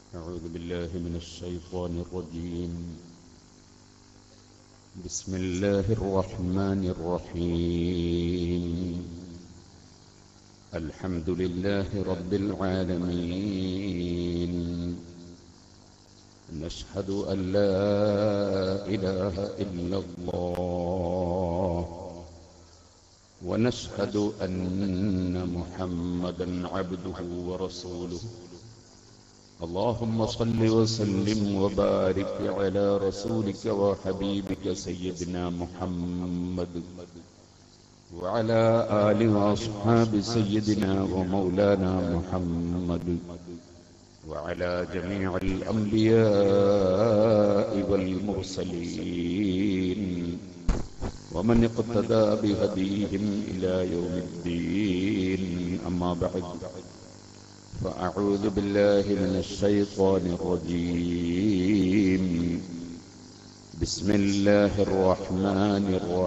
أعوذ بالله من الشيطان الرجيم بسم الله الرحمن الرحيم الحمد لله رب العالمين نشهد أن لا إله إلا الله ونشهد أن محمدا عبده ورسوله اللهم صل وسلم وبارك على رسولك وحبيبك سيدنا محمد وعلى آل وأصحاب سيدنا ومولانا محمد وعلى جميع الأنبياء والمرسلين ومن اقتدى بهديهم إلى يوم الدين أما بعد فأعوذ بالله من الشيطان الرجيم بسم الله الرحمن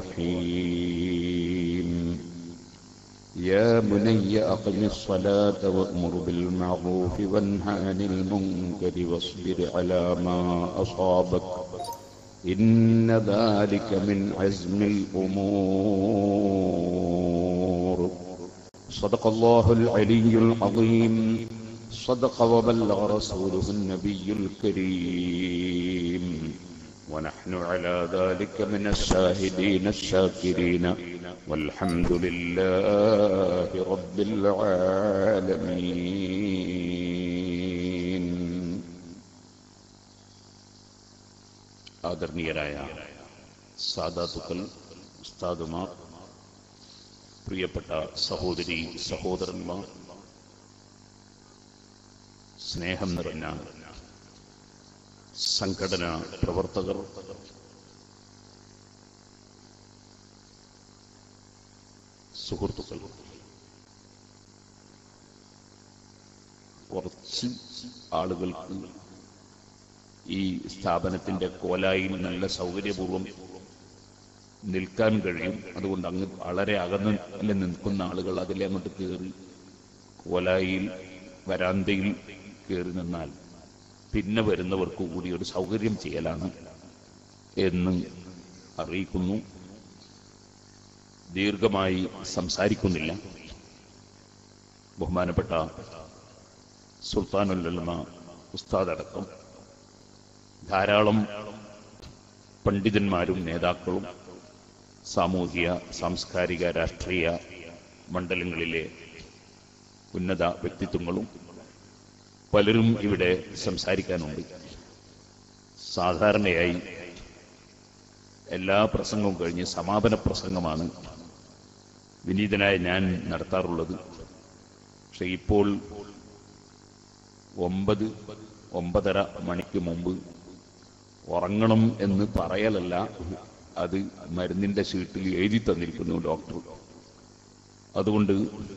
الرحيم يا بني أقم الصلاة وأمر بالمعروف وانه عن المنكر واصبر على ما أصابك إن ذلك من عزم الأمور صدق الله العلي العظيم صدق وبلغ رسوله النبي الكريم ونحن على ذلك من الشاهدين الشاكرين والحمد لله رب العالمين ആദരണീയരായ സാദാത്തുക്കൾ ഉസ്താദുമാർ പ്രിയപ്പെട്ട സഹോദരി സഹോദരന്മാർ സ്നേഹം നിറഞ്ഞ സംഘടന പ്രവർത്തകർ സുഹൃത്തുക്കൾ കുറച്ച് ആളുകൾക്ക് ഈ സ്ഥാപനത്തിന്റെ കോലായിൽ നല്ല സൗകര്യപൂർവ്വം നിൽക്കാൻ കഴിയും അതുകൊണ്ട് അങ്ങ് വളരെ അകന്ന് നിൽക്കുന്ന ആളുകൾ അതിലെ അങ്ങോട്ട് കയറി കോലായിൽ വരാന്തയിൽ കയറി നിന്നാൽ പിന്നെ വരുന്നവർക്ക് കൂടി ഒരു സൗകര്യം ചെയ്യലാണ് എന്ന് അറിയിക്കുന്നു ദീർഘമായി സംസാരിക്കുന്നില്ല ബഹുമാനപ്പെട്ട സുൽത്താനുല്ലമ ഉസ്താദടക്കം ധാരാളം പണ്ഡിതന്മാരും നേതാക്കളും സാമൂഹിക സാംസ്കാരിക രാഷ്ട്രീയ മണ്ഡലങ്ങളിലെ ഉന്നത വ്യക്തിത്വങ്ങളും പലരും ഇവിടെ സംസാരിക്കാനുണ്ട് സാധാരണയായി എല്ലാ പ്രസംഗവും കഴിഞ്ഞ് സമാപന പ്രസംഗമാണ് വിനീതനായ ഞാൻ നടത്താറുള്ളത് പക്ഷെ ഇപ്പോൾ ഒമ്പത് ഒമ്പതര മണിക്ക് മുമ്പ് ഉറങ്ങണം എന്ന് പറയലല്ല അത് മരുന്നിന്റെ ഷീട്ടിൽ എഴുതി തന്നിരിക്കുന്നു ഡോക്ടർ അതുകൊണ്ട്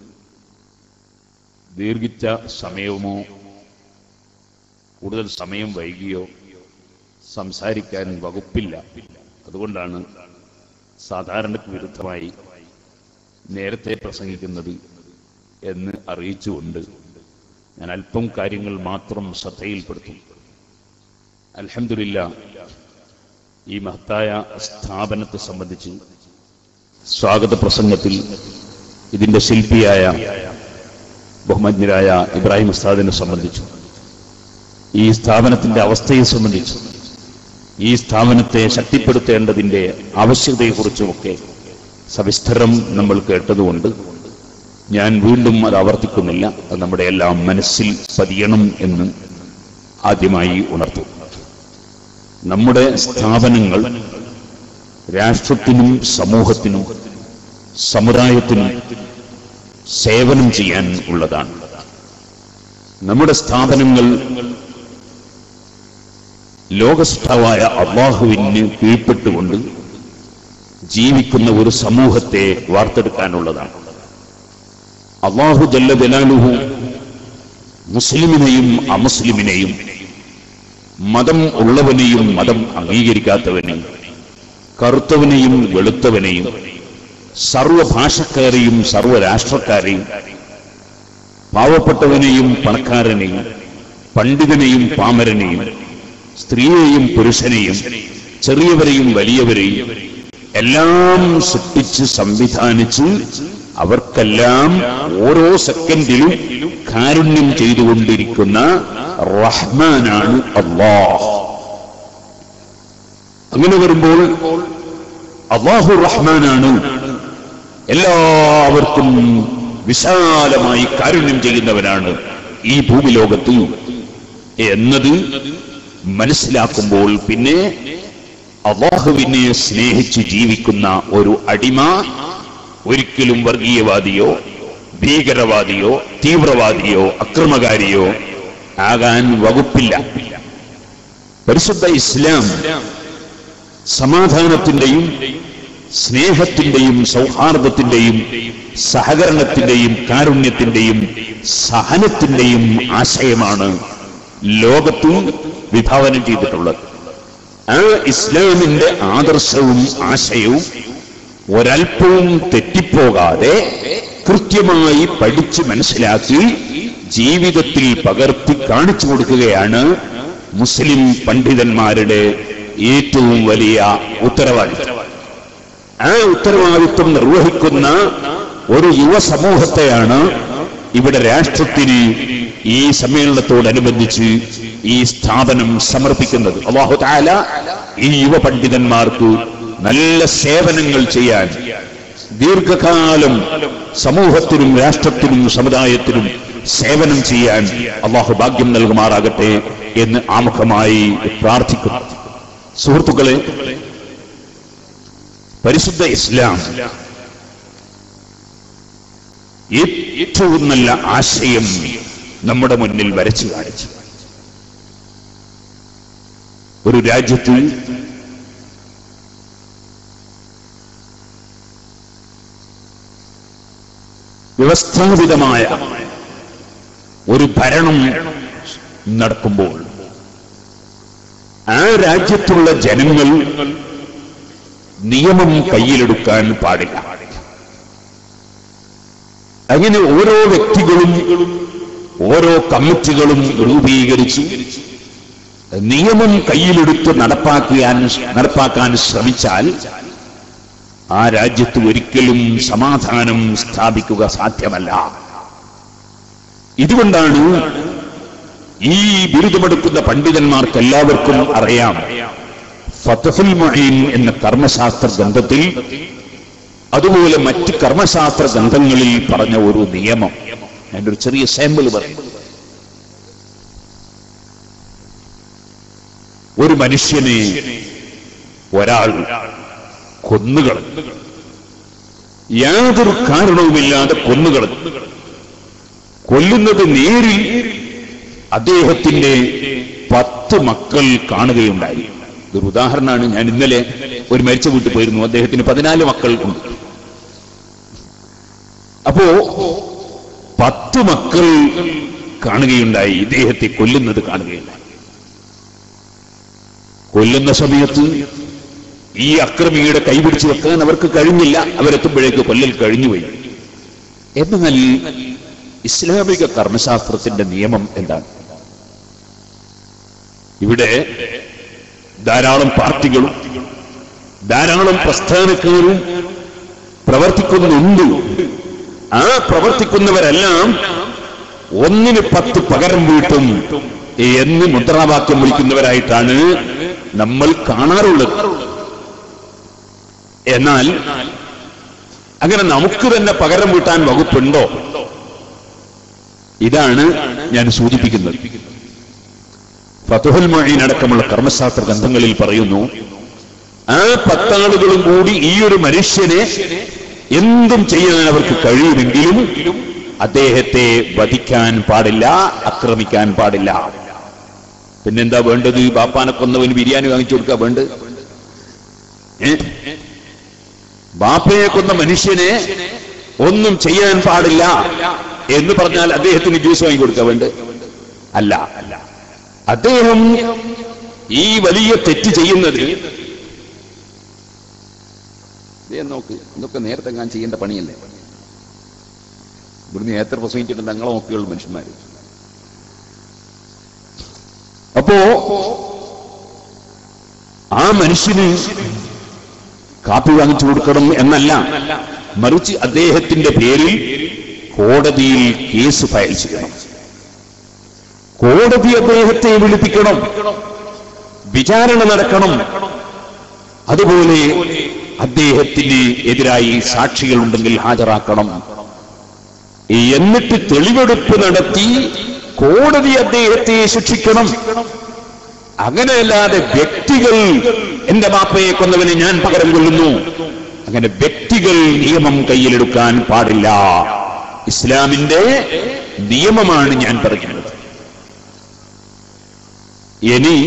ദീർഘിച്ച സമയമോ കൂടുതൽ സമയം വൈകിയോ സംസാരിക്കാൻ വകുപ്പില്ല അതുകൊണ്ടാണ് സാധാരണക്ക് വിരുദ്ധമായി നേരത്തെ പ്രസംഗിക്കുന്നത് എന്ന് അറിയിച്ചുകൊണ്ട് ഞാൻ അല്പം കാര്യങ്ങൾ മാത്രം ശ്രദ്ധയിൽപ്പെടുത്തും അലഹമില്ല ഈ മഹത്തായ സ്ഥാപനത്തെ സംബന്ധിച്ച് സ്വാഗത പ്രസംഗത്തിൽ ഇതിന്റെ ശില്പിയായ ബഹുമജ്ഞരായ ഇബ്രാഹിം ഉസ്താദിനെ സംബന്ധിച്ചു ഈ സ്ഥാപനത്തിന്റെ അവസ്ഥയെ സംബന്ധിച്ചു ഈ സ്ഥാപനത്തെ ശക്തിപ്പെടുത്തേണ്ടതിന്റെ ആവശ്യകതയെക്കുറിച്ചുമൊക്കെ സവിസ്തരം നമ്മൾ കേട്ടതുകൊണ്ട് ഞാൻ വീണ്ടും അത് ആവർത്തിക്കുന്നില്ല അത് നമ്മുടെ എല്ലാം മനസ്സിൽ പതിയണം എന്ന് ആദ്യമായി ഉണർത്തും നമ്മുടെ സ്ഥാപനങ്ങൾ രാഷ്ട്രത്തിനും സമൂഹത്തിനും സമുദായത്തിനും സേവനം ചെയ്യാൻ ഉള്ളതാണ് നമ്മുടെ സ്ഥാപനങ്ങൾ ലോകസ്ഥാവായ അള്ളാഹുവിന് കീഴ്പ്പെട്ടുകൊണ്ട് ജീവിക്കുന്ന ഒരു സമൂഹത്തെ വാർത്തെടുക്കാനുള്ളതാണ് അള്ളാഹു ജല്ല ജലാലുഹു മുസ്ലിമിനെയും അമുസ്ലിമിനെയും മതം ഉള്ളവനെയും മതം അംഗീകരിക്കാത്തവനെയും കറുത്തവനെയും വെളുത്തവനെയും സർവഭാഷക്കാരെയും സർവരാഷ്ട്രക്കാരെയും പാവപ്പെട്ടവനെയും പണക്കാരനെയും പണ്ഡിതനെയും പാമരനെയും സ്ത്രീയെയും പുരുഷനെയും ചെറിയവരെയും വലിയവരെയും എല്ലാം സൃഷ്ടിച്ച് സംവിധാനിച്ച് അവർക്കെല്ലാം ഓരോ സെക്കൻഡിലും കാരുണ്യം ചെയ്തുകൊണ്ടിരിക്കുന്ന റഹ്മാനാണ് അള്ളാഹ് അങ്ങനെ വരുമ്പോൾ അള്ളാഹു റഹ്മാനാണ് എല്ലാവർക്കും വിശാലമായി കാരുണ്യം ചെയ്യുന്നവനാണ് ഈ ഭൂമിലോകത്ത് എന്നത് മനസ്സിലാക്കുമ്പോൾ പിന്നെ അള്ളാഹുവിനെ സ്നേഹിച്ച് ജീവിക്കുന്ന ഒരു അടിമ ഒരിക്കലും വർഗീയവാദിയോ ഭീകരവാദിയോ തീവ്രവാദിയോ അക്രമകാരിയോ ആകാൻ വകുപ്പില്ല പരിശുദ്ധ ഇസ്ലാം സമാധാനത്തിന്റെയും സ്നേഹത്തിന്റെയും സൗഹാർദ്ദത്തിന്റെയും സഹകരണത്തിന്റെയും കാരുണ്യത്തിന്റെയും സഹനത്തിന്റെയും ആശയമാണ് ലോകത്ത് വിഭാവനം ചെയ്തിട്ടുള്ളത് ആ ഇസ്ലാമിന്റെ ആദർശവും ആശയവും ഒരൽപ്പവും തെറ്റിപ്പോകാതെ കൃത്യമായി പഠിച്ച് മനസ്സിലാക്കി ജീവിതത്തിൽ പകർത്തി കാണിച്ചു കൊടുക്കുകയാണ് മുസ്ലിം പണ്ഡിതന്മാരുടെ ഏറ്റവും വലിയ ഉത്തരവാദിത്വം ആ ഉത്തരവാദിത്വം നിർവഹിക്കുന്ന ഒരു യുവ സമൂഹത്തെയാണ് ഇവിടെ രാഷ്ട്രത്തിന് ഈ സമ്മേളനത്തോടനുബന്ധിച്ച് ഈ സ്ഥാപനം സമർപ്പിക്കുന്നത് അള്ളാഹു താല ഈ യുവ പണ്ഡിതന്മാർക്ക് നല്ല സേവനങ്ങൾ ചെയ്യാൻ ദീർഘകാലം സമൂഹത്തിനും രാഷ്ട്രത്തിനും സമുദായത്തിനും സേവനം ചെയ്യാൻ അള്ളാഹു ഭാഗ്യം നൽകുമാറാകട്ടെ എന്ന് ആമുഖമായി പ്രാർത്ഥിക്കുന്നു സുഹൃത്തുക്കളെ പരിശുദ്ധ ഇസ്ലാം ഏറ്റവും നല്ല ആശയം നമ്മുടെ മുന്നിൽ വരച്ചു കാണിച്ചു ഒരു രാജ്യത്ത് വ്യവസ്ഥാപിതമായ ഒരു ഭരണം നടക്കുമ്പോൾ ആ രാജ്യത്തുള്ള ജനങ്ങൾ നിയമം കയ്യിലെടുക്കാൻ പാടില്ല അങ്ങനെ ഓരോ വ്യക്തികളും ഓരോ കമ്മിറ്റികളും രൂപീകരിച്ച് നിയമം കയ്യിലെടുത്ത് നടപ്പാക്കാൻ നടപ്പാക്കാൻ ശ്രമിച്ചാൽ ആ രാജ്യത്ത് ഒരിക്കലും സമാധാനം സ്ഥാപിക്കുക സാധ്യമല്ല ഇതുകൊണ്ടാണ് ഈ ബിരുദമെടുക്കുന്ന പണ്ഡിതന്മാർക്ക് എല്ലാവർക്കും അറിയാം ഫതഹുൽ മൊഹീൻ എന്ന കർമ്മശാസ്ത്ര ഗ്രന്ഥത്തിൽ അതുപോലെ മറ്റ് കർമ്മശാസ്ത്ര ഗ്രന്ഥങ്ങളിൽ പറഞ്ഞ ഒരു നിയമം എൻ്റെ ഒരു ചെറിയ സാമ്പിൾ പറയും ഒരു മനുഷ്യനെ ഒരാൾ കൊന്നുകളഞ്ഞു യാതൊരു കാരണവുമില്ലാതെ കൊന്നുകളഞ്ഞു കൊല്ലുന്നത് നേരിൽ അദ്ദേഹത്തിന്റെ പത്ത് മക്കൾ കാണുകയുണ്ടായി ഇതൊരു ഉദാഹരണമാണ് ഞാൻ ഇന്നലെ ഒരു മരിച്ച വീട്ടിൽ പോയിരുന്നു അദ്ദേഹത്തിന് പതിനാല് മക്കൾ ഉണ്ട് അപ്പോ പത്ത് മക്കൾ കാണുകയുണ്ടായി ഇദ്ദേഹത്തെ കൊല്ലുന്നത് കാണുകയുണ്ടായി കൊല്ലുന്ന സമയത്ത് ഈ അക്രമിയുടെ കൈപിടിച്ചു വെക്കാൻ അവർക്ക് കഴിഞ്ഞില്ല അവരെത്തുമ്പോഴേക്ക് കൊല്ലൽ കഴിഞ്ഞുപോയി എന്നാൽ ഇസ്ലാമിക കർമ്മശാസ്ത്രത്തിന്റെ നിയമം എന്താണ് ഇവിടെ ധാരാളം പാർട്ടികളും ധാരാളം പ്രസ്ഥാനക്കാരും പ്രവർത്തിക്കുന്നുണ്ട് ആ പ്രവർത്തിക്കുന്നവരെല്ലാം ഒന്നിന് പത്ത് പകരം വീട്ടും എന്ന് മുദ്രാവാക്യം വിളിക്കുന്നവരായിട്ടാണ് നമ്മൾ കാണാറുള്ളത് എന്നാൽ അങ്ങനെ നമുക്ക് തന്നെ പകരം വീട്ടാൻ വകുപ്പുണ്ടോ ഇതാണ് ഞാൻ സൂചിപ്പിക്കുന്നത് ഫതുഹുൽ മൊഴീൻ അടക്കമുള്ള കർമ്മശാസ്ത്ര ഗ്രന്ഥങ്ങളിൽ പറയുന്നു ആ പത്താളുകളും കൂടി ഈ ഒരു മനുഷ്യനെ എന്തും ചെയ്യാൻ അവർക്ക് കഴിയുമെങ്കിലും അദ്ദേഹത്തെ വധിക്കാൻ പാടില്ല ആക്രമിക്കാൻ പാടില്ല പിന്നെന്താ വേണ്ടത് ബാപ്പാനെ കൊന്നവന് ബിരിയാണി വാങ്ങിച്ചു കൊടുക്കുക വേണ്ടത് ഏ? ബാപ്പയെ കൊന്ന മനുഷ്യനെ ഒന്നും ചെയ്യാൻ പാടില്ല എന്ന് പറഞ്ഞാൽ അദ്ദേഹത്തിന് ജ്യൂസ് വാങ്ങി കൊടുക്കുക വേണ്ട അല്ല അല്ല അദ്ദേഹം ഈ വലിയ തെറ്റ് ചെയ്യുന്നത് ദേ നോക്ക് ഇതൊക്കെ നേരത്തെ ഞാൻ ചെയ്യേണ്ട പണിയല്ലേ ഇവിടുന്ന് നേരത്തെ പ്രസംഗിച്ചിട്ട് ഞങ്ങളെ നോക്കിയുള്ള മനുഷ്യന്മാര് അപ്പോ ആ മനുഷ്യന് കാപ്പി വാങ്ങിച്ചു കൊടുക്കണം എന്നല്ല മറിച്ച് അദ്ദേഹത്തിന്റെ പേരിൽ കോടതിയിൽ കേസ് ഫയൽ ചെയ്യണം കോടതി അദ്ദേഹത്തെ വിളിപ്പിക്കണം വിചാരണ നടക്കണം അതുപോലെ അദ്ദേഹത്തിന് എതിരായി സാക്ഷികൾ ഉണ്ടെങ്കിൽ ഹാജരാക്കണം എന്നിട്ട് തെളിവെടുപ്പ് നടത്തി കോടതി അദ്ദേഹത്തെ ശിക്ഷിക്കണം അങ്ങനെയല്ലാതെ വ്യക്തികൾ എന്റെ മാപ്പയെ കൊന്നവനെ ഞാൻ പകരം കൊള്ളുന്നു അങ്ങനെ വ്യക്തികൾ നിയമം കയ്യിലെടുക്കാൻ പാടില്ല ഇസ്ലാമിന്റെ നിയമമാണ് ഞാൻ പറയുന്നത് ഇനി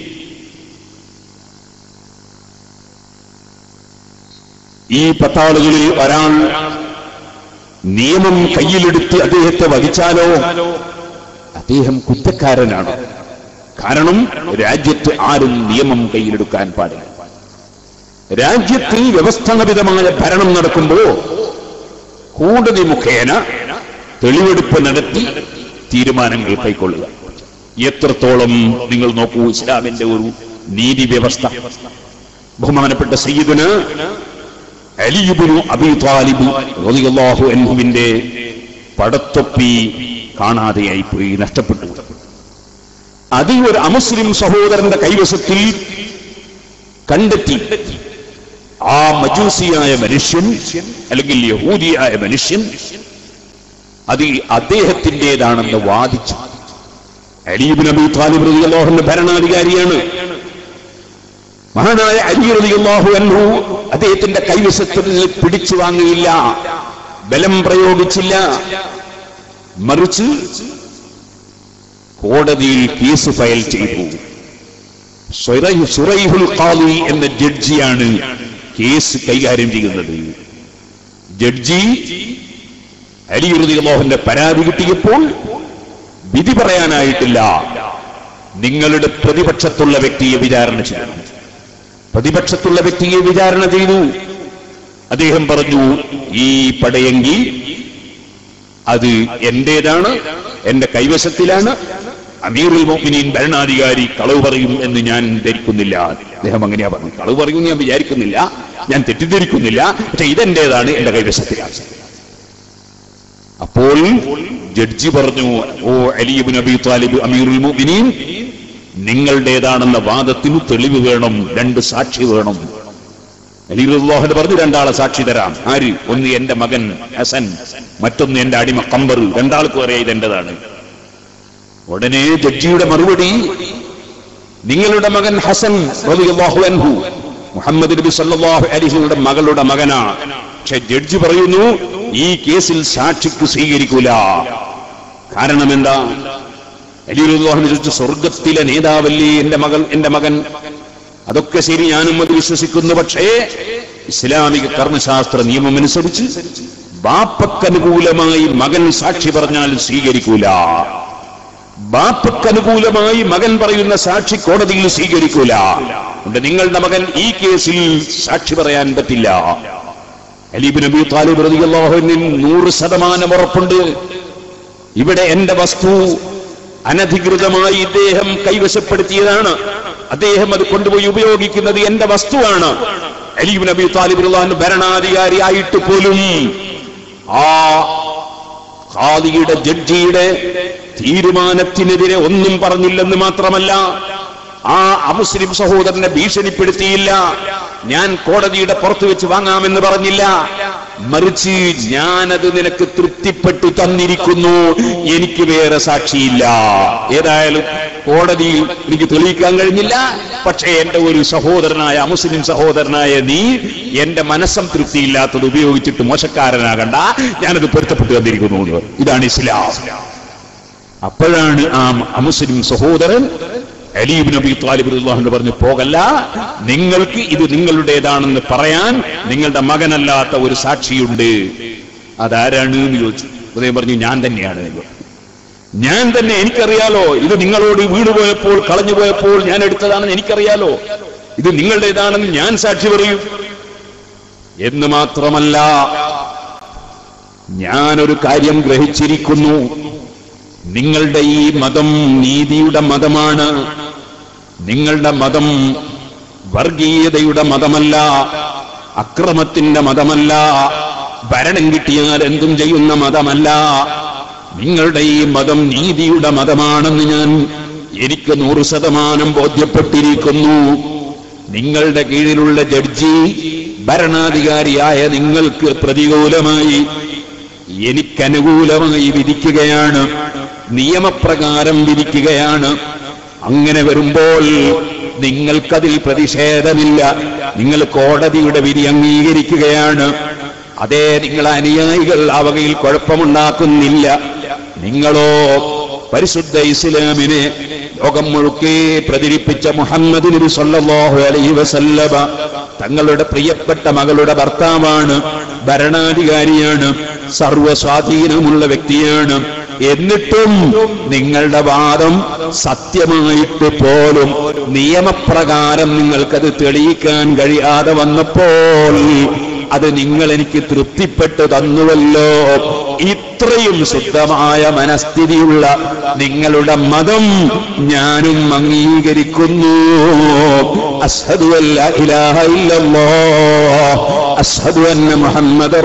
ഈ പത്താളുകളിൽ ഒരാൾ നിയമം കയ്യിലെടുത്ത് അദ്ദേഹത്തെ വധിച്ചാലോ അദ്ദേഹം കുറ്റക്കാരനാണ് കാരണം രാജ്യത്ത് ആരും നിയമം കയ്യിലെടുക്കാൻ പാടില്ല രാജ്യത്ത് വ്യവസ്ഥാപിതമായ ഭരണം നടക്കുമ്പോ കോടതി മുഖേന തെളിവെടുപ്പ് നടത്തി തീരുമാനങ്ങൾ കൈക്കൊള്ളുക എത്രത്തോളം നിങ്ങൾ നോക്കൂ ഇസ്ലാമിന്റെ ഒരു നീതി വ്യവസ്ഥ ബഹുമാനപ്പെട്ട സയ്യിദിന് അലിയുബിനു അബി താലിബ് റളിയല്ലാഹു അൻഹുവിന്റെ പടത്തൊപ്പി കാണാതെയായി പോയി നഷ്ടപ്പെട്ടു അത് ഒരു അമുസ്ലിം സഹോദരന്റെ കൈവശത്തിൽ കണ്ടെത്തി ആ മജൂസിയായ മനുഷ്യൻ അല്ലെങ്കിൽ യഹൂദിയായ മനുഷ്യൻ അത് അദ്ദേഹത്തിൻ്റെതാണെന്ന് വാദിച്ചു അലീബ് നബി താലിബ് റളിയല്ലാഹുവിന്റെ ഭരണാധികാരിയാണ് മഹാനായ അലി റളിയല്ലാഹു അൻഹു അദ്ദേഹത്തിന്റെ കൈവശത്തിൽ നിന്ന് പിടിച്ചു വാങ്ങിയില്ല ബലം പ്രയോഗിച്ചില്ല മറിച്ച് കോടതിയിൽ കേസ് ഫയൽ ചെയ്തു സുറൈ- സുറൈഹുൽ ഖാദി എന്ന ജഡ്ജിയാണ് കേസ് കൈകാര്യം ചെയ്യുന്നത് ജഡ്ജി അലി റളിയല്ലാഹുവിന്റെ പരാതി കിട്ടിയപ്പോൾ വിധി പറയാനായിട്ടില്ല നിങ്ങളുടെ പ്രതിപക്ഷത്തുള്ള വ്യക്തിയെ വിചാരണ ചെയ്യണം പ്രതിപക്ഷത്തുള്ള വ്യക്തിയെ വിചാരണ ചെയ്തു അദ്ദേഹം പറഞ്ഞു ഈ പടയെങ്കിൽ അത് എന്റേതാണ് എന്റെ കൈവശത്തിലാണ് അമീറുൽ മോമിനീൻ ഭരണാധികാരി കളവ് പറയും എന്ന് ഞാൻ ധരിക്കുന്നില്ല അദ്ദേഹം അങ്ങനെയാ പറഞ്ഞു കളവ് പറയും ഞാൻ വിചാരിക്കുന്നില്ല ഞാൻ തെറ്റിദ്ധരിക്കുന്നില്ല പക്ഷെ ഇതെന്റേതാണ് എന്റെ കൈവശത്തിലാണ് അപ്പോൾ ജഡ്ജി പറഞ്ഞു ഓ അലിബിൻ അബി താലിബ് അമീറുൽ മോമിനീൻ നിങ്ങളുടേതാണെന്ന വാദത്തിന് തെളിവ് വേണം രണ്ട് സാക്ഷി വേണം അലിഹുല്ലാഹുന്റെ പറഞ്ഞു രണ്ടാളെ സാക്ഷി തരാം ആര് ഒന്ന് എന്റെ മകൻ ഹസൻ മറ്റൊന്ന് എന്റെ അടിമ കമ്പർ രണ്ടാൾക്കും അറിയാം ഇതെന്റേതാണ് ഉടനെ ജഡ്ജിയുടെ മറുപടി നിങ്ങളുടെ മകൻ ഹസൻ റളിയല്ലാഹു അൻഹു മുഹമ്മദ് നബി സല്ലല്ലാഹു അലൈഹിയുടെ മകളുടെ മകനാ പക്ഷെ ജഡ്ജി പറയുന്നു ഈ കേസിൽ സാക്ഷിക്ക് സ്വീകരിക്കൂല കാരണം എന്താ അലിഹുല്ലാഹിനെ ചോദിച്ചു സ്വർഗത്തിലെ നേതാവല്ലേ എന്റെ മകൾ എന്റെ മകൻ അതൊക്കെ ശരി ഞാനും അത് വിശ്വസിക്കുന്നു പക്ഷേ ഇസ്ലാമിക കർമ്മശാസ്ത്ര നിയമം അനുസരിച്ച് ബാപ്പക്കനുകൂലമായി മകൻ സാക്ഷി പറഞ്ഞാൽ സ്വീകരിക്കൂല ബാപ്പക്കനുകൂലമായി മകൻ പറയുന്ന സാക്ഷി കോടതിയിൽ സ്വീകരിക്കൂല അതുകൊണ്ട് നിങ്ങളുടെ മകൻ ഈ കേസിൽ സാക്ഷി പറയാൻ പറ്റില്ല അലീബ് നബി താലിബ് റളിയല്ലാഹുവിന് നൂറ് ശതമാനം ഉറപ്പുണ്ട് ഇവിടെ എന്റെ വസ്തു അനധികൃതമായി ഇദ്ദേഹം കൈവശപ്പെടുത്തിയതാണ് അദ്ദേഹം അത് കൊണ്ടുപോയി ഉപയോഗിക്കുന്നത് എന്റെ വസ്തുവാണ് അലീബ് നബി താലിബ് റളിയല്ലാഹു ഭരണാധികാരി ആയിട്ട് പോലും ആ ഖാദിയുടെ ജഡ്ജിയുടെ തീരുമാനത്തിനെതിരെ ഒന്നും പറഞ്ഞില്ലെന്ന് മാത്രമല്ല ആ അമുസ്ലിം സഹോദരനെ ഭീഷണിപ്പെടുത്തിയില്ല ഞാൻ കോടതിയുടെ പുറത്തു വെച്ച് വാങ്ങാമെന്ന് പറഞ്ഞില്ല മറിച്ച് ഞാനത് നിനക്ക് തൃപ്തിപ്പെട്ടു തന്നിരിക്കുന്നു എനിക്ക് വേറെ സാക്ഷിയില്ല ഏതായാലും കോടതിയിൽ എനിക്ക് തെളിയിക്കാൻ കഴിഞ്ഞില്ല പക്ഷേ എന്റെ ഒരു സഹോദരനായ അമുസ്ലിം സഹോദരനായ നീ എന്റെ മനസ്സംതൃപ്തിയില്ലാത്തത് ഉപയോഗിച്ചിട്ട് മോശക്കാരനാകണ്ട ഞാനത് പൊരുത്തപ്പെട്ടു തന്നിരിക്കുന്നു എന്ന്. ഇതാണ് ഇസ്ലാം അപ്പോഴാണ് ആ അമുസ്ലിം സഹോദരൻ അലീബ് നബി താലിബ് അള്ളാഹു പറഞ്ഞു പോകല്ല നിങ്ങൾക്ക് ഇത് നിങ്ങളുടേതാണെന്ന് പറയാൻ നിങ്ങളുടെ മകനല്ലാത്ത ഒരു സാക്ഷിയുണ്ട് അതാരാണ് എന്ന് ചോദിച്ചു അദ്ദേഹം പറഞ്ഞു ഞാൻ തന്നെയാണ് എന്ന് പറഞ്ഞു. ഞാൻ തന്നെ എനിക്കറിയാലോ ഇത് നിങ്ങളോട് വീട് പോയപ്പോൾ കളഞ്ഞു പോയപ്പോൾ ഞാൻ എടുത്തതാണെന്ന് എനിക്കറിയാലോ ഇത് നിങ്ങളുടേതാണെന്ന് ഞാൻ സാക്ഷി പറയും എന്ന് മാത്രമല്ല ഞാനൊരു കാര്യം ഗ്രഹിച്ചിരിക്കുന്നു നിങ്ങളുടെ ഈ മതം നീതിയുടെ മതമാണ് നിങ്ങളുടെ മതം വർഗീയതയുടെ മതമല്ല അക്രമത്തിന്റെ മതമല്ല ഭരണം കിട്ടിയാൽ എന്തും ചെയ്യുന്ന മതമല്ല നിങ്ങളുടെ ഈ മതം നീതിയുടെ മതമാണെന്ന് ഞാൻ എനിക്ക് നൂറ് ശതമാനം ബോധ്യപ്പെട്ടിരിക്കുന്നു നിങ്ങളുടെ കീഴിലുള്ള ജഡ്ജി ഭരണാധികാരിയായ നിങ്ങൾക്ക് പ്രതികൂലമായി എനിക്കനുകൂലമായി വിധിക്കുകയാണ് നിയമപ്രകാരം വിധിക്കുകയാണ് അങ്ങനെ വരുമ്പോൾ നിങ്ങൾക്കതിൽ പ്രതിഷേധമില്ല നിങ്ങൾ കോടതിയുടെ വിധി അംഗീകരിക്കുകയാണ് അതേ നിങ്ങൾ അനുയായികൾ ആ വകയിൽ കുഴപ്പമുണ്ടാക്കുന്നില്ല നിങ്ങളോ പരിശുദ്ധ ഇസ്ലാമിനെ ലോകം മുഴുക്കെ പ്രചരിപ്പിച്ച മുഹമ്മദ് നബി സല്ലല്ലാഹു അലൈഹി വസല്ലമ തങ്ങളുടെ പ്രിയപ്പെട്ട മകളുടെ ഭർത്താവാണ് ഭരണാധികാരിയാണ് സർവസ്വാധീനമുള്ള വ്യക്തിയാണ് എന്നിട്ടും നിങ്ങളുടെ വാദം സത്യമായിട്ട് പോലും നിയമപ്രകാരം നിങ്ങൾക്കത് തെളിയിക്കാൻ കഴിയാതെ വന്നപ്പോൾ അത് നിങ്ങൾ എനിക്ക് തൃപ്തിപ്പെട്ട് തന്നുവല്ലോ ഇത്രയും ശുദ്ധമായ മനസ്ഥിതിയുള്ള നിങ്ങളുടെ മതം ഞാനും അംഗീകരിക്കുന്നു അസ്ഹദു അല്ല ഇലാഹ ഇല്ലല്ലോ അസ്ഹദു അന്ന മുഹമ്മദ്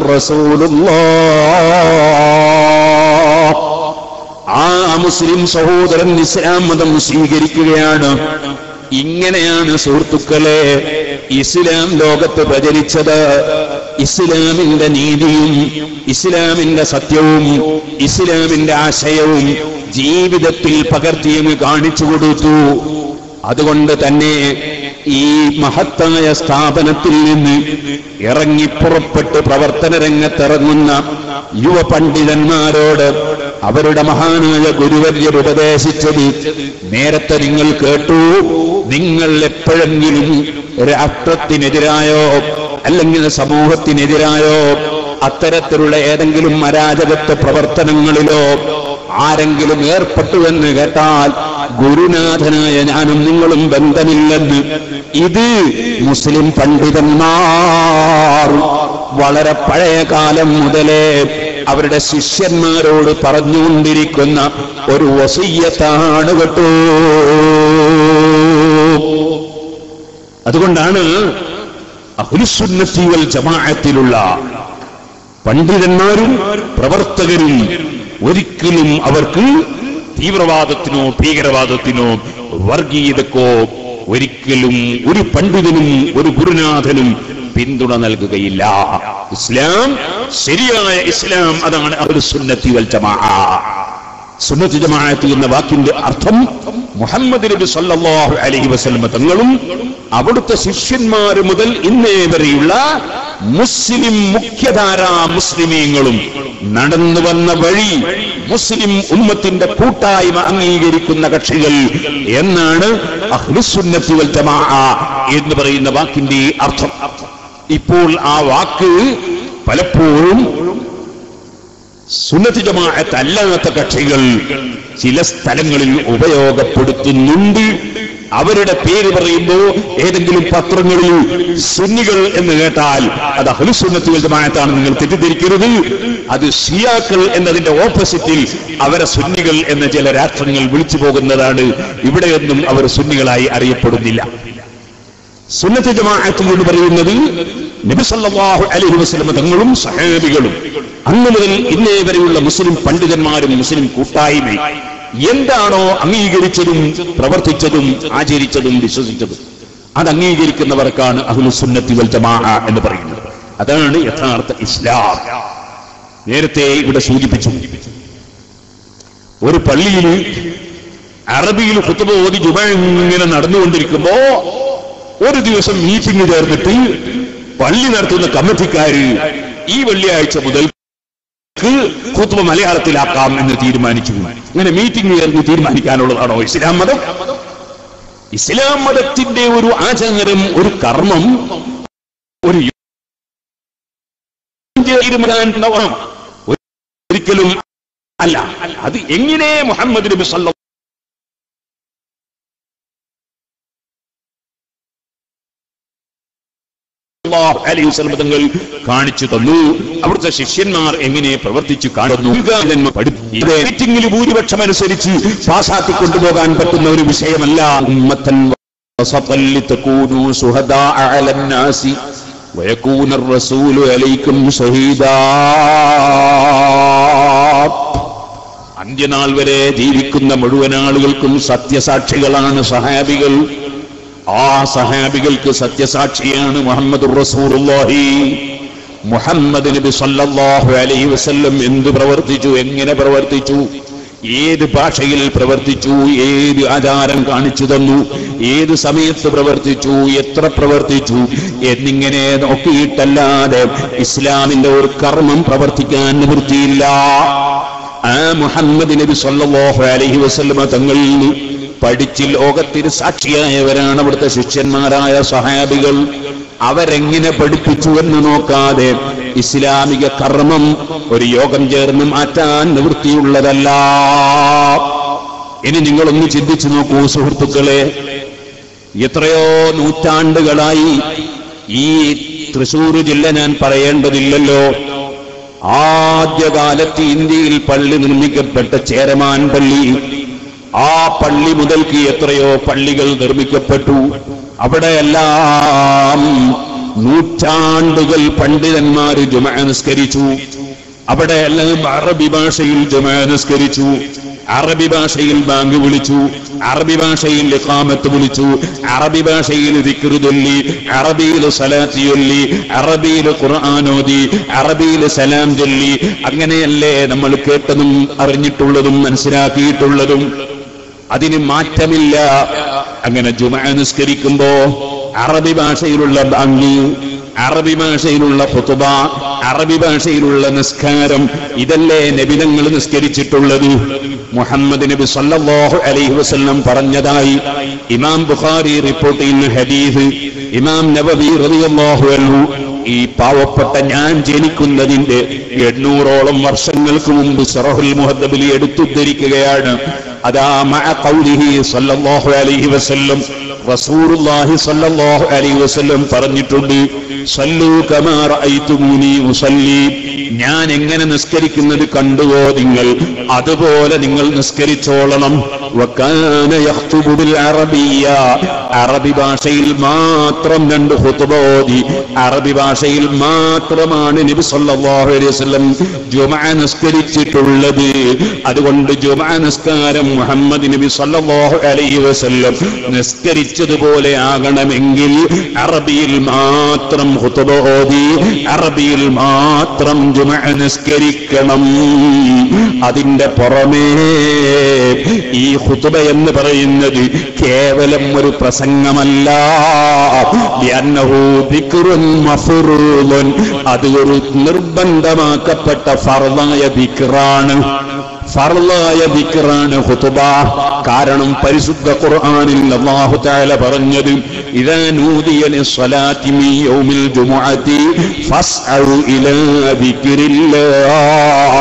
റസൂലുള്ളാഹ് ആ മുസ്ലിം സഹോദരൻ ഇസ്ലാം മതം സ്വീകരിക്കുകയാണ് ഇങ്ങനെയാണ് സുഹൃത്തുക്കളെ ഇസ്ലാം ലോകത്ത് പ്രചരിച്ചത് ഇസ്ലാമിന്റെ നീതിയും ഇസ്ലാമിന്റെ സത്യവും ഇസ്ലാമിന്റെ ആശയവും ജീവിതത്തിൽ പകർത്തിയങ്ങ് കാണിച്ചു കൊടുത്തു അതുകൊണ്ട് തന്നെ ഈ മഹത്തായ സ്ഥാപനത്തിൽ നിന്ന് ഇറങ്ങി പുറപ്പെട്ട് പ്രവർത്തന രംഗത്തിറങ്ങുന്ന യുവ പണ്ഡിതന്മാരോട് അവരുടെ മഹാനായ ഗുരുവര്യർ ഉപദേശിച്ചത് നേരത്തെ നിങ്ങൾ കേട്ടു നിങ്ങൾ എപ്പോഴെങ്കിലും രാഷ്ട്രത്തിനെതിരായോ അല്ലെങ്കിൽ സമൂഹത്തിനെതിരായോ അത്തരത്തിലുള്ള ഏതെങ്കിലും അരാജകത്വ പ്രവർത്തനങ്ങളിലോ ആരെങ്കിലും ഏർപ്പെട്ടു എന്ന് കേട്ടാൽ ഗുരുനാഥനായ ഞാനും നിങ്ങളും ബന്ധമില്ലെന്ന് ഇത് മുസ്ലിം പണ്ഡിതന്മാർ വളരെ പഴയ കാലം മുതലേ അവരുടെ ശിഷ്യന്മാരോട് പറഞ്ഞുകൊണ്ടിരിക്കുന്ന ഒരു വസയ്യത്താണ് കേട്ടോ അതുകൊണ്ടാണ് അഹുലുസുന്നത്തി വൽ ജമാഅത്തിലുള്ള പണ്ഡിതന്മാരും പ്രവർത്തകരും ഒരിക്കലും അവർക്ക് തീവ്രവാദത്തിനോ ഭീകരവാദത്തിനോ വർഗീയതക്കോ ഒരിക്കലും ഒരു പണ്ഡിതനും ഒരു ഗുരുനാഥനും പിന്തുണ നൽകുകയില്ല ഇസ്ലാം ശരിയായ ഇസ്ലാം അതാണ് അവർ സുന്നത്തി വൽ ജമാ സുന്നത്ത് ജമാഅത്ത് എന്ന വാക്കിന്റെ അർത്ഥം മുഹമ്മദ് നബി സല്ലല്ലാഹു അലൈഹി വസല്ലമ തങ്ങളും അവിടുത്തെ ശിഷ്യന്മാർ മുതൽ ഇന്നേ വരെയുള്ള മുസ്ലിം മുഖ്യധാരാ മുസ്ലിമീങ്ങളും നടന്നു വന്ന വഴി മുസ്ലിം ഉമ്മത്തിന്റെ കൂട്ടായ്മ അംഗീകരിക്കുന്ന കക്ഷികൾ എന്നാണ് അഹ്ലുസുന്നത്തി വൽ ജമാഅ എന്ന് പറയുന്ന വാക്കിന്റെ അർത്ഥം ഇപ്പോൾ ആ വാക്ക് പലപ്പോഴും സുന്നത്ത് ജമാഅത്ത് അല്ലാത്ത കക്ഷികൾ ചില സ്ഥലങ്ങളിൽ ഉപയോഗപ്പെടുത്തുന്നുണ്ട് അവരുടെ പേര് പറയുമ്പോ ഏതെങ്കിലും പത്രങ്ങളിൽ സുന്നികൾ എന്ന് കേട്ടാൽ അത് അഹ്ലുസുന്നത്ത് വൽ ജമാഅത്താണ് നിങ്ങൾ തെറ്റിദ്ധരിക്കരുത് അത് ഷിയാക്കൾ എന്നതിന്റെ ഓപ്പോസിറ്റിൽ അവരെ സുന്നികൾ എന്ന ചില രാഷ്ട്രങ്ങൾ വിളിച്ചു പോകുന്നതാണ് ഇവിടെയൊന്നും അവർ സുന്നികളായി അറിയപ്പെടുന്നില്ല സുന്നത്ത് ജമാഅത്ത് എന്ന് പറയുന്നത് നബി സല്ലല്ലാഹു അലൈഹി വസല്ലം തങ്ങളും സഹാബികളും അന്ന് മുതൽ ഇന്നേ വരെയുള്ള മുസ്ലിം പണ്ഡിതന്മാരും മുസ്ലിം കൂട്ടായ്മയും എന്താണോ അംഗീകരിച്ചതും പ്രവർത്തിച്ചതും ആചരിച്ചതും വിശ്വസിച്ചതും അത് അംഗീകരിക്കുന്നവർക്കാണ് അഹ്ലു സുന്നത്തി വൽ ജമാഅ എന്ന് പറയുന്നത് അതാണ് യഥാർത്ഥ ഇസ്ലാം നേരത്തെ ഇവിടെ സൂചിപ്പിച്ചു ഒരു പള്ളിയിൽ അറബിയിൽ കുത്തുബ ഓതി ജുമ ഇങ്ങനെ നടന്നുകൊണ്ടിരിക്കുമ്പോ ഒരു ദിവസം മീറ്റിംഗ് ചേർന്നിട്ട് പള്ളി നടത്തുന്ന കമ്മിറ്റിക്കാര് ഈ വെള്ളിയാഴ്ച മുതൽ കുത്തുബ മലയാളത്തിലാക്കാം എന്ന് തീരുമാനിച്ചു അങ്ങനെ മീറ്റിംഗ് ചേർന്ന് തീരുമാനിക്കാനുള്ളതാണോ ഇസ്ലാം മതം ഇസ്ലാം മതത്തിന്റെ ഒരു ആചാരം ഒരു കർമ്മം ഒരു തീരുമാനം ഒരിക്കലും അല്ല അത് എങ്ങനെ മുഹമ്മദ് നബി സല്ല അലൈഹി വസല്ലം തങ്ങൾ കാണിച്ചു തന്നു അവിടുത്തെ ശിഷ്യന്മാർ എങ്ങനെ പ്രവർത്തിച്ചു കാണുന്നു ജന്മ പഠിപ്പി മീറ്റിംഗിൽ ഭൂരിപക്ഷം അനുസരിച്ച് പാസാക്കി കൊണ്ടുപോകാൻ പറ്റുന്ന ഒരു വിഷയമല്ല ഉമ്മത്തൻ وسطا لتكونوا شهداء على الناس ويكون الرسول عليكم شهيدا അന്ത്യനാൾ വരെ ജീവിക്കുന്ന മുഴുവൻ ആളുകൾക്കും സത്യസാക്ഷികളാണ് സഹാബികൾ ആ സഹാബികൾക്ക് സത്യസാക്ഷിയാണ് മുഹമ്മദ് റസൂറുല്ലാഹി മുഹമ്മദ് നബി സല്ലല്ലാഹു അലൈഹി വസല്ലം എന്ത് പ്രവർത്തിച്ചു എങ്ങനെ പ്രവർത്തിച്ചു ഏത് ഭാഷയിൽ പ്രവർത്തിച്ചു ഏത് ആചാരം കാണിച്ചു തന്നു ഏത് സമയത്ത് പ്രവർത്തിച്ചു എത്ര പ്രവർത്തിച്ചു എന്നിങ്ങനെ നോക്കിയിട്ടല്ലാതെ ഇസ്ലാമിന്റെ ഒരു കർമ്മം പ്രവർത്തിക്കാൻ നിവൃത്തിയില്ല ആ മുഹമ്മദ് നബി സല്ലല്ലാഹു അലൈഹി വസല്ലമ തങ്ങളിൽ നിന്ന് പഠിച്ച് ലോകത്തിന് സാക്ഷിയായവരാണ് അവിടുത്തെ ശിഷ്യന്മാരായ സഹാബികൾ അവരെങ്ങനെ പഠിപ്പിച്ചു എന്ന് നോക്കാതെ ഇസ്ലാമിക കർമ്മം ഒരു യോഗം ചേർന്ന് മാറ്റാൻ നിവൃത്തിയുള്ളതല്ല ഇനി നിങ്ങളൊന്ന് ചിന്തിച്ചു നോക്കൂ സുഹൃത്തുക്കളെ എത്രയോ നൂറ്റാണ്ടുകളായി ഈ തൃശൂർ ജില്ല ഞാൻ പറയേണ്ടതില്ലല്ലോ ആദ്യകാലത്ത് ഇന്ത്യയിൽ പള്ളി നിർമ്മിക്കപ്പെട്ട ചേരമാൻ പള്ളി ആ പള്ളി മുതൽക്ക് എത്രയോ പള്ളികൾ നിർമ്മിക്കപ്പെട്ടു അവിടെയെല്ലാം നൂറ്റാണ്ടുകൾ പണ്ഡിതന്മാര് ജുമ നിസ്കരിച്ചു അവിടെയെല്ലാം അറബി ഭാഷയിൽ ജുമ നിസ്കരിച്ചു അറബി ഭാഷയിൽ ബാങ്ക് വിളിച്ചു അറബി ഭാഷയിൽ ഇഖാമത്ത് വിളിച്ചു അറബി ഭാഷയിൽ ദിക്റ് ചൊല്ലി അറബിയിൽ സലാത്ത് ചൊല്ലി അറബിയിൽ ഖുർആാനോദി അറബിയിൽ സലാം ചൊല്ലി അങ്ങനെയല്ലേ നമ്മൾ കേട്ടതും അറിഞ്ഞിട്ടുള്ളതും മനസ്സിലാക്കിയിട്ടുള്ളതും അതിന് മാറ്റമില്ല അങ്ങനെ ജുമ നിസ്കരിക്കുമ്പോ അറബി ഭാഷയിലുള്ള ബാങ്ക് അറബി ഭാഷയിലുള്ള ഫുതുബ അറബി ഭാഷയിലുള്ള നിസ്കാരം ഇതല്ലേ നബിതങ്ങൾ നിസ്കരിച്ചിട്ടുള്ളത് മുഹമ്മദ് നബി സല്ലല്ലാഹു അലൈഹി വസല്ലം പറഞ്ഞതായി ഇമാം ബുഖാരി റിപ്പോർട്ട് ചെയ്യുന്ന ഹദീസ് ഇമാം നബവി റളിയല്ലാഹു അൻഹു ഈ പാവപ്പെട്ട ഞാൻ ജനിക്കുന്നതിന്റെ എണ്ണൂറോളം വർഷങ്ങൾക്ക് മുമ്പ് സറഹുൽ മുഹദ്ദബിൽ എടുത്തുദ്ധരിക്കുകയാണ് അതാ മഅ ഖൗലിഹി സല്ലല്ലാഹു അലൈഹി വസല്ലം റസൂലുള്ളാഹി സല്ലല്ലാഹു അലൈഹി വസല്ലം പറഞ്ഞിട്ടുണ്ട് സല്ലു കമാ റഅയ്തുമൂനി ഉസല്ലി ഞാൻ എങ്ങനെ നിസ്കരിക്കുന്നത് കണ്ടുവോ നിങ്ങൾ അതുപോലെ നിങ്ങൾ നിസ്കരിച്ചോളണം വകാന യഖ്തുബു ബിൽ അറബിയ്യ അറബി ഭാഷയിൽ മാത്രം രണ്ട് ഖുത്ബ ഓതി അറബി ഭാഷയിൽ മാത്രമാണ് നബി സല്ലല്ലാഹു അലൈഹി വസല്ലം ജുമഅ നിസ്കരിച്ചിട്ടുള്ളത് അതുകൊണ്ട് ജുമഅ നിസ്കാരം മുഹമ്മദ് നബി സല്ലല്ലാഹു അലൈഹി വസല്ലം നിസ്കരിച്ചതുപോലെ ആകണമെങ്കിൽ അറബിയിൽ മാത്രം ഖുത്ബ ഓതി അറബിയിൽ മാത്രം ജുമഅ നിസ്കരിക്കണം അതിന്റെ പുറമേ ഈ ഖുത്ബ എന്ന് പറയുന്നത് കേവലം ഒരു പ്രസംഗമല്ല ലിഅന്നഹു ദിക്റുൻ മഫ്റൂദുൻ അത് ഒരു നിർബന്ധമാക്കപ്പെട്ട ഫർദായ ദിക്റാണ് ഫർലായ ദിക്റാണ് ഖുതുബ കാരണം പരിശുദ്ധ ഖുർആനിൽ അല്ലാഹു തആല പറഞ്ഞത് ഇദാ നൂദിയ ലിസ്സലാത്തി മിൻ യൗമിൽ ജുമുഅത്തി ഫസ്അു ഇലാ ദിക്രില്ലാഹ്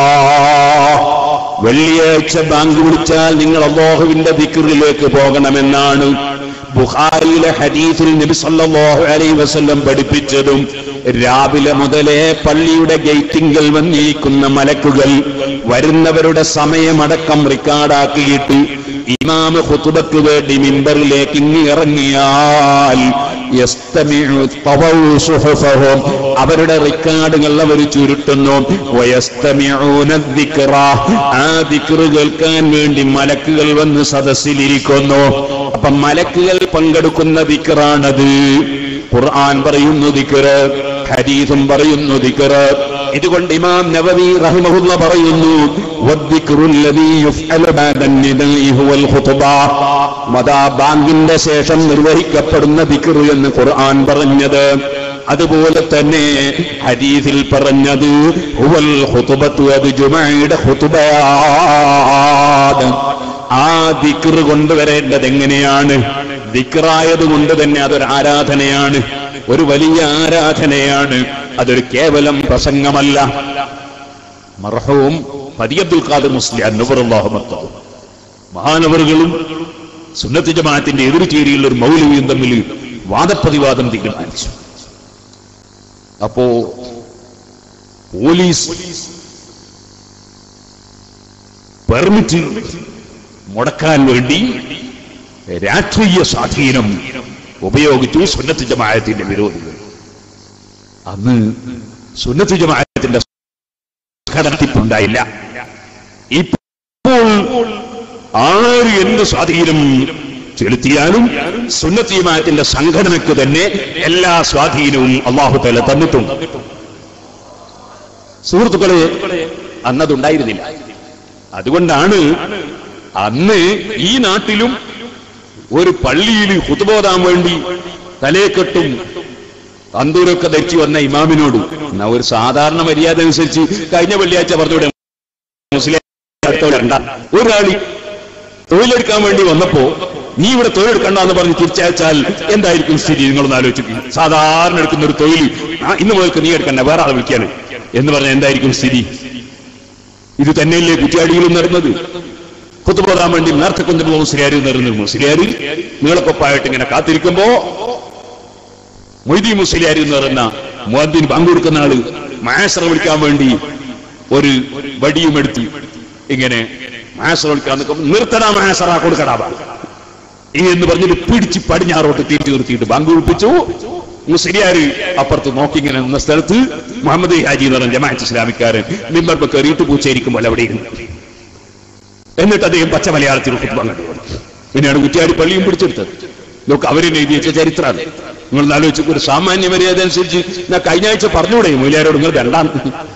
വെള്ളിയാഴ്ച ബാങ്ക് വിളിച്ചാൽ നിങ്ങൾ അള്ളാഹുവിന്റെ ദിക്റിലേക്ക് പോകണമെന്നാണ് ബുഖാരിയിലെ ഹദീസിൽ നബി സല്ലല്ലാഹു അലൈഹി വസല്ലം പഠിപ്പിച്ചതും രാവിലെ മുതലേ പള്ളിയുടെ ഗേറ്റിങ്കൽ വന്നിരിക്കുന്ന മലക്കുകൾ വരുന്നവരുടെ സമയമടക്കം റെക്കോർഡാക്കിയിട്ട് ഇമാമ് ഖുതുബക്ക് വേണ്ടി മിമ്പറിലേക്ക് ഇങ്ങി ഇറങ്ങിയാൽ യസ്തമിഉ തവൗ സുഹഫഹും അവരുടെ റെക്കോർഡുകൾ അവർ ചുരുട്ടുന്നു വയസ്തമിഊന ദിക്റ ആ ദിക്റ് കേൾക്കാൻ വേണ്ടി മലക്കുകൾ വന്ന് സദസ്സിലിരിക്കുന്നു അപ്പൊ മലക്കുകൾ പങ്കെടുക്കുന്ന ദിക്റാണത് ഖുർആൻ പറയുന്നു ദിക്റ് ഹദീസും പറയുന്നു ദിക്റ് ഇതുകൊണ്ട് ഇമാം നവവി റഹിമഹുല്ല പറയുന്നു വദ്ദിക്റുല്ലദീ യുഫ്അലു ബഅദ നിദാഇ ഹുവൽ ഖുതുബ മദാ ബാങ്കിന്റെ ശേഷം നിർവഹിക്കപ്പെടുന്ന ദിക്റ് എന്ന് ഖുർആൻ പറഞ്ഞത് അതുപോലെ തന്നെ ഹദീസിൽ പറഞ്ഞത് ഹുവൽ ഖുതുബത്തു അത് ജുമഅയുടെ ഖുതുബയാണ് ആ ദിക്റ് കൊണ്ടുവരേണ്ടത് എങ്ങനെയാണ് ദിക്റായത് കൊണ്ട് തന്നെ അതൊരു ആരാധനയാണ് ഒരു വലിയ ആരാധനയാണ് അതൊരു കേവലം പ്രസംഗമല്ല മർഹവും പതി അബ്ദുൽ ഖാദർ മുസ്ലിം അനുബറുല്ലാഹു മർത്തവും മഹാനവറുകളും സുന്നത്ത് ജമാഅത്തിന്റെ എതിർചേരിയുള്ള ഒരു മൗലവിയും തമ്മിൽ വാദപ്രതിവാദം തീരുമാനിച്ചു അപ്പോ പോലീസ് പെർമിറ്റ് മുടക്കാൻ വേണ്ടി രാഷ്ട്രീയ സ്വാധീനം ഉപയോഗിച്ചു സുന്നത്ത് ജമാഅത്തിന്റെ വിരോധികൾ അന്ന് സുന്നത്ത് ജമാഅത്തിന്റെ ഘടനത്തിപ്പുണ്ടായില്ല ഇപ്പോൾ ആര് എന്ത് സ്വാധീനം ചെലുത്തിയാലും സുന്നത്ത് ജമാഅത്തിന്റെ സംഘടനയ്ക്ക് തന്നെ എല്ലാ സ്വാധീനവും അള്ളാഹു തല തന്നിട്ടുണ്ട് സുഹൃത്തുക്കളെ അന്നതുണ്ടായിരുന്നില്ല അതുകൊണ്ടാണ് അന്ന് ഈ നാട്ടിലും ഒരു പള്ളിയിൽ കുത്തുബോധാൻ വേണ്ടി തലയെക്കെട്ടും തന്തൂരൊക്കെ ധരിച്ചു വന്ന ഇമാമിനോട് എന്നാ ഒരു സാധാരണ മര്യാദ അനുസരിച്ച് കഴിഞ്ഞ വെള്ളിയാഴ്ച പറഞ്ഞൂടെ മുസ്ലിം അടുത്തവരണ്ട ഒരാൾ തൊഴിലെടുക്കാൻ വേണ്ടി വന്നപ്പോ നീ ഇവിടെ തൊഴിലെടുക്കണ്ട എന്ന് പറഞ്ഞ് തിരിച്ചയച്ചാൽ എന്തായിരിക്കും സ്ഥിതി നിങ്ങളൊന്ന് ആലോചിക്കും സാധാരണ എടുക്കുന്ന ഒരു തൊഴിൽ ആ, ഇന്ന് മുതൽക്ക് നീ എടുക്കണ്ട വേറെ ആളെ വിളിക്കാന് എന്ന് പറഞ്ഞാൽ എന്തായിരിക്കും സ്ഥിതി ഇത് തന്നെയല്ലേ കുറ്റിയാടിയിലും നടന്നത് കുത്തുപോകാൻ വേണ്ടി നേരത്തെ കൊണ്ടുപോകുന്ന മുസ്ലിയാർ നിറഞ്ഞു മുസ്ലിയാർ നീളക്കൊപ്പായിട്ട് ഇങ്ങനെ കാത്തിരിക്കുമ്പോ മൊയ്തി മുസ്ലിയാർ എന്ന് പറയുന്ന മുഅദ്ദിൻ പങ്കെടുക്കുന്ന ആള് മാസറ വിളിക്കാൻ വേണ്ടി ഒരു വടിയും എടുത്തു ഇങ്ങനെ മാസറ വിളിക്കാൻ നിൽക്കുമ്പോൾ നിർത്തടാ മാസറ കൊടുക്കടാ ബാ എന്ന് പറഞ്ഞിട്ട് പിടിച്ച് പടിഞ്ഞാറോട്ട് തിരിച്ചു നിർത്തിയിട്ട് ബാങ്ക് വിളിപ്പിച്ചു മുസ്ലിയാർ അപ്പുറത്ത് നോക്കി ഇങ്ങനെ നിന്ന സ്ഥലത്ത് മുഹമ്മദ് ഹാജി എന്ന് പറഞ്ഞ ജമാഅത്ത് ഇസ്ലാമിക്കാരൻ മിമ്പർ കയറിയിട്ട് പൂച്ചയിരിക്കുമ്പോൾ അവിടെ ഇരുന്നു എന്നിട്ട് അദ്ദേഹം പച്ച മലയാളത്തിൽ കുത്തുബ കണ്ടു പിന്നെയാണ് കുറ്റിയാടി പള്ളിയും പിടിച്ചെടുത്തത് നോക്ക് അവരെന്നെ എഴുതി വെച്ച ചരിത്രമാണ് നിങ്ങൾ ആലോചിച്ച് ഒരു സാമാന്യ മര്യാദ അനുസരിച്ച് ഞാൻ കഴിഞ്ഞ ആഴ്ച പറഞ്ഞൂടെ മൂലാരോട് നിങ്ങൾ രണ്ടാം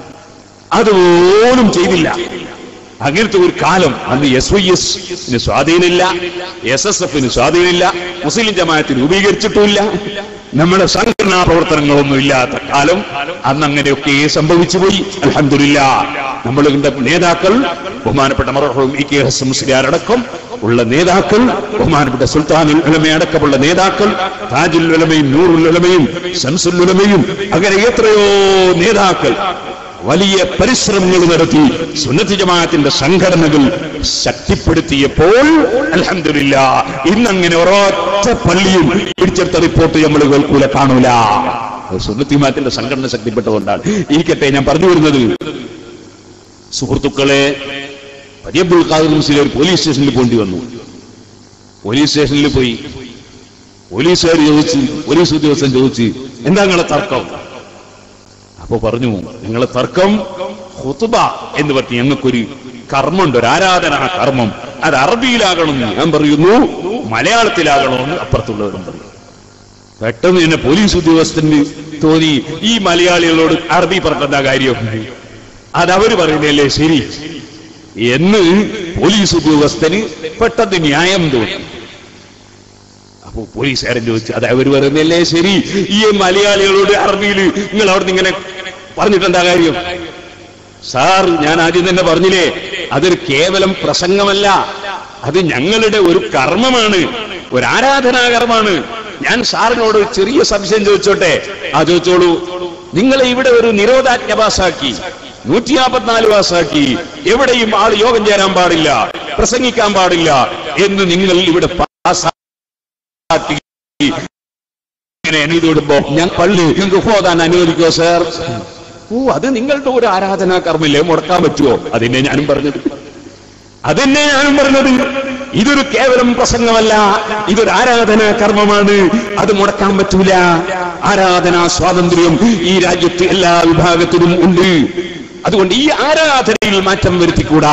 അതുപോലും ചെയ്തില്ല അങ്ങനത്തെ ഒരു കാലം അന്ന് എസ് വൈ എസിന് സ്വാധീനമില്ല എസ് എസ് എഫിന് സ്വാധീനമില്ല മുസ്ലിം ജമാഅത്ത് രൂപീകരിച്ചിട്ടുമില്ല നമ്മുടെ സംഘടനാ പ്രവർത്തനങ്ങളൊന്നും ഇല്ലാത്ത കാലം അന്ന് അങ്ങനെയൊക്കെ സംഭവിച്ചു പോയി അലഹമില്ല നമ്മളുടെ നേതാക്കൾ ബഹുമാനപ്പെട്ട മറഹവും ഇ കെ ഹസ് മുസ്ലിയാരടക്കം ഉള്ള നേതാക്കൾ ബഹുമാനപ്പെട്ട സുൽത്താനുൽ ഉലമ അടക്കമുള്ള നേതാക്കൾ താജുൽ ഉലമയും നൂറുൽ ഉലമയും ശംസുൽ ഉലമയും അങ്ങനെ എത്രയോ നേതാക്കൾ വലിയ പരിശ്രമങ്ങൾ നടത്തി സുന്നത്ത് ജമാഅത്തിന്റെ സംഘടനകൾ ശക്തിപ്പെടുത്തിയപ്പോൾ അലഹമില്ല ഇന്നങ്ങനെ ഒരൊറ്റ പള്ളിയും പിടിച്ചെടുത്ത റിപ്പോർട്ട് നമ്മൾ കേൾക്കൂല കാണൂല അത് സുന്നത്ത് ജമാഅത്തിന്റെ സംഘടന ശക്തിപ്പെട്ടതുകൊണ്ടാണ് ഇരിക്കട്ടെ ഞാൻ പറഞ്ഞു വരുന്നത് സുഹൃത്തുക്കളെ പര്യബുൽ ഖാദർ മുസ്ലിം ഒരു പോലീസ് സ്റ്റേഷനിൽ പോണ്ടി വന്നു പോലീസ് സ്റ്റേഷനിൽ പോയി പോലീസുകാർ ചോദിച്ച് പോലീസ് ഉദ്യോഗസ്ഥൻ ചോദിച്ച് എന്താ നിങ്ങളെ തർക്കം അപ്പൊ പറഞ്ഞു ഞങ്ങളെ തർക്കം ഹുതുബ എന്ന് പറഞ്ഞ് ഞങ്ങൾക്കൊരു കർമ്മമുണ്ട് ഒരു ആരാധനാ കർമ്മം അത് അറബിയിലാകണമെന്ന് ഞാൻ പറയുന്നു മലയാളത്തിലാകണമെന്ന് അപ്പുറത്തുള്ളവരും പറയും പെട്ടെന്ന് എന്നെ പോലീസ് ഉദ്യോഗസ്ഥന് തോന്നി ഈ മലയാളികളോട് അറബി പറഞ്ഞ കാര്യം അതവര് പറയുന്നല്ലേ ശരി എന്ന് പോലീസ് ഉദ്യോഗസ്ഥന് പെട്ടെന്ന് ന്യായം തോന്നി അപ്പൊ പോലീസുകാരൻ ചോദിച്ചു അത് അവർ പറയുന്നല്ലേ ശരി ഈ മലയാളികളോട് അറബിയിൽ നിങ്ങൾ അവിടുന്ന് ഇങ്ങനെ പറഞ്ഞിട്ട് എന്താ കാര്യം സാർ ഞാൻ ആദ്യം തന്നെ പറഞ്ഞില്ലേ അതൊരു കേവലം പ്രസംഗമല്ല അത് ഞങ്ങളുടെ ഒരു കർമ്മമാണ് ഒരു ആരാധനാകർമ്മമാണ് ഞാൻ സാറിനോട് ഒരു ചെറിയ സംശയം ചോദിച്ചോട്ടെ ആ ചോദിച്ചോളൂ നിങ്ങളെ ഇവിടെ ഒരു നിരോധാജ്ഞ പാസാക്കി നൂറ്റി നാൽപ്പത്തിനാല് പാസാക്കി എവിടെയും ആൾ യോഗം ചേരാൻ പാടില്ല പ്രസംഗിക്കാൻ പാടില്ല എന്ന് നിങ്ങൾ ഇവിടെ പാസാക്കി ഇങ്ങനെ അനുവദിടുമ്പോ ഞാൻ പള്ളി നിങ്ങൾക്ക് പോകാൻ അനുവദിക്കോ സാർ ഓ അത് നിങ്ങളുടെ ഒരു ആരാധനാ കർമ്മില്ലേ മുടക്കാൻ പറ്റുമോ അതിനെ ഞാനും പറഞ്ഞത് അതെന്നെ ഞാനും പറഞ്ഞത് ഇതൊരു കേവലം പ്രസംഗമല്ല ഇതൊരു ആരാധനാ കർമ്മമാണ് അത് മുടക്കാൻ പറ്റൂല ആരാധനാ സ്വാതന്ത്ര്യം ഈ രാജ്യത്ത് എല്ലാ വിഭാഗത്തിലും ഉണ്ട് അതുകൊണ്ട് ഈ ആരാധനയിൽ മാറ്റം വരുത്തിക്കൂടാ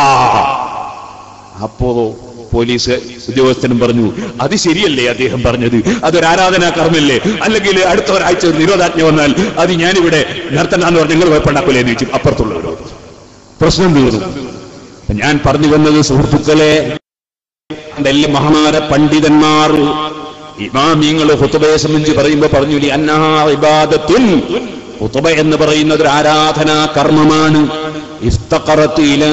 അപ്പോ പോലീസ് ഉദ്യോഗസ്ഥനും പറഞ്ഞു അത് ശരിയല്ലേ അദ്ദേഹം പറഞ്ഞത് അതൊരു ആരാധനാ കർമ്മല്ലേ അല്ലെങ്കിൽ അടുത്ത ഒരാഴ്ച ഒരു നിരോധാജ്ഞ വന്നാൽ അത് ഞാനിവിടെ നിർത്തണ്ടെന്ന് പറഞ്ഞ് നിങ്ങൾ കുഴപ്പമുണ്ടാക്കൂലേ എന്ന് ചോദിച്ചു അപ്പുറത്തുള്ളവരോട് പ്രശ്നം തീർന്നു ഞാൻ പറഞ്ഞു വന്നത് സുഹൃത്തുക്കളെ വലിയ മഹാമാര പണ്ഡിതന്മാർ ഇമാമിങ്ങൾ ഹുത്തുബയെ സംബന്ധിച്ച് പറയുമ്പോ പറഞ്ഞു "ലി അന്നഹാ ഇബാദത്തുൻ ഹുത്തുബ എന്ന് പറയുന്നത് ഒരു ആരാധനാ കർമ്മമാണ് ഇഫ്തഖറത്ത് ഇലാ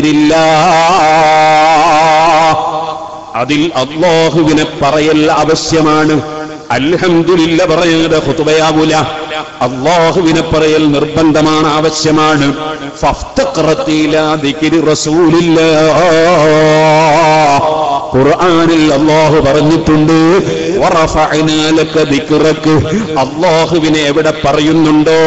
ദിക്രില്ലാഹ്. അതിൽ അള്ളാഹുവിനെ പറയൽ ആവശ്യമാണ് അൽഹംദുലില്ല പറയാതെ ഹുതുബയാകൂല അള്ളാഹുവിനെ പറയൽ നിർബന്ധമാണ് ആവശ്യമാണ് ഫഫ്തഖറത്ത് ഇലാ ദിക്രി റസൂലില്ലാഹ്. ഖുർആനിൽ അള്ളാഹു പറഞ്ഞിട്ടുണ്ട് വറഫഅനാ ലക ദിക്റക. അള്ളാഹുവിനെ എവിടെ പറയുന്നുണ്ടോ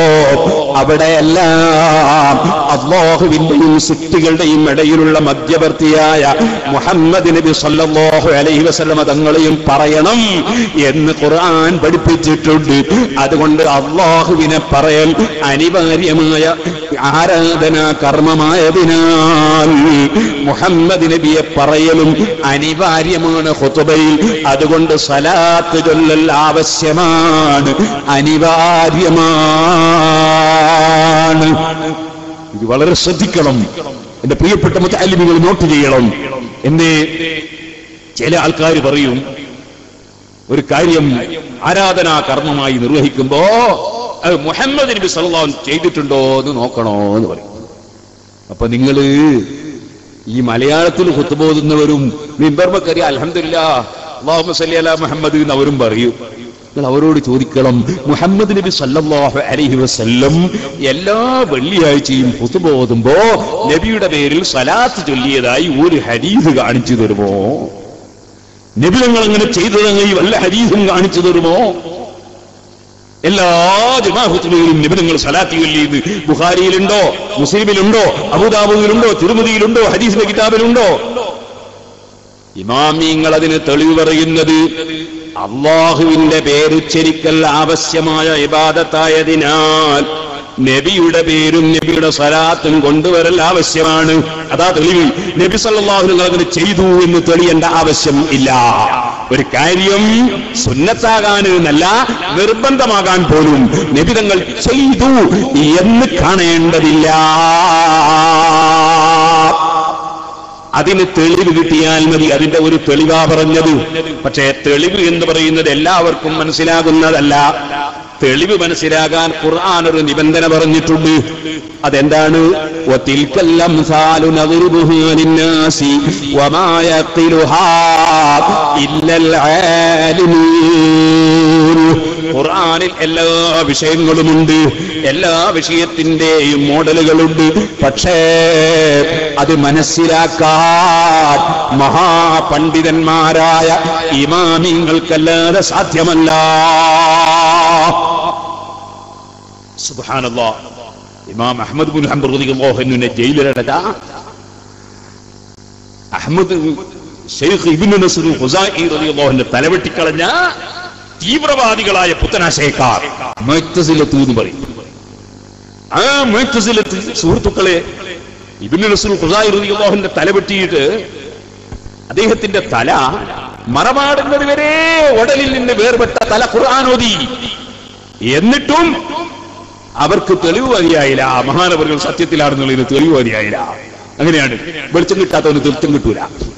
അവിടെയെല്ലാം അള്ളാഹുവിന്റെയും സൃഷ്ടികളുടെയും ഇടയിലുള്ള മധ്യവർത്തിയായ മുഹമ്മദ് നബി സല്ലല്ലാഹു അലൈഹി വസല്ലമ തങ്ങളെയും പറയണം എന്ന് ഖുർആൻ പഠിപ്പിച്ചിട്ടുണ്ട് അതുകൊണ്ട് അള്ളാഹുവിനെ പറയൽ അനിവാര്യമായ ആരാധനാ കർമ്മമായതിനാൽ മുഹമ്മദ് നബിയെ പറയലും അനിവാര്യമാണ് ഖുതുബയിൽ അതുകൊണ്ട് സലാത്ത് ചൊല്ലൽ ആവശ്യമാണ് അനിവാര്യമാണ് ഇത് വളരെ ശ്രദ്ധിക്കണം എന്റെ പ്രിയപ്പെട്ട മുത്തല്ലിമികൾ നോട്ട് ചെയ്യണം എന്നേ ചില ആൾക്കാർ പറയും ഒരു കാര്യം ആരാധനാ കർമ്മമായി നിർവഹിക്കുമ്പോ അത് മുഹമ്മദ് നബി സല്ലല്ലാഹു ചെയ്തിട്ടുണ്ടോ എന്ന് നോക്കണോ എന്ന് പറയും അപ്പൊ നിങ്ങള് ഈ മലയാളത്തിൽ കുത്തുപോകുന്നവരും മിമ്പർമക്കറി അലഹമില്ല അള്ളാഹു സല്ലി അല മുഹമ്മദ് എന്ന് അവരും പറയും നിങ്ങൾ അവരോട് ചോദിക്കണം മുഹമ്മദ് നബി സല്ലല്ലാഹു അലൈഹി വസല്ലം എല്ലാ വെള്ളിയാഴ്ചയും കുത്തുപോകുമ്പോ നബിയുടെ പേരിൽ സലാത്ത് ചൊല്ലിയതായി ഒരു ഹദീസ് കാണിച്ചു തരുമോ നബി നിങ്ങൾ അങ്ങനെ ചെയ്തതെങ്കിൽ വല്ല ഹദീസും കാണിച്ചു തരുമോ എല്ലാ ജമാഹുത്തുകളിലും നിബിധങ്ങൾ സലാത്തി ചൊല്ലിയത് ബുഖാരിയിലുണ്ടോ മുസ്ലിമിലുണ്ടോ അബുദാബുദിലുണ്ടോ തിരുമതിയിലുണ്ടോ ഹദീസിന്റെ കിതാബിലുണ്ടോ ഇമാമിങ്ങൾ അതിന് തെളിവ് പറയുന്നത് അള്ളാഹുവിന്റെ പേരുച്ചരിക്കൽ ആവശ്യമായ ഇബാദത്തായതിനാൽ നബിയുടെ പേരും നബിയുടെ സലാത്തും കൊണ്ടുവരൽ ആവശ്യമാണ് അതാ തെളിവ് നബി സല്ലല്ലാഹു നിങ്ങൾ അങ്ങനെ ചെയ്തു എന്ന് തെളിയേണ്ട ആവശ്യം ഇല്ല ഒരു കാര്യം സുന്നത്താകാൻ എന്നല്ല നിർബന്ധമാകാൻ പോലും നബി തങ്ങൾ ചെയ്തു എന്ന് കാണേണ്ടതില്ല അതിന് തെളിവ് കിട്ടിയാൽ മതി അതിന്റെ ഒരു തെളിവാ പറഞ്ഞത് പക്ഷേ തെളിവ് എന്ന് പറയുന്നത് എല്ലാവർക്കും മനസ്സിലാകുന്നതല്ല തെളിവ് മനസ്സിലാകാൻ ഖുർആൻ ഒരു നിബന്ധന പറഞ്ഞിട്ടുണ്ട് അതെന്താണ് وَتِلْكَ الْأَمْثَالُ نَضْرِبُهَا لِلنَّاسِ وَمَا يَعْقِلُهَا إِلَّا الْعَالِمُونَ ഖുർആനിൽ എല്ലാ വിഷയങ്ങളുമുണ്ട് എല്ലാ വിഷയത്തിന്റെയും മോഡലുകളുണ്ട് പക്ഷേ അത് മനസ്സിലാക്കാൻ മഹാപണ്ഡിതന്മാരായ ഇമാമിങ്ങൾക്കല്ലാതെ സാധ്യമല്ല സുബ്ഹാനല്ലാ ഇമാം അഹമ്മദ് ബിൻ ഹംബർ റളിയല്ലാഹുവിനെ ജയിലിലടച്ച അഹമ്മദ് ഷെയ്ഖ് ഇബ്നു നസ്ർ ഖുസായി റളിയല്ലാഹുവിന്റെ തലവെട്ടിക്കളഞ്ഞ തീവ്രവാദികളായ പുത്തനാശയക്കാർ മുഅ്തസിലത്ത് എന്ന് പറയും ആ മുഅ്തസിലത്ത് സുഹൃത്തുക്കളെ ഇബ്നു നസ്ർ ഖുസായി റളിയല്ലാഹുവിന്റെ തലവെട്ടിയിട്ട് അദ്ദേഹത്തിന്റെ തല മറമാടുന്നത് വരെ ഉടലിൽ നിന്ന് വേർപെട്ട തല ഖുർആാനോദി എന്നിട്ടും അവർക്ക് തെളിവ് മതിയായില്ല ആ മഹാനവറുകൾ സത്യത്തിലാണെന്നുള്ളതിന് തെളിവ് മതിയായില്ല അങ്ങനെയാണ് വെളിച്ചം കിട്ടാത്തവന് തീർത്ഥം കിട്ടൂല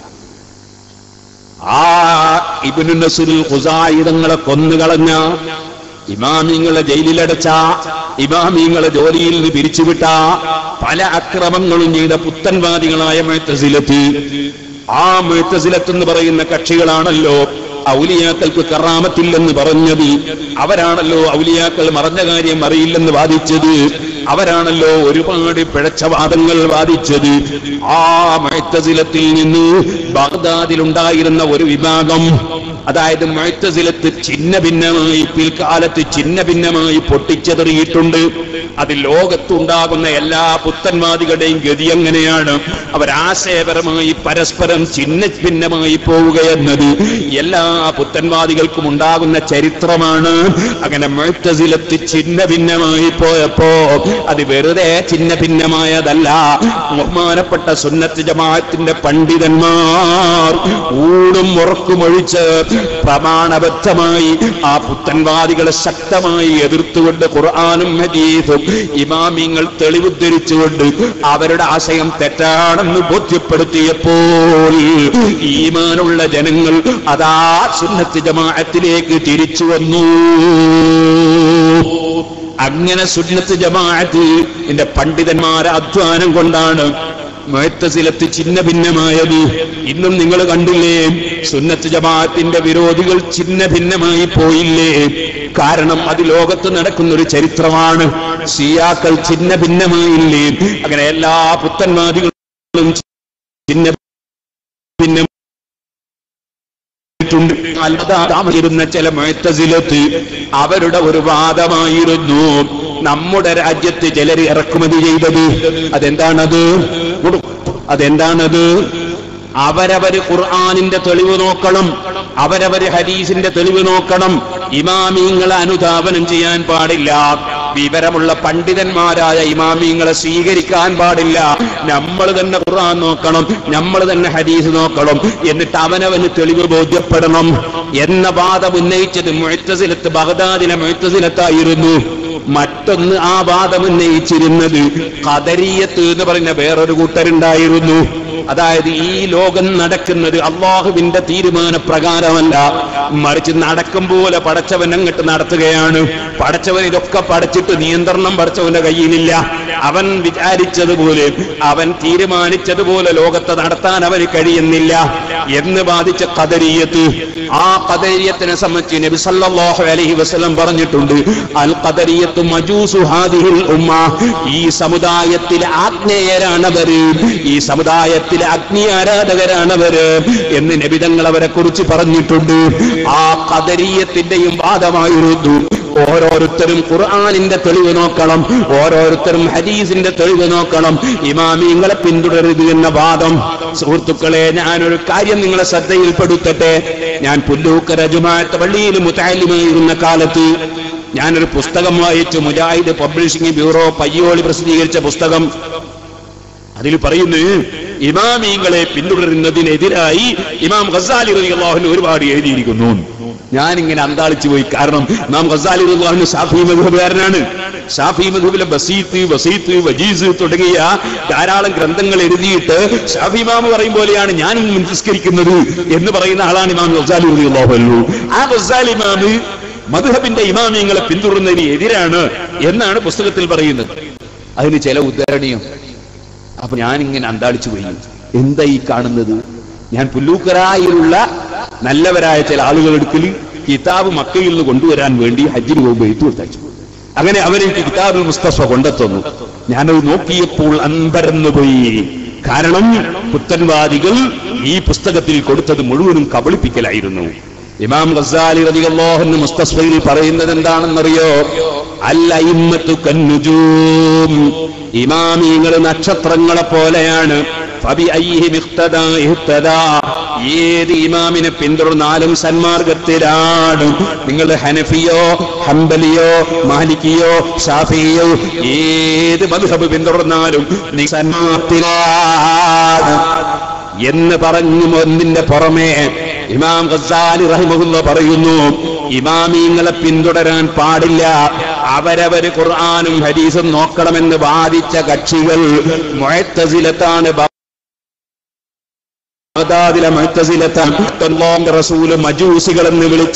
ആ ഇബിനു നസുൽ ഖുസായുധങ്ങളെ കൊന്നുകളഞ്ഞ ഇമാമിങ്ങളെ ജയിലിലടച്ച ഇമാമിങ്ങളെ ജോലിയിൽ നിന്ന് പിരിച്ചുവിട്ട പല അക്രമങ്ങളും ചെയ്ത പുത്തൻവാദികളായ മേത്തസിലെത്തി ആ മേത്തസിലത്ത് എന്ന് പറയുന്ന കക്ഷികളാണല്ലോ ഔലിയാക്കൾക്ക് കറാമത്തില്ലെന്ന് പറഞ്ഞത് അവരാണല്ലോ ഔലിയാക്കൾ മറഞ്ഞ കാര്യം അറിയില്ലെന്ന് വാദിച്ചത് അവരാണല്ലോ ഒരുപാട് പിഴച്ച വാദങ്ങൾ വാദിച്ചത് ആ മഴത്തസിലത്തിൽ നിന്ന് ബാഗ്ദാദിലുണ്ടായിരുന്ന ഒരു വിഭാഗം അതായത് മഴത്തസിലത്ത് ചിന്ന ഭിന്നമായി പിൽക്കാലത്ത് ചിന്ന ഭിന്നമായി പൊട്ടിച്ചെറിയിട്ടുണ്ട് അത് ലോകത്തുണ്ടാകുന്ന എല്ലാ പുത്തൻവാദികളുടെയും ഗതി എങ്ങനെയാണ് അവരാശയപരമായി പരസ്പരം ചിന്ന ഭിന്നമായി പോവുകയെന്നത് എല്ലാ പുത്തൻവാദികൾക്കും ഉണ്ടാകുന്ന ചരിത്രമാണ് അങ്ങനെ മുഴത്തസിലത്ത് ചിന്ന ഭിന്നമായി പോയപ്പോ അത് വെറുതെ ചിന്ന ഭിന്നമായതല്ല ബഹുമാനപ്പെട്ട സുന്നത്ത് ജമാഅത്തിന്റെ പണ്ഡിതന്മാർ ഊടും ഉറക്കുമൊഴിച്ച് പ്രമാണബദ്ധമായി ആ പുത്തൻവാദികളെ ശക്തമായി എതിർത്തുകൊണ്ട് ഖുർആാനും ഹദീസും ഇമാമിങ്ങൾ തെളിവുദ്ധരിച്ചുകൊണ്ട് അവരുടെ ആശയം തെറ്റാണെന്ന് ബോധ്യപ്പെടുത്തിയപ്പോൾ ഈമാനുള്ള ജനങ്ങൾ അതാ സുന്നത്ത് ജമാഅത്തിലേക്ക് തിരിച്ചു വന്നു അങ്ങനെ സുന്നത്ത് ജമാഅത്ത് എന്റെ പണ്ഡിതന്മാരെ അധ്വാനം കൊണ്ടാണ് മുഴത്തസിലത്ത് ചിന്ന ഭിന്നമായത് ഇന്നും നിങ്ങൾ കണ്ടില്ലേ സുന്നത്ത് ജമാഅത്തിന്റെ വിരോധികൾ ചിന്ന ഭിന്നമായി പോയില്ലേ കാരണം അത് ലോകത്ത് നടക്കുന്ന ഒരു ചരിത്രമാണ് ഷിയാക്കൾ ചിന്ന ഭിന്നമായില്ലേ അങ്ങനെ എല്ലാ പുത്തൻവാദികളും ചിന്ന ഭിന്ന ഉണ്ട് താമസിരുന്ന ചില മുഴത്തസിലത്ത് അവരുടെ ഒരു വാദമായിരുന്നു നമ്മുടെ രാജ്യത്ത് ചിലർ ഇറക്കുമതി ചെയ്തത് അതെന്താണത് കൊടു. അതെന്താണത് അവരവര് ഖുർആാനിന്റെ തെളിവ് നോക്കണം അവരവര് ഹദീസിന്റെ തെളിവ് നോക്കണം ഇമാമീങ്ങളെ അനുധാപനം ചെയ്യാൻ പാടില്ല വിവരമുള്ള പണ്ഡിതന്മാരായ ഇമാമീങ്ങളെ സ്വീകരിക്കാൻ പാടില്ല നമ്മൾ തന്നെ ഖുർആൻ നോക്കണം നമ്മൾ തന്നെ ഹദീസ് നോക്കണം എന്നിട്ട് അവനവന് തെളിവ് ബോധ്യപ്പെടണം എന്ന വാദം ഉന്നയിച്ചത് മുഴത്തസിലത്ത് ബഗ്ദാദിലെ മുഴത്തസിലത്തായിരുന്നു മറ്റൊന്ന് ആ വാദം ഉന്നയിച്ചിരുന്നത് കദരീയത്ത് എന്ന് പറയുന്ന വേറൊരു കൂട്ടരുണ്ടായിരുന്നു അതായത് ഈ ലോകം നടക്കുന്നത് അള്ളാഹുവിന്റെ തീരുമാന പ്രകാരമല്ല മറിച്ച് നടക്കും പോലെ പടച്ചവൻ അങ്ങോട്ട് നടത്തുകയാണ് പടച്ചവൻ ഇതൊക്കെ പടച്ചിട്ട് നിയന്ത്രണം പടച്ചവന്റെ കയ്യിലില്ല അവൻ വിചാരിച്ചതുപോലെ അവൻ തീരുമാനിച്ചതുപോലെ ലോകത്തെ നടത്താൻ അവന് കഴിയുന്നില്ല എന്ന് ബാധിച്ച കദരീയത്ത് ആ കദരീയത്തിനെ സംബന്ധിച്ച് നബി സല്ലല്ലാഹു അലൈഹി വസല്ലം പറഞ്ഞിട്ടുണ്ട് അൽ ഖദരിയത്തു മജൂസു ഹാദിഹിൽ ഉമ്മ ഈ സമുദായത്തിലെ ആഗ്നേയരാണവര് ഈ സമുദായത്തിലെ അഗ്നി ആരാധകരാണവര് എന്ന് നബിതങ്ങൾ അവരെ കുറിച്ച് പറഞ്ഞിട്ടുണ്ട് ആ കദരീയത്തിന്റെയും വാദമായിരുന്നു ഓരോരുത്തരും ഖുർആാനിന്റെ തെളിവ് നോക്കണം ഓരോരുത്തരും ഹദീസിന്റെ തെളിവ് നോക്കണം ഇമാമിങ്ങളെ പിന്തുടരുത് എന്ന വാദം സുഹൃത്തുക്കളെ ഞാനൊരു കാര്യം നിങ്ങളെ ശ്രദ്ധയിൽപ്പെടുത്തട്ടെ ഞാൻ പുല്ലൂക്കര ജുമാഅത്ത് പള്ളിയിൽ മുത്താലിമായിരുന്ന കാലത്ത് ഞാനൊരു പുസ്തകം വായിച്ചു മുജാഹിദ് പബ്ലിഷിംഗ് ബ്യൂറോ പയ്യോളി പ്രസിദ്ധീകരിച്ച പുസ്തകം അതിൽ പറയുന്നു ഇമാമീങ്ങളെ പിന്തുടരുന്നതിനെതിരായി ഇമാം ഖസാലി റളിയല്ലാഹു ഒരുപാട് എഴുതിയിരിക്കുന്നു ഞാൻ ഇങ്ങനെ അന്താളിച്ചു പോയി കാരണം ഇമാം ഖസാലി റളിയല്ലാഹു ഷാഫി മദ്ഹബുകാരനാണ് ഷാഫി മദ്ഹബിലെ ബസീത്ത് വസീത്ത് വജീസ് തുടങ്ങിയ ധാരാളം ഗ്രന്ഥങ്ങൾ എഴുതിയിട്ട് ഷാഫി ഇമാം പറയും പോലെയാണ് ഞാൻ നിസ്കരിക്കുന്നത് എന്ന് പറയുന്ന ആളാണ് ഇമാം ഖസാലി റളിയല്ലാഹു അൻഹു ആ ഖസാലി ഇമാം മദ്ഹബിന്റെ ഇമാമിയങ്ങളെ പിന്തുടരുന്നതിന് എതിരാണ് എന്നാണ് പുസ്തകത്തിൽ പറയുന്നത് അതിന് ചില ഉദ്ധരണിയും അപ്പൊ ഞാനിങ്ങനെ അന്താളിച്ചു പോയി എന്താ ഈ കാണുന്നത് ഞാൻ പുല്ലൂക്കരായിലുള്ള നല്ലവരായ ചില ആളുകൾ എടുക്കൽ കിതാബ് മക്കയിൽ നിന്ന് കൊണ്ടുവരാൻ വേണ്ടി ഹജ്ജിന് പോകുമ്പോൾ എഴുത്തു കൊടുത്തയച്ചു അങ്ങനെ അവരെനിക്ക് കിതാബുൽ മുസ്തഫ കൊണ്ടെത്തുന്നു ഞാനത് നോക്കിയപ്പോൾ അമ്പരന്നു പോയി കാരണം പുത്തൻവാദികൾ ഈ പുസ്തകത്തിൽ കൊടുത്തത് മുഴുവനും കബളിപ്പിക്കലായിരുന്നു ഇമാം ഗസാലി റളിയല്ലാഹു മുസ്തസ്ഫയിൽ പറയുന്നത് എന്താണെന്നറിയോ അല്ലയിമ്മത്തു കന്നുജൂം ഇമാമിങ്ങൾ നക്ഷത്രങ്ങളെ പോലെയാണ് ഫബി അയ്യിഹിം ഇഖ്തദാ ഇഹ്തദാ ഏത് ഇമാമിനെ പിന്തുടർന്നാലും സന്മാർഗത്തിലാണ് നിങ്ങൾ ഹനഫിയോ ഹംബലിയോ മാലിക്കിയോ ഷാഫിയോ ഏത് മദ്ഹബ് പിന്തുടർന്നാലും നീ സന്മാർഗത്തിലാണ് എന്ന് പറഞ്ഞു ഒന്നിന്റെ പുറമെ ഇമാം ഖസാലി റഹിമഹുല്ല പറയുന്നു ഇമാമീങ്ങളെ പിന്തുടരാൻ പാടില്ല അവരവര് ഖുർആാനും ഹദീസും നോക്കണമെന്ന് വാദിച്ച കക്ഷികൾ മുഴത്തസിലത്താണ് ബഗ്ദാദിലെ മുഴത്തസിലത്താണ് അല്ലാഹുവിന്റെ റസൂല് മജൂസികൾ എന്ന് വിളിച്ച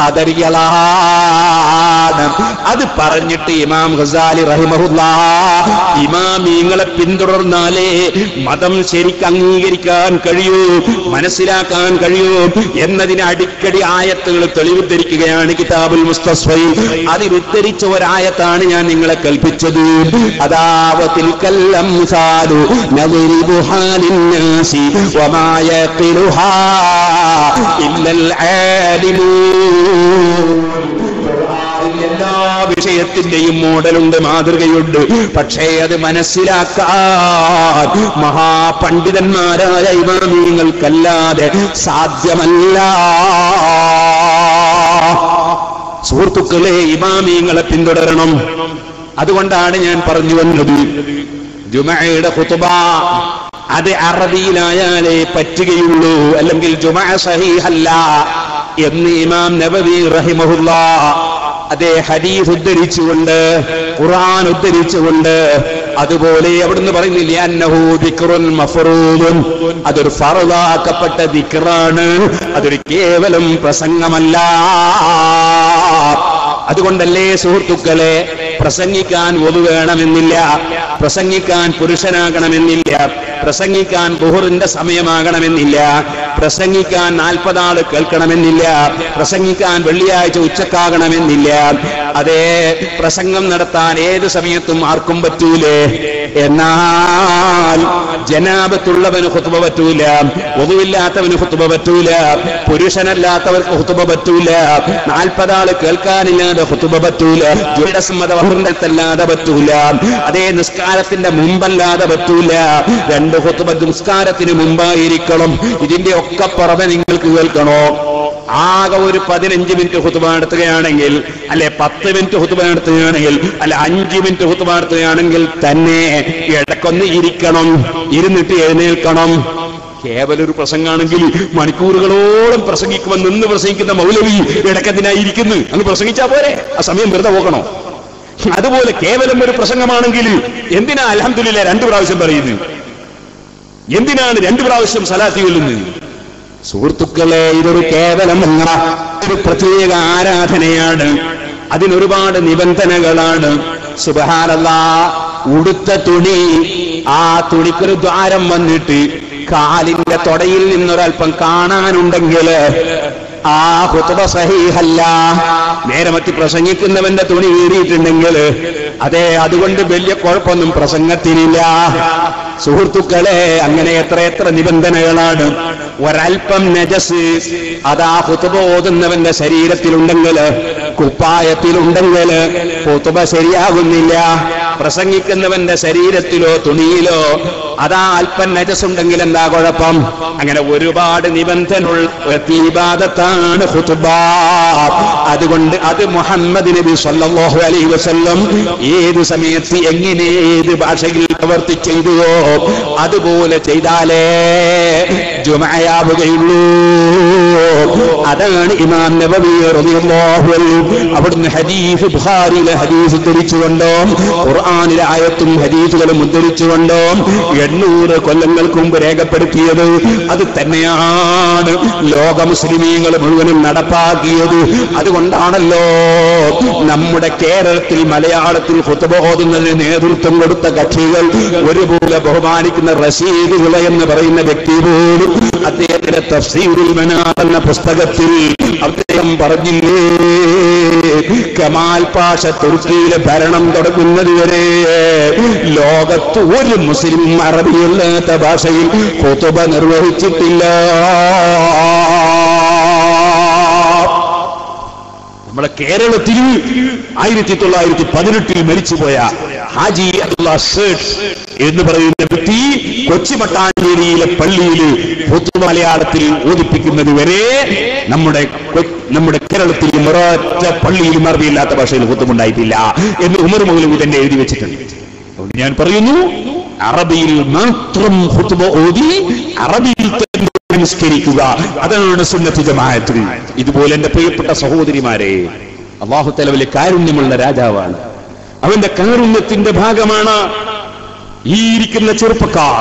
ഖദരികളാണ് അത് പറഞ്ഞിട്ട് ഇമാം ഖസാലി റഹിമഹുല്ല ഇമാമീങ്ങളെ പിന്തുടർന്നാലേ മതം ശരിക്ക് അംഗീകരിക്കാൻ കഴിയൂ മനസ്സിലാക്കാൻ കഴിയൂ എന്നതിന് അടിക്കടി ആയത്തുകൾ തെളിവുദ്ധരിക്കുകയാണ് കിതാബുൽ മുസ്തസ്ഫയിൽ അതിൽ ഉദ്ധരിച്ച ഒരായത്താണ് ഞാൻ നിങ്ങളെ കൽപ്പിച്ചത് അതാവത്തിൽ കല്ലം സാധു ലിന്നാസി വമാ യഖിലുഹാ ഇല്ലൽ ആലിമൂൻ എല്ലാ വിഷയത്തിന്റെയും മോഡലുണ്ട് മാതൃകയുണ്ട് പക്ഷേ അത് മനസ്സിലാക്കാൻ മഹാപണ്ഡിതന്മാരായ ഇമാമീങ്ങൾക്കല്ലാതെ സാധ്യമല്ല സുഹൃത്തുക്കളെ ഇമാമീങ്ങളെ പിന്തുടരണം അതുകൊണ്ടാണ് ഞാൻ പറഞ്ഞു വന്നത് ജുമയുടെ ഖുതുബ അത് അറബിയിലായാലേ പറ്റുകയുള്ളൂ അല്ലെങ്കിൽ ജുമ സഹീഹല്ല എന്ന് ഇമാം നബവി റഹിമഹുല്ല അതേ ഹദീസ് ഉദ്ധരിച്ചുകൊണ്ട് ഖുർആൻ ഉദ്ധരിച്ചുകൊണ്ട് അതുപോലെ അവിടുന്ന് പറയുന്നില്ല അന്നഹു ദിക്റുൻ മഫറൂദുൻ അതൊരു ഫറദാക്കപ്പെട്ട ദിക്റാണ് അതൊരു കേവലം പ്രസംഗമല്ല അതുകൊണ്ടല്ലേ സുഹൃത്തുക്കളെ പ്രസംഗിക്കാൻ ഒതു വേണമെന്നില്ല പ്രസംഗിക്കാൻ പുരുഷനാകണമെന്നില്ല പ്രസംഗിക്കാൻ ബുഹറിന്റെ സമയമാകണമെന്നില്ല പ്രസംഗിക്കാൻ നാൽപ്പതാള് കേൾക്കണമെന്നില്ല പ്രസംഗിക്കാൻ വെള്ളിയാഴ്ച ഉച്ചക്കാകണമെന്നില്ല അതേ പ്രസംഗം നടത്താൻ ഏത് സമയത്തും ആർക്കും പറ്റൂലേ എന്നാൽ ജനാപത്തുള്ളവന് ഹുത്തുബ പറ്റൂല ഒതുവില്ലാത്തവന് ഹുത്തുബ പറ്റൂല പുരുഷനല്ലാത്തവർക്ക് ഹുത്തുബ പറ്റൂല നാൽപ്പതാള് കേൾക്കാനില്ലാതെ ഹുത്തുബ പറ്റൂല ജുഡസമ്മതല്ലാതെ പറ്റൂല അതേ നിസ്കാരത്തിന്റെ മുമ്പല്ലാതെ പറ്റൂല രണ്ട് ഹുത്തുബ നിസ്കാരത്തിന് മുമ്പായിരിക്കണം ഇതിന്റെ ഒക്കെ പുറമെ നിങ്ങൾക്ക് കേൾക്കണോ ആകെ ഒരു പതിനഞ്ച് മിനിറ്റ് ഹുത്തുബ നടത്തുകയാണെങ്കിൽ അല്ലെ പത്ത് മിനിറ്റ് ഹുത്തുബ നടത്തുകയാണെങ്കിൽ അല്ലെ അഞ്ച് മിനിറ്റ് ഹുത്തുബ നടത്തുകയാണെങ്കിൽ തന്നെ ഇടക്കൊന്ന് ഇരിക്കണം ഇരുന്നിട്ട് എഴുന്നേൽക്കണം കേവലം ഒരു പ്രസംഗമാണെങ്കിൽ മണിക്കൂറുകളോളം പ്രസംഗിക്കുമ്പോൾ നിന്ന് പ്രസംഗിക്കുന്ന മൗലവി ഇടക്കത്തിനായിരിക്കുന്നു അങ്ങ് പ്രസംഗിച്ചാ പോരെ ആ സമയം വെറുതെ പോകണോ അതുപോലെ കേവലം ഒരു പ്രസംഗമാണെങ്കിൽ എന്തിനാ അലഹമില്ല രണ്ടു പ്രാവശ്യം പറയുന്നു എന്തിനാണ് രണ്ടു പ്രാവശ്യം സലാത്തി കൊല്ലുന്നത് സുഹൃത്തുക്കളെ ഇതൊരു കേവലമല്ല ഒരു പ്രത്യേക ആരാധനയാണ് അതിനൊരുപാട് നിബന്ധനകളാണ് സുബഹാനല്ല ഉടുത്ത തുണി ആ തുണിക്കൊരു ദ്വാരം വന്നിട്ട് കാലിന്റെ തൊടയിൽ നിന്നൊരൽപ്പം കാണാനുണ്ടെങ്കിൽ ആ ഹുത്തുബ സഹീഹല്ല നേരെ മറ്റ് പ്രസംഗിക്കുന്നവന്റെ തുണി കീറിയിട്ടുണ്ടെങ്കിൽ അതെ അതുകൊണ്ട് വലിയ കുഴപ്പമൊന്നും പ്രസംഗത്തിനില്ല സുഹൃത്തുക്കളെ അങ്ങനെ എത്ര എത്ര നിബന്ധനകളാണ് ഒരൽപ്പം നജസ് അതാ ഹുത്തുബ ഓതുന്നവന്റെ ശരീരത്തിലുണ്ടെങ്കിൽ കുപ്പായത്തിലുണ്ടെങ്കിൽ ഹുത്തുബ ശരിയാകുന്നില്ല പ്രസംഗിക്കുന്നവന്റെ ശരീരത്തിലോ തുണിയിലോ അതാ അല്പം നജസുണ്ടെങ്കിൽ എന്താ കുഴപ്പം അങ്ങനെ ഒരുപാട് നിബന്ധനയുള്ള തീബാദത്താണ് ഹുത്തുബ അതുകൊണ്ട് അത് മുഹമ്മദ് നബി സല്ലല്ലാഹു അലൈഹി വസല്ലം ഏത് സമയത്ത് എങ്ങനെ ഏത് ഭാഷയിൽ പ്രവർത്തി ചെയ്തുവോ അതുപോലെ ചെയ്താലേ ജുമയാവുകയുള്ളൂ അതാണ് ഇമാം നബവി റളിയല്ലാഹു അൻഹു അവിടുന്ന് ഹദീസ് ബുഖാരിയിലെ ഹദീസ് ഉദ്ധരിച്ചുകൊണ്ടോ ഖുർആനിലെ ആയത്തും ഹദീസുകളും ഉദ്ധരിച്ചുകൊണ്ടോ എണ്ണൂറ് കൊല്ലങ്ങൾക്ക് മുമ്പ് രേഖപ്പെടുത്തിയത് അത് തന്നെയാണ് ലോക മുസ്ലിമീങ്ങൾ മുഴുവനും നടപ്പാക്കിയത് അതുകൊണ്ടാണല്ലോ നമ്മുടെ കേരളത്തിൽ മലയാളത്തിൽ ഹുത്തുബ ഓതുന്നതിന് നേതൃത്വം കൊടുത്ത കക്ഷികൾ ഒരുപോലെ ബഹുമാനിക്കുന്ന റഷീദുകള എന്ന് പറയുന്ന വ്യക്തി പോലും അദ്ദേഹത്തിന്റെ തഫ്സീറുൽ മനാർ എന്ന പുസ്തകത്തിൽ അദ്ദേഹം പറഞ്ഞില്ലേ കമാൽ പാഷ തുർക്കിയിലെ ഭരണം തുടങ്ങുന്നത് വരെ ലോകത്ത് ഒരു മുസ്ലിം അറബിയല്ലാത്ത ഭാഷയിൽ ഹുത്തുബ നിർവഹിച്ചിട്ടില്ല നമ്മുടെ കേരളത്തിൽ ആയിരത്തി തൊള്ളായിരത്തി പതിനെട്ടിൽ മരിച്ചുപോയ ഹാജി അബ്ദുള്ള സേഠ് എന്ന് പറയുന്ന വ്യക്തി കൊച്ചി മട്ടാഞ്ചേരിയിലെ പള്ളിയിൽ ഹുത്തുബ മലയാളത്തിൽ ഓദിപ്പിക്കുന്നത് വരെ നമ്മുടെ കൊ- നമ്മുടെ കേരളത്തിൽ ഒരൊറ്റ പള്ളിയിലും അറബിയില്ലാത്ത ഭാഷയിൽ ഹുത്തുമുണ്ടായിട്ടില്ല എന്ന് ഉമർ മൗലവി തന്നെ എഴുതി വെച്ചിട്ടുണ്ട് അതുകൊണ്ട് ഞാൻ പറയുന്നു അറബിയിൽ മാത്രം ഹുത്തുബ ഓതി അറബിയിൽ തന്നെ നിസ്കരിക്കുക അതാണ് സുന്നത്ത് ജമാഅത്ത് ഇതുപോലെ എന്റെ പ്രിയപ്പെട്ട സഹോദരിമാരെ അള്ളാഹു തല വലിയ കാരുണ്യമുള്ള രാജാവാണ് അവന്റെ കാരുണ്യത്തിന്റെ ഭാഗമാണ് ഈ ഇരിക്കുന്ന ചെറുപ്പക്കാർ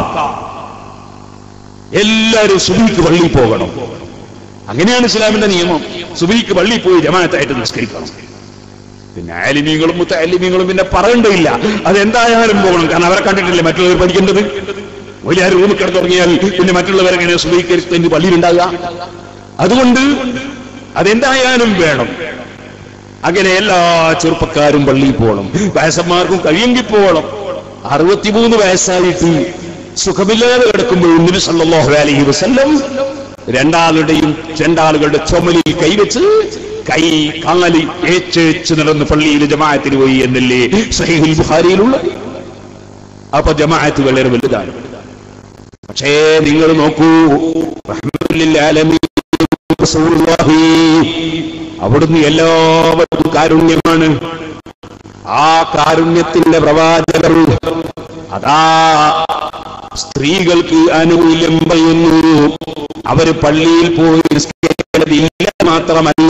എല്ലാവരും സുബിക്ക് പള്ളിയിൽ പോകണം അങ്ങനെയാണ് ഇസ്ലാമിന്റെ നിയമം സുബിക്ക് പള്ളിയിൽ പോയി ജമാഅത്തായിട്ട് നിസ്കരിക്കണം പിന്നെ ആലിമീങ്ങളും മുത്തലിമീങ്ങളും പിന്നെ പറയേണ്ടതില്ല അതെന്തായാലും പോകണം കാരണം അവരെ കണ്ടിട്ടില്ലേ മറ്റുള്ളവർ പഠിക്കേണ്ടത് വലിയ റൂമിൽ കിടന്നുറങ്ങിയാൽ പിന്നെ മറ്റുള്ളവർ എങ്ങനെ സ്വീകരിക്കുന്ന പള്ളിയിലുണ്ടാകുക അതുകൊണ്ട് അതെന്തായാലും വേണം അങ്ങനെ എല്ലാ ചെറുപ്പക്കാരും പള്ളിയിൽ പോകണം വയസ്സന്മാർക്കും കഴിയെങ്കിൽ പോകണം അറുപത്തിമൂന്ന് വയസ്സായിട്ട് സുഖമില്ലാതെ കിടക്കുമ്പോൾ നബി സല്ലല്ലാഹു അലൈഹി വസല്ലം രണ്ടാളുടെയും രണ്ടാളുകളുടെ ചുമലിൽ കൈവച്ച് കൈ കാലി ഏച്ചേച്ച് നടന്ന് പള്ളിയിൽ ജമാഅത്തിന് പോയി എന്നല്ലേ സഹീഹുൽ ബുഖാരിയിലുള്ള അപ്പൊ ജമാഅത്ത് വളരെ വലുതാണ് പക്ഷേ നിങ്ങൾ നോക്കൂ റഹ്മത്തുൽ ആലമീൻ റസൂലുള്ളാഹി അവിടുന്ന് എല്ലാവർക്കും കാരുണ്യമാണ് ആ കാരുണ്യത്തിന്റെ പ്രവാചകർ അതാ സ്ത്രീകൾക്ക് ആനുകൂല്യം പറയുന്നു അവര് പള്ളിയിൽ പോയി നിസ്കരിക്കുന്നതില്ല മാത്രമല്ല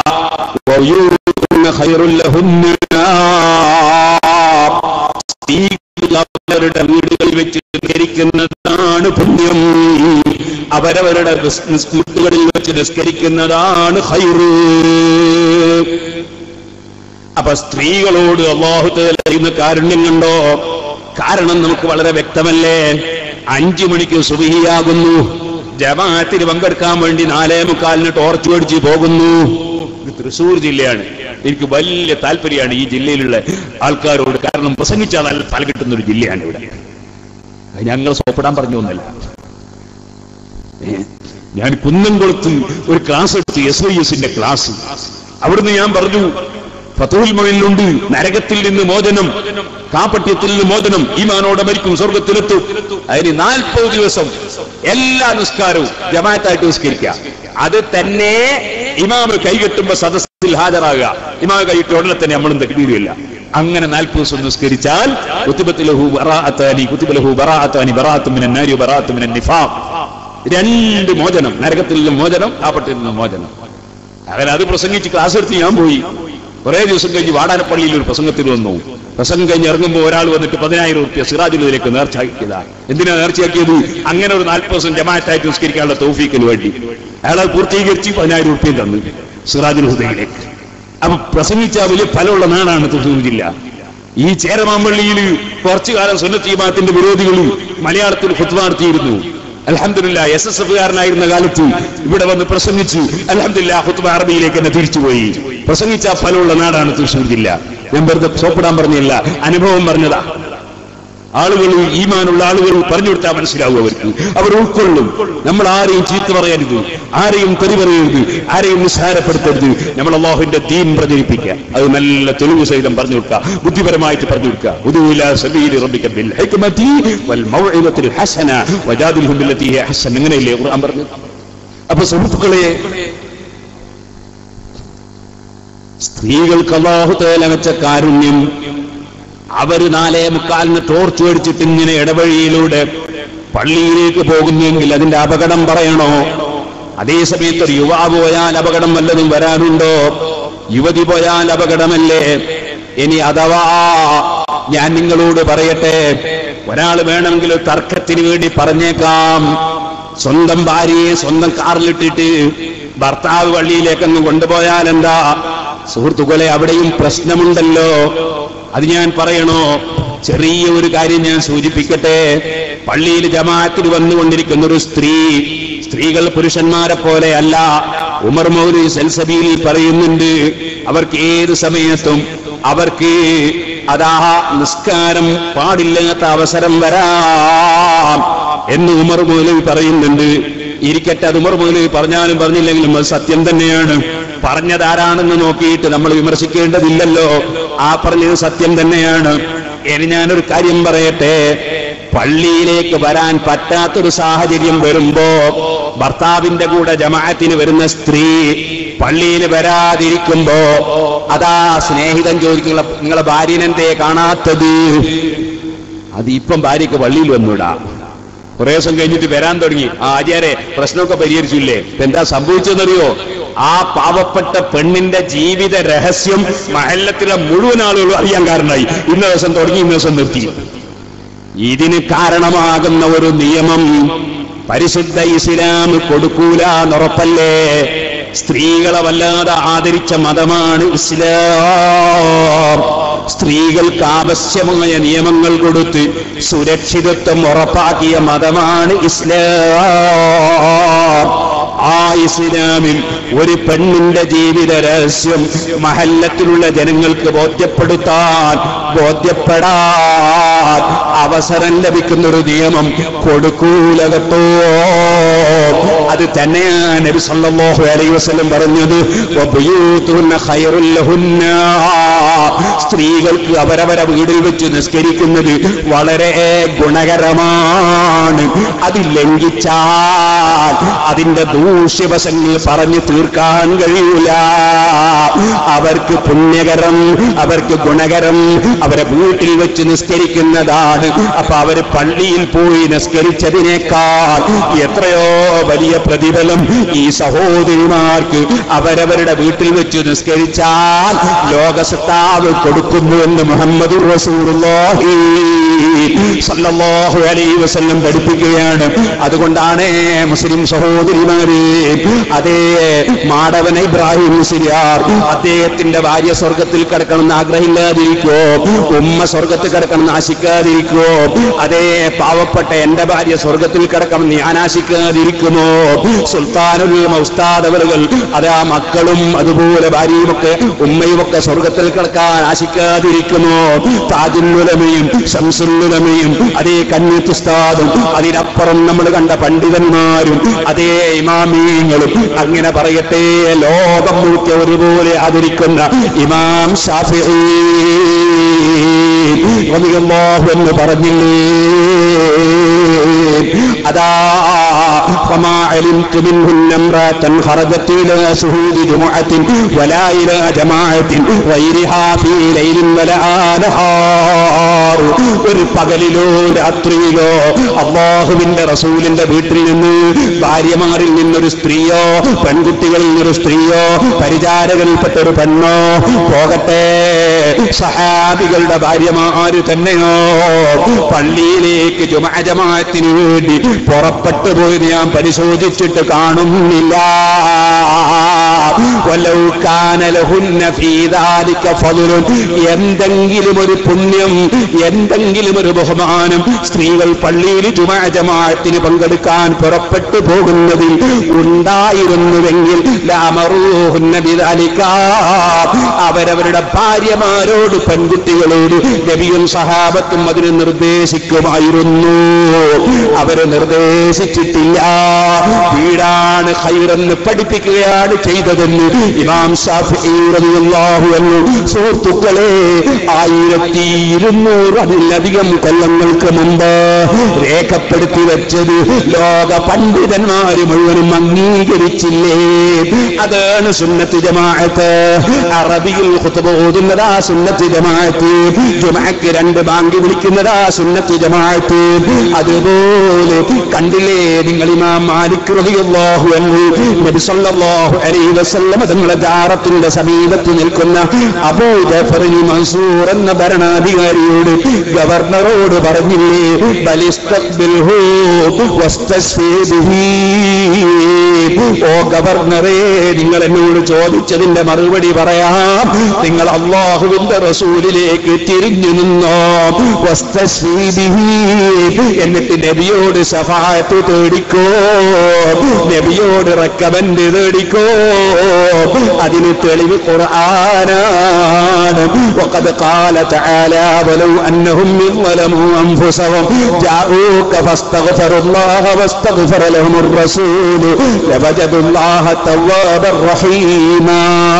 വയൂന ഖൈറുൽ ലഹുന്ന. സ്ത്രീകൾ അവരുടെ വീടുകളിൽ വെച്ച് നിസ്കരിക്കുന്നതാണ് പുണ്യം അവരവരുടെ ബിസിനസ് വീട്ടുകളിൽ വെച്ച് നിസ്കരിക്കുന്നതാണ് ഹൈറ് അപ്പൊ സ്ത്രീകളോട് അള്ളാഹു ചെയ്യുന്ന കാരുണ്യം കണ്ടോ കാരണം നമുക്ക് വളരെ വ്യക്തമല്ലേ അഞ്ചു മണിക്ക് സുബിഹിയാകുന്നു ജമാഅത്തിന് പങ്കെടുക്കാൻ വേണ്ടി നാലേ മുക്കാലിന് ടോർച്ച് മേടിച്ച് പോകുന്നു ഇത് തൃശൂർ ജില്ലയാണ് എനിക്ക് വലിയ താല്പര്യമാണ് ഈ ജില്ലയിലുള്ള ആൾക്കാരോട് കാരണം പ്രസംഗിച്ചാൽ നല്ല ഫല കിട്ടുന്ന ഒരു ജില്ലയാണ് ഇവിടെ അത് ഞങ്ങൾ സോപ്പിടാൻ പറഞ്ഞു ഒന്നല്ല ഏ, ഞാൻ കുന്നംകുളത്ത് ഒരു ക്ലാസ് എടുത്തു എസ് ഐ എസിന്റെ ക്ലാസ് അവിടുന്ന് ഞാൻ പറഞ്ഞു ഫത്തുൽ മൊഴിലുണ്ട് നരകത്തിൽ നിന്ന് മോചനം കാപ്പട്യത്തിൽ നിന്ന് മോചനം ഈമാനോടെ മരിക്കും സ്വർഗത്തിലെത്തും അതിന് നാൽപ്പത് ദിവസം എല്ലാ നിസ്കാരവും ജമാഅത്തായിട്ട് നിസ്കരിക്കുക അത് തന്നെ ഇമാമ് കൈകെട്ടുമ്പോ സദസ്സിൽ ഹാജരാകുക ഇമാമ് കൈയിട്ട് ഉടനെ തന്നെ നമ്മളും തെക്കിയില്ല അങ്ങനെ നാൽപ്പത് ദിവസം നിസ്കരിച്ചാൽ കുത്തിബത്തിലഹു ബറാഅത്താനി കുത്തിബലഹു ബറാഅത്താനി ബറാഅത്തും മിനൻ നാരി ബറാഅത്തും മിനൻ നിഫാഖ് രണ്ട് മോചനം നരകത്തിൽ നിന്ന് മോചനം കാപ്പട്ടിൽ നിന്ന് മോചനം അങ്ങനെ അത് പ്രസംഗിച്ച് ക്ലാസ് എടുത്ത് ഞാൻ പോയി കുറെ ദിവസം കഴിഞ്ഞ് വാടാനപ്പള്ളിയിൽ ഒരു പ്രസംഗത്തിൽ വന്നു പ്രസംഗം കഴിഞ്ഞ് ഇറങ്ങുമ്പോൾ ഒരാൾ വന്നിട്ട് പതിനായിരം റുപ്യ സിറാജുലിലേക്ക് നേർച്ചയാക്കിയതാണ് എന്തിനാ നേർച്ചയാക്കിയത് അങ്ങനെ ഒരു നാൽപ്പത് ദിവസം ജമാഅത്തായിട്ട് നിസ്കരിക്കാനുള്ള തൗഫീക്കിന് വേണ്ടി അയാൾ അത് പൂർത്തീകരിച്ച് പതിനായിരം റുപ്യയും തന്നു സിറാജുൽ ഹുദയിലേക്ക് അപ്പൊ പ്രസംഗിച്ച വലിയ ഫലമുള്ള നാടാണ് തൃശ്ശൂർ ജില്ല ഈ ചേരമാമ്പള്ളിയിൽ കുറച്ചു കാലം സുന്നത്ത് ജമാഅത്തിന്റെ വിരോധികൾ മലയാളത്തിൽ ഫുത്വ നടത്തിയിരുന്നു അലഹമില്ല എസ് എസ് എഫ് കാരനായിരുന്ന കാലത്ത് ഇവിടെ വന്ന് പ്രസംഗിച്ച് അലഹമില്ല ഹുത്ബ അറബിയിലേക്ക് തന്നെ തിരിച്ചുപോയി പ്രസംഗിച്ച ഫലമുള്ള നാടാണ് തൃശ്ശൂർ ജില്ല ഞാൻ വെറുതെ സോപ്പിടാൻ പറഞ്ഞില്ല അനുഭവം പറഞ്ഞതാ ആളുകൾ ഈമാനുള്ള ആളുകൾ പറഞ്ഞു കൊടുത്താൽ മനസ്സിലാവും അവർക്ക് അവർ ഉൾക്കൊള്ളും നമ്മൾ ആരെയും ചീത്ത പറയരുത് ആരെയും തെറി പറയരുത് ആരെയും നിസ്സാരപ്പെടുത്തരുത് നമ്മൾ അള്ളാഹുവിന്റെ ദീൻ പ്രചരിപ്പിക്കുക അത് നല്ല തെളിവ് സഹിതം പറഞ്ഞു കൊടുക്കുക ബുദ്ധിപരമായിട്ട് പറഞ്ഞു കൊടുക്കുക ഉദൂല സബീലി റബ്ബിക ബിൽ ഹിക്മതി വൽ മൗഇദത്തിൽ ഹസന വജാദിൽഹും ബില്ലതി ഹിയ ഹസൻ അങ്ങനെയല്ലേ ഖുർആൻ പറഞ്ഞു അപ്പൊ സുഹൃത്തുക്കളെ സ്ത്രീകൾക്ക് അള്ളാഹു തേല വെച്ച കാരുണ്യം അവര് നാലേ മുക്കാലിന് ടോർച്ച് മേടിച്ചിട്ട് ഇങ്ങനെ ഇടവഴിയിലൂടെ പള്ളിയിലേക്ക് പോകുന്നെങ്കിൽ അതിന്റെ അപകടം പറയണോ അതേ സമയത്ത് ഒരു യുവാവ് പോയാൽ അപകടം വല്ലതും വരാനുണ്ടോ യുവതി പോയാൽ അപകടമല്ലേ ഇനി അഥവാ ഞാൻ നിങ്ങളോട് പറയട്ടെ ഒരാൾ വേണമെങ്കിൽ ഒരു തർക്കത്തിന് വേണ്ടി പറഞ്ഞേക്കാം സ്വന്തം ഭാര്യയെ സ്വന്തം കാറിലിട്ടിട്ട് ഭർത്താവ് പള്ളിയിലേക്ക് അങ്ങ് കൊണ്ടുപോയാൽ എന്താ സുഹൃത്തുക്കളെ അവിടെയും പ്രശ്നമുണ്ടല്ലോ അത് ഞാൻ പറയണോ ചെറിയ ഒരു കാര്യം ഞാൻ സൂചിപ്പിക്കട്ടെ പള്ളിയിൽ ജമാഅത്തിൽ വന്നുകൊണ്ടിരിക്കുന്ന ഒരു സ്ത്രീ സ്ത്രീകൾ പുരുഷന്മാരെ പോലെ അല്ല ഉമർ മൗലി സെൽസബിയിൽ പറയുന്നുണ്ട് അവർക്ക് ഏത് സമയത്തും അവർക്ക് അതാ നിസ്കാരം പാടില്ലാത്ത അവസരം വരാം എന്ന് ഉമർ മൗലവി പറയുന്നുണ്ട് ഇരിക്കട്ടെ അത് ഉമർ മൗലവി പറഞ്ഞാലും പറഞ്ഞില്ലെങ്കിലും അത് സത്യം തന്നെയാണ് പറഞ്ഞതാരാണെന്ന് നോക്കിയിട്ട് നമ്മൾ വിമർശിക്കേണ്ടതില്ലല്ലോ ആ പറഞ്ഞത് സത്യം തന്നെയാണ് ഇനി ഞാനൊരു കാര്യം പറയട്ടെ പള്ളിയിലേക്ക് വരാൻ പറ്റാത്തൊരു സാഹചര്യം വരുമ്പോ ഭർത്താവിന്റെ കൂടെ ജമാഅത്തിന് വരുന്ന സ്ത്രീ പള്ളിയിൽ വരാതിരിക്കുമ്പോ അതാ സ്നേഹിതൻ ചോദിക്കുന്ന നിങ്ങളെ ഭാര്യനെന്തേ കാണാത്തത് അത് ഇപ്പം ഭാര്യക്ക് പള്ളിയിൽ വന്നൂടാ കുറെ ദിവസം കഴിഞ്ഞിട്ട് വരാൻ തുടങ്ങി ആ ആചാരെ പ്രശ്നമൊക്കെ പരിഹരിച്ചില്ലേ ഇപ്പൊ എന്താ സംഭവിച്ചെന്നറിയോ ആ പാവപ്പെട്ട പെണ്ണിന്റെ ജീവിത രഹസ്യം മഹല്ലത്തിലെ മുഴുവൻ ആളുകളും അറിയാൻ കാരണമായി ഇന്ന ദിവസം തുടങ്ങി ഇന്ന ദിവസം നിർത്തി ഇതിന് കാരണമാകുന്ന ഒരു നിയമം പരിശുദ്ധ ഇസ്ലാം കൊടുക്കൂല എന്നുറപ്പല്ലേ സ്ത്രീകളെ വല്ലാതെ ആദരിച്ച മതമാണ് ഇസ്ലാം സ്ത്രീകൾക്ക് ആവശ്യമായ നിയമങ്ങൾ കൊടുത്ത് സുരക്ഷിതത്വം ഉറപ്പാക്കിയ മതമാണ് ഇസ്ലാം ആ ഇസ്ലാമിൽ ഒരു പെണ്ണിന്റെ ജീവിത രഹസ്യം മഹല്ലത്തിലുള്ള ജനങ്ങൾക്ക് ബോധ്യപ്പെടുത്താൻ ബോധ്യപ്പെടാൻ അവസരം ലഭിക്കുന്ന ഒരു നിയമം കൊടുക്കൂലകത്തോ അത് തന്നെയാണ് നബി സല്ലല്ലാഹു അലൈഹി വസല്ലം പറഞ്ഞത് വബുയൂതുന്ന ഖൈറുൽ ലഹുന്ന സ്ത്രീകൾക്ക് അവരവരെ വീടിൽ വെച്ച് നിസ്കരിക്കുന്നത് വളരെ ഗുണകരമാണ് അത് ലംഘിച്ചാൽ അതിന്റെ ദൂഷ്യവശങ്ങൾ പറഞ്ഞു തീർക്കാൻ കഴിയൂല അവർക്ക് പുണ്യകരം അവർക്ക് ഗുണകരം അവരെ വീട്ടിൽ വെച്ച് നിസ്കരിക്കുന്നതാണ് അപ്പൊ അവര് പള്ളിയിൽ പോയി നിസ്കരിച്ചതിനേക്കാൾ എത്രയോ വലിയ വലിയ പ്രതിഫലം ഈ സഹോദരിമാർക്ക് അവരവരുടെ വീട്ടിൽ വെച്ച് നിസ്കരിച്ചാൽ ലോകസത്താവ് കൊടുക്കുന്നുവെന്ന് മുഹമ്മദ് റസൂലുള്ളാഹി സല്ലല്ലാഹു അലൈഹി വസല്ലം പഠിപ്പിക്കുകയാണ് അതുകൊണ്ടാണ് മുസ്ലിം സഹോദരിമാരെ അതേ മാടവൻ ഇബ്രാഹിം മുസ്ലിയാർ അദ്ദേഹത്തിന്റെ ഭാര്യ സ്വർഗത്തിൽ കിടക്കണമെന്ന് ആഗ്രഹമില്ലാതിരിക്കോ ഉമ്മ സ്വർഗത്തിൽ കിടക്കണം ആശിക്കാതിരിക്കോ അതേ പാവപ്പെട്ട എന്റെ ഭാര്യ സ്വർഗത്തിൽ കിടക്കണം ഞാൻ ആശിക്കാതിരിക്കുമോ സുൽത്താനുൽ മൗസ്താദവറുകൾ അതാ മക്കളും അതുപോലെ ഭാര്യയുമൊക്കെ ഉമ്മയുമൊക്കെ സ്വർഗത്തിൽ കിടക്കാൻ ആശിക്കാതിരിക്കുമോ താജുല്ലുലമയും ശംസുല്ലുലമയും അതേ കന്യത്തുസ്താദും അതിനപ്പുറം നമ്മൾ കണ്ട പണ്ഡിതന്മാരും അതേ ഇമാമീങ്ങളും അങ്ങനെ പറയട്ടെ ലോകം മുഴുക്കെ ഒരുപോലെ ആദരിക്കുന്ന ഇമാം ഷാഫി റളിയല്ലാഹു എന്ന് പറഞ്ഞില്ലേ അതാ فما علمت منهن امرأة خرجت إلى شهود جمعة ولا إلى جماعة غيرها في ليل ولا نهار ഒരു പകലിലോ രാത്രിയിലോ അള്ളാഹുവിന്റെ റസൂലിന്റെ വീട്ടിൽ നിന്ന് ഭാര്യമാരിൽ നിന്നൊരു സ്ത്രീയോ പെൺകുട്ടികളിൽ നിന്നൊരു സ്ത്രീയോ പരിചാരകൽപ്പെട്ട ഒരു പെണ്ണോ പോകട്ടെ സഹാബികളുടെ ഭാര്യമാര് തന്നെയോ പള്ളിയിലേക്ക് ജുമാജമാത്തിന് വേണ്ടി പുറപ്പെട്ടു പോയത് ഞാൻ പരിശോധിച്ചിട്ട് കാണുന്നില്ല വലൗ കാന ലഹുന്ന ഫീ ദാലിക ഫദ്ലുൻ എന്തെങ്കിലും ഒരു പുണ്യം എന്തെങ്കിലും ഒരു ബഹുമാനം സ്ത്രീകൾ പള്ളിയിൽ ജുമാ ജമാഅത്തിന് പങ്കെടുക്കാൻ പുറപ്പെട്ടു പോകുന്നതിൽ ഉണ്ടായിരുന്നുവെങ്കിൽ ലാമറൂഹുന്ന ബിദാലിക അവരവരുടെ ഭാര്യമാരോട് പെൺകുട്ടികളോട് നബിയും സഹാബത്തും അതിന് നിർദ്ദേശിക്കുമായിരുന്നു അവര് നിർദ്ദേശിച്ചിട്ടില്ല വീടാണ് ഹൈറെന്ന് പഠിപ്പിക്കുകയാണ് ചെയ്തതെന്ന് ഇമാം ഷാഫി റളിയല്ലാഹു അൻഹു സുഹൃത്തുക്കളെ ആയിരത്തി ഇരുന്നൂറ് അതിലധികം കൊല്ലങ്ങൾക്ക് മുമ്പ് രേഖപ്പെടുത്തി വെച്ചത് ലോക പണ്ഡിതന്മാര് മുഴുവനും അംഗീകരിച്ചില്ലേ അതാണ് സുന്നത്ത് ജമാഅത്ത് അറബിയിൽ ഖുത്ബ ഓതുന്നതാ സുന്നത്ത് ജമാഅത്ത് ജുമഅക്ക് രണ്ട് ബാങ്ക് വിളിക്കുന്നതാ സുന്നത്ത് ജമാഅത്ത് അതുപോലെ കണ്ടില്ലേ നിങ്ങൾ ഇമാം മാലിക് റളിയല്ലാഹു അൻഹു നബി സല്ലല്ലാഹു അലൈഹി വസല്ലം തങ്ങളുടെ ജാറത്തിന്റെ സമീപത്ത് നിൽക്കുന്ന അബൂ ജഫറിന് മൻസൂർ എന്ന ഭരണാധികാരിയോട് ഗവർണറോട് പറഞ്ഞില്ലേ ബലിസ്തഖ്ബിൽഹു വസ്തശ്ഫീ ബിഹി ഓ ഗവർണറെ നിങ്ങൾ എന്നോട് ചോദിച്ചതിന്റെ മറുപടി പറയാം നിങ്ങൾ അള്ളാഹുവിന്റെ റസൂലിലേക്ക് തിരിഞ്ഞു നിന്നോ വസ്തശ്ഫീ ബിഹി എന്നിട്ട് നബിയോട് സഹായത്ത് തേടിക്കോ നബിയോട് റെക്കമെന്റ് തേടിക്കോ അതിന് തെളിവ് ഖുർആനാണ് وقد قال تعالى ولو انهم من ظلموا انفسهم جاءوك فاستغفروا الله واستغفر لهم الرسول لوجدوا الله توابا رحيما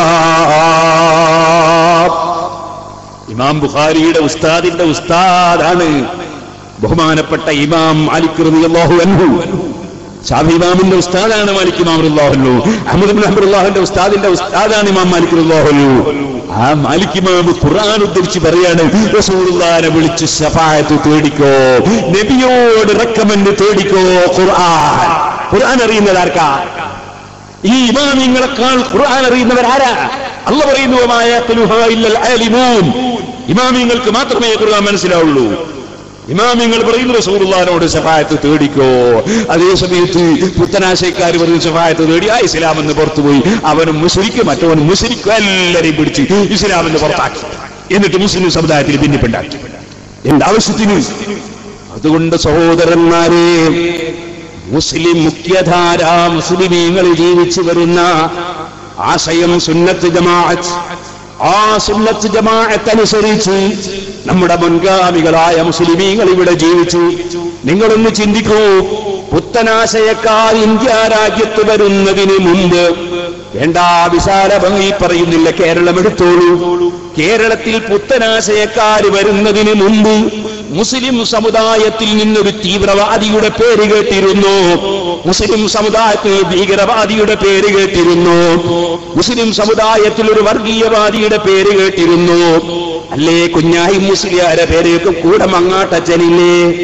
ഇമാം ബുഖാരിയുടെ ഉസ്താദിന്റെ ഉസ്താദാണ് ബഹുമാനപ്പെട്ട ഇമാം മാലിക് റളിയല്ലാഹു അൻഹു ഷാഫി ഇമാമിന്റെ ഉസ്താദാണ് മാലിക് ഇമാം റളിയല്ലാഹു അഹമ്മദ് ഇബ്നു ഹംബറുല്ലാഹിന്റെ ഉസ്താദിന്റെ ഉസ്താദാണ് ഇമാം മാലിക് റളിയല്ലാഹു ആ മാലിക് ഇമാം ഖുർആൻ ഉദ്ധരിച്ച് പറയാണ് റസൂലുള്ളാഹിനെ വിളിച്ച് ശഫാഅത്ത് തേടിക്കോ നബിയോട് റെക്കമെന്റ് തേടിക്കോ ഖുർആൻ ഖുർആൻ അറിയുന്നത് ആർക്കാ ഈ ഇമാമിങ്ങളെക്കാൾ ഖുർആൻ അറിയുന്നവരാരാ അല്ല പറയുന്നുമായ ഇമാമിങ്ങൾക്ക് മാത്രമേ ഖുർആൻ മനസ്സിലാവുള്ളൂ ഇമാമിങ്ങൾ പറയുന്നു റസൂലുള്ളാഹിനോട് സഹായത്ത് തേടിക്കോ അതേ സമയത്ത് പുത്തനാശയക്കാർ പറയുന്ന സഹായത്ത് തേടി ആ ഇസ്ലാം എന്ന് പുറത്തുപോയി അവനും മുസ്ലിക്കും മറ്റവനും മുസ്ലിക്കും എല്ലാരെയും പിടിച്ച് ഇസ്ലാം എന്ന് പുറത്താക്കി എന്നിട്ട് മുസ്ലിം സമുദായത്തിൽ ഭിന്നിപ്പുണ്ടാക്കി എന്താവശ്യത്തിന് അതുകൊണ്ട് സഹോദരന്മാരെ മുസ്ലിം മുഖ്യധാര മുസ്ലിമീങ്ങൾ ജീവിച്ചു വരുന്ന ആശയം സുന്നത്ത് ജമാഅത്ത് ആ സുന്നത്ത് ജമാഅത്ത് അനുസരിച്ച് നമ്മുടെ മുൻഗാമികളായ മുസ്ലിമീങ്ങൾ ഇവിടെ ജീവിച്ചു നിങ്ങളൊന്ന് ചിന്തിക്കൂ പുത്തനാശയക്കാർ ഇന്ത്യ രാജ്യത്ത് വരുന്നതിന് മുമ്പ് വേണ്ട വിശാല ഭംഗി പറയുന്നില്ല കേരളം എടുത്തോളൂ കേരളത്തിൽ പുത്തനാശയക്കാര് വരുന്നതിന് മുമ്പ് മുസ്ലിം സമുദായത്തിൽ നിന്നൊരു തീവ്രവാദിയുടെ പേര് കേട്ടിരുന്നു മുസ്ലിം സമുദായത്തിൽ ഭീകരവാദിയുടെ പേര് കേട്ടിരുന്നു മുസ്ലിം സമുദായത്തിൽ ഒരു വർഗീയവാദിയുടെ പേര് കേട്ടിരുന്നു അല്ലേ കുഞ്ഞായി മുസ്ലിയാരെ പേരേക്ക് കൂടെ മങ്ങാട്ടച്ചനില്ലേ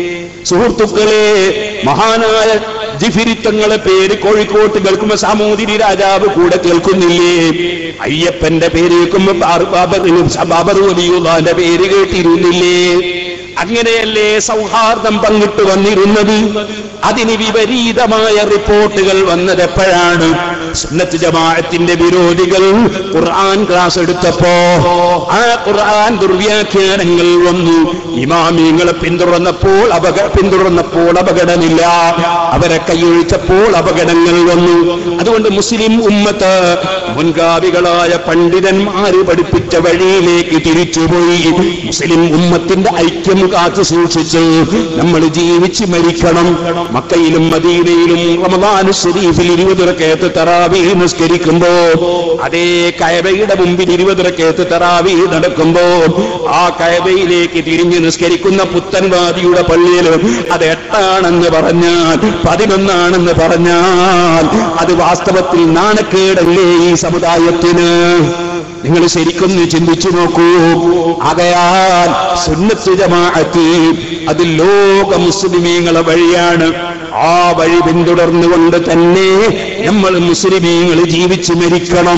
സുഹൃത്തുക്കളെ മഹാനായ ജിഫിരിത്തങ്ങളെ പേര് കോഴിക്കോട്ട് കേൾക്കുമ്പോ സാമൂതിരി രാജാവ് കൂടെ കേൾക്കുന്നില്ലേ അയ്യപ്പന്റെ പേര് കേൾക്കുമ്പോ ബാർ- ബാബർ ബാബർ വലിയുള്ളാന്റെ പേര് കേട്ടിരുന്നില്ലേ അങ്ങനെയല്ലേ സൗഹാർദ്ദം പങ്കിട്ട് വന്നിരുന്നത് അതിന് വിപരീതമായ റിപ്പോർട്ടുകൾ വന്നത് എപ്പോഴാണ് സുന്നത്ത് ജമാഅത്തിന്റെ വിരോധികൾ ഖുർആൻ ക്ലാസ് എടുത്തപ്പോ ആ ഖുർആൻ ദുർവ്യാഖ്യാനങ്ങൾ വന്നു ഇമാമിങ്ങളെ പിന്തുടർന്നപ്പോൾ അപക പിന്തുടർന്നപ്പോൾ അപകടമില്ല അവരെ കൈയൊഴിച്ചപ്പോൾ അപകടങ്ങൾ വന്നു അതുകൊണ്ട് മുസ്ലിം ഉമ്മത്ത് മുൻഗാമികളായ പണ്ഡിതന്മാര് പഠിപ്പിച്ച വഴിയിലേക്ക് തിരിച്ചുപോയി മുസ്ലിം ഉമ്മത്തിന്റെ ഐക്യം കാത്തു സൂക്ഷിച്ച് നമ്മൾ ജീവിച്ച് മരിക്കണം മക്കയിലും മദീനയിലും റമദാനു ഷരീഫിൽ ഇരുപത് റക്കയത്ത് തറാവി നിസ്കരിക്കുമ്പോ അതേ കയബയുടെ മുമ്പിൽ ഇരുപത് റക്കയത്ത് തറാവി നടക്കുമ്പോ ആ കയബയിലേക്ക് തിരിഞ്ഞ് നിസ്കരിക്കുന്ന പുത്തൻവാദിയുടെ പള്ളിയിൽ അത് എട്ടാണെന്ന് പറഞ്ഞാൽ പതിനൊന്നാണെന്ന് പറഞ്ഞാൽ അത് വാസ്തവത്തിൽ നാണക്കേടല്ലേ ഈ സമുദായത്തിന് നിങ്ങൾ ശരിക്കൊന്ന് ചിന്തിച്ചു നോക്കൂ ആകയാൽ സുന്നത്ത് ജമാഅത്ത് അത് ലോക മുസ്ലിമീങ്ങളെ വഴിയാണ് ആ വഴി പിന്തുടർന്നുകൊണ്ട് തന്നെ നമ്മൾ മുസ്ലിമീങ്ങൾ ജീവിച്ചു മരിക്കണം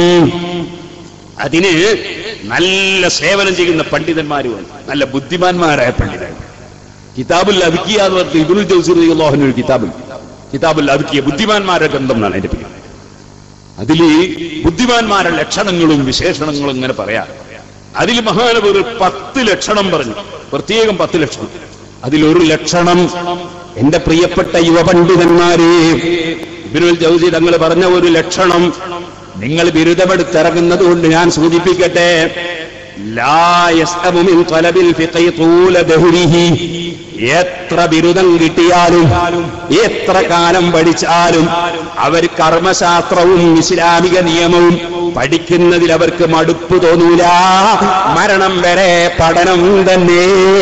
അതിന് നല്ല സേവനം ചെയ്യുന്ന പണ്ഡിതന്മാരുമുണ്ട് നല്ല ബുദ്ധിമാന്മാരായ പണ്ഡിതർ കിതാബുൽ അദ്ക്കിയ എന്ന് പറഞ്ഞിട്ട് ഇബ്നുൽ ജൗസി റളിയല്ലാഹു അൻഹു ഒരു കിതാബുൽ കിതാബുൽ അദ്ക്കിയ ബുദ്ധിമാന്മാരുടെ ഗ്രന്ഥം എന്നാണ് അതിന്റെ പേര് അതില് ബുദ്ധിമാന്മാരുടെ ലക്ഷണങ്ങളും വിശേഷണങ്ങളും ഇങ്ങനെ പറയാം അതിൽ മഹാനവർ ഒരു പത്ത് ലക്ഷണം പറഞ്ഞു പ്രത്യേകം പത്ത് ലക്ഷണം അതിലൊരു ലക്ഷണം എന്റെ പ്രിയപ്പെട്ട യുവപണ്ഡിതന്മാരെ ഇബിനുൽ ജൗസി തങ്ങൾ പറഞ്ഞ ഒരു ലക്ഷണം നിങ്ങൾ ബിരുദമെടുത്തിറങ്ങുന്നത് കൊണ്ട് ഞാൻ സൂചിപ്പിക്കട്ടെ ലാ യസ്അമു മിൻ ത്വലബിൽ ഫിഖി തൂല ദഹ്രിഹി എത്ര ബിരുദം കിട്ടിയാലും എത്ര കാലം പഠിച്ചാലും അവർ കർമ്മശാസ്ത്രവും ഇസ്ലാമിക നിയമവും പഠിക്കുന്നതിൽ അവർക്ക് മടുപ്പ് തോന്നൂല മരണം വരെ പഠനം തന്നെ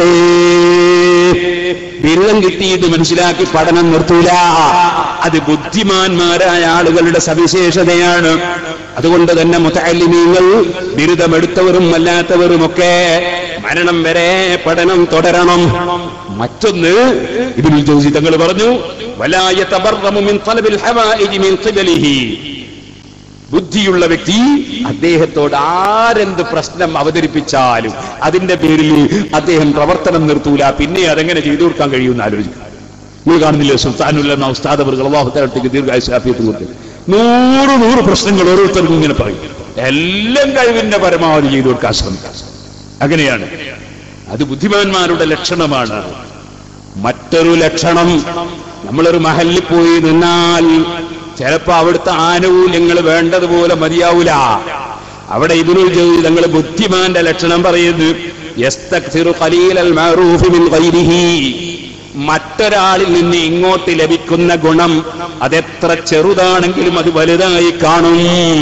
ബിരുദം കിട്ടിയിട്ട് മനസ്സിലാക്കി പഠനം നിർത്തൂല അത് ബുദ്ധിമാന്മാരായ ആളുകളുടെ സവിശേഷതയാണ് അതുകൊണ്ട് തന്നെ മുത്തല്ലിമീങ്ങൾ ബിരുദമെടുത്തവരും അല്ലാത്തവരുമൊക്കെ മരണം വരെ പഠനം തുടരണം മറ്റൊന്ന് ഇതിൽ ജോസി തങ്ങൾ പറഞ്ഞു വലായ തബർറമു മിൻ തലബിൽ ഹവായിജി മിൻ ഖിബലിഹി ബുദ്ധിയുള്ള വ്യക്തി അദ്ദേഹത്തോട് ആരെന്ത് പ്രശ്നം അവതരിപ്പിച്ചാലും അതിന്റെ പേരിൽ അദ്ദേഹം പ്രവർത്തനം നിർത്തൂല പിന്നെ അതെങ്ങനെ ചെയ്തു കൊടുക്കാൻ കഴിയുമെന്ന് ആലോചിക്കും നിങ്ങൾ കാണുന്നില്ലേ സുൽത്താനുള്ള ഉസ്താദ് അവർ അള്ളാഹുത്തേക്ക് ദീർഘായുസാഫിയത്ത് കൊടുത്ത് നൂറ് നൂറ് പ്രശ്നങ്ങൾ ഓരോരുത്തർക്കും ഇങ്ങനെ പറയും എല്ലാം കഴിവിന്റെ പരമാവധി ചെയ്തു കൊടുക്കാൻ ശ്രമിക്കാം അങ്ങനെയാണ് അത് ബുദ്ധിമാന്മാരുടെ ലക്ഷണമാണ് മറ്റൊരു ലക്ഷണം നമ്മളൊരു മഹലിൽ പോയി നിന്നാൽ ചിലപ്പോ അവിടുത്തെ ആനുകൂല്യങ്ങൾ വേണ്ടതുപോലെ മതിയാവൂല അവിടെ ഇതിനു ചെയ്ത് ഞങ്ങൾ ബുദ്ധിമാന്റെ ലക്ഷണം പറയുന്നത് യസ്തക്സിറു ഖലീലൽ മഅറൂഫി മിൻ ഗൈരിഹി. മറ്റൊരാളിൽ നിന്ന് ഇങ്ങോട്ട് ലഭിക്കുന്ന ഗുണം അതെത്ര ചെറുതാണെങ്കിലും അത് വലുതായി കാണും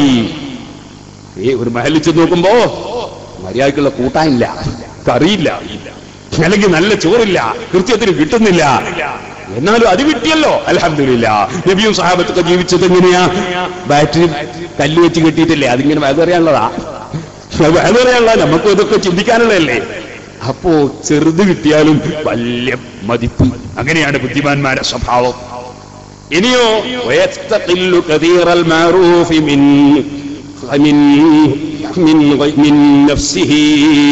ഏ ഒരു മഹലിൽ ചെന്ന് നോക്കുമ്പോ മര്യാദക്കുള്ള കൂട്ടാനില്ല കറിയില്ല അല്ലെങ്കിൽ നല്ല ചോറില്ല കൃത്യത്തിന് കിട്ടുന്നില്ല എന്നാലും അത് കിട്ടിയല്ലോ അലഹമില്ല നബിയും സാഹബത്തൊക്കെ ജീവിച്ചത് എങ്ങനെയാ ബാറ്ററി കല്ല് വെച്ച് കിട്ടിയിട്ടില്ലേ അതിങ്ങനെ വേദറിയാനുള്ളതാ വേദറിയാനുള്ള നമുക്ക് ഇതൊക്കെ ചിന്തിക്കാനുള്ളതല്ലേ അപ്പോ ചെറുത് കിട്ടിയാലും വലിയ മതിപ്പ് അങ്ങനെയാണ് ബുദ്ധിമാന്മാരുടെ സ്വഭാവം ഇനിയോ വയസ്തഖില്ലു കതീറൽ മഅറൂഫി മിൻ മിൻ മിൻ മിൻ നഫ്സിഹി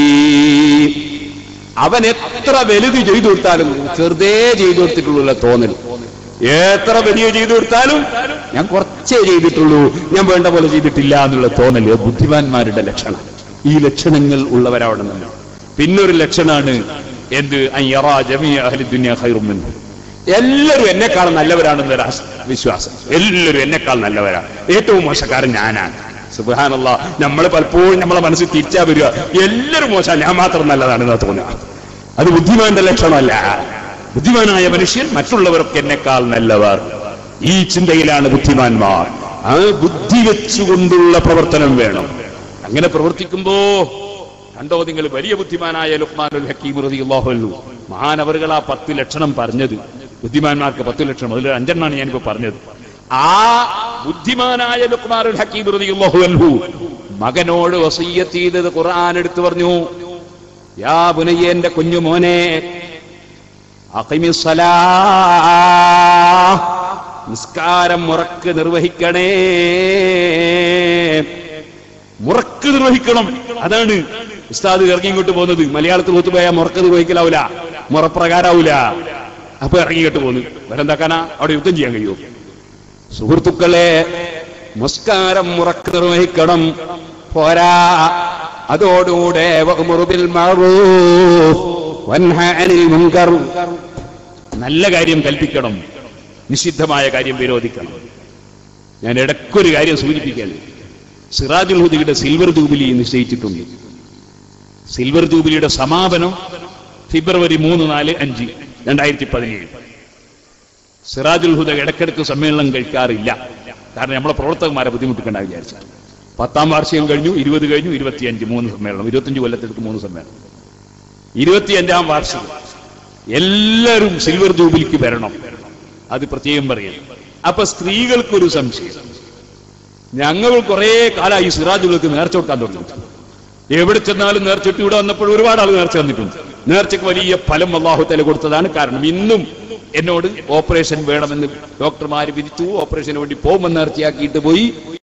അവൻ എത്ര വലുത് ചെയ്തു കൊടുത്താലും ചെറുതേ ചെയ്തു കൊടുത്തിട്ടുള്ള തോന്നൽ എത്ര വലിയ ചെയ്തു കൊടുത്താലും ഞാൻ കുറച്ചേ ചെയ്തിട്ടുള്ളൂ ഞാൻ വേണ്ട പോലെ ചെയ്തിട്ടില്ല എന്നുള്ള തോന്നൽ ഇത് ബുദ്ധിമാന്മാരുടെ ലക്ഷണം ഈ ലക്ഷണങ്ങൾ ഉള്ളവരാവണം നമ്മൾ പിന്നൊരു ലക്ഷണാണ് എന്ത് അയ്യറാ ജമിയ അഹ്ലി ദുനിയ ഖൈറും മിൻഹു. എല്ലാവരും എന്നെക്കാൾ നല്ലവരാണെന്ന് ഒരു ആസ്- വിശ്വാസം എല്ലാവരും എന്നെക്കാൾ നല്ലവരാണ് ഏറ്റവും മോശക്കാരൻ ഞാനാണ് സുബാനല്ല നമ്മൾ പലപ്പോഴും നമ്മളെ മനസ്സിൽ തിരിച്ചാ വരിക എല്ലാവരും മോശം ഞാൻ മാത്രം നല്ലതാണെന്ന് തോന്നുക അത് ബുദ്ധിമാന്റെ ലക്ഷണമല്ല ബുദ്ധിമാനായ മനുഷ്യൻ മറ്റുള്ളവരൊക്കെ എന്നെക്കാൾ നല്ലവർ ഈ ചിന്തയിലാണ് ബുദ്ധിമാന്മാർ ആ ബുദ്ധി വെച്ചുകൊണ്ടുള്ള പ്രവർത്തനം വേണം അങ്ങനെ പ്രവർത്തിക്കുമ്പോ കണ്ടോ നിങ്ങൾ വലിയ ബുദ്ധിമാനായ ലുഹ്മാനുൽ ഹക്കീം റളിയല്ലാഹു അൻഹു മഹാനവറുകൾ ആ പത്ത് ലക്ഷണം പറഞ്ഞത് ബുദ്ധിമാന്മാർക്ക് പത്ത് ലക്ഷണം അതിൽ അഞ്ചെണ്ണാണ് ഞാനിപ്പോ പറഞ്ഞത് ആ ബുദ്ധിമാനായ ലുഹ്മാനുൽ ഹക്കീം റളിയല്ലാഹു അൻഹു മകനോട് വസീയത്ത് ചെയ്തത് ഖുർആൻ എടുത്തു പറഞ്ഞു യാ ബുനയ്യ എന്റെ കുഞ്ഞു മോനെ അഖിമിസ്സലാ. നിസ്കാരം മുറക്ക് നിർവഹിക്കണേ മുറക്ക് നിർവഹിക്കണം അതാണ് ഉസ്താദ് ഇറങ്ങി ഇങ്ങോട്ട് പോകുന്നത് മലയാളത്തിൽ ഒത്തുപോയാൽ മുറക്ക് നിർവഹിക്കലാവൂല മുറപ്രകാരാവൂല അപ്പൊ ഇറങ്ങി ഇങ്ങോട്ട് പോകുന്നു വരെന്താക്കാനാ അവിടെ യുദ്ധം ചെയ്യാൻ കഴിയുമോ സുഹൃത്തുക്കളെ നമസ്കാരം മുറക്ക് നിർവഹിക്കണം പോരാ അതോടുകൂടെ വഅ്മുറു ബിൽ മഅറൂഫ് വൻഹ അനിൽ മുൻകർ നല്ല കാര്യം കൽപ്പിക്കണം നിഷിദ്ധമായ കാര്യം വിരോധിക്കണം ഞാൻ ഇടയ്ക്കൊരു കാര്യം സൂചിപ്പിക്കാൻ സിറാജുൽ ഹുദിയുടെ സിൽവർ ജൂബിലി നിശ്ചയിച്ചിട്ടുണ്ട് സിൽവർ ജൂബിലിയുടെ സമാപനം ഫെബ്രുവരി മൂന്ന് നാല് അഞ്ച് രണ്ടായിരത്തി പതിനേഴ് സിറാജുൽ ഹുദ ഇടയ്ക്കിടയ്ക്ക് സമ്മേളനം കഴിക്കാറില്ല കാരണം നമ്മളെ പ്രവർത്തകന്മാരെ ബുദ്ധിമുട്ടിക്കണ്ട വിചാരിച്ച പത്താം വാർഷികം കഴിഞ്ഞു ഇരുപത് കഴിഞ്ഞു ഇരുപത്തിയഞ്ച് മൂന്ന് സമ്മേളനം ഇരുപത്തിയഞ്ച് കൊല്ലത്തെടുത്ത് മൂന്ന് സമ്മേളനം ഇരുപത്തിയഞ്ചാം വാർഷികം എല്ലാവരും സിൽവർ ജൂബിലിക്ക് വരണം അത് പ്രത്യേകം പറയണം അപ്പൊ സ്ത്രീകൾക്കൊരു സംശയം ഞങ്ങൾ കുറെ കാലമായി സിറാജുകൾക്ക് നേർച്ച കൊടുക്കാൻ തുടങ്ങി എവിടെ ചെന്നാലും നേർച്ചിട്ട് ഇവിടെ വന്നപ്പോൾ ഒരുപാട് ആൾ നേർച്ച തന്നിട്ടുണ്ട് നേർച്ചയ്ക്ക് വലിയ ഫലം അള്ളാഹു തല കൊടുത്തതാണ് കാരണം ഇന്നും എന്നോട് ഓപ്പറേഷൻ വേണമെന്ന് ഡോക്ടർമാര് വിധിച്ചു ഓപ്പറേഷന് വേണ്ടി പോകുമെന്ന് നേർച്ചയാക്കിയിട്ട് പോയി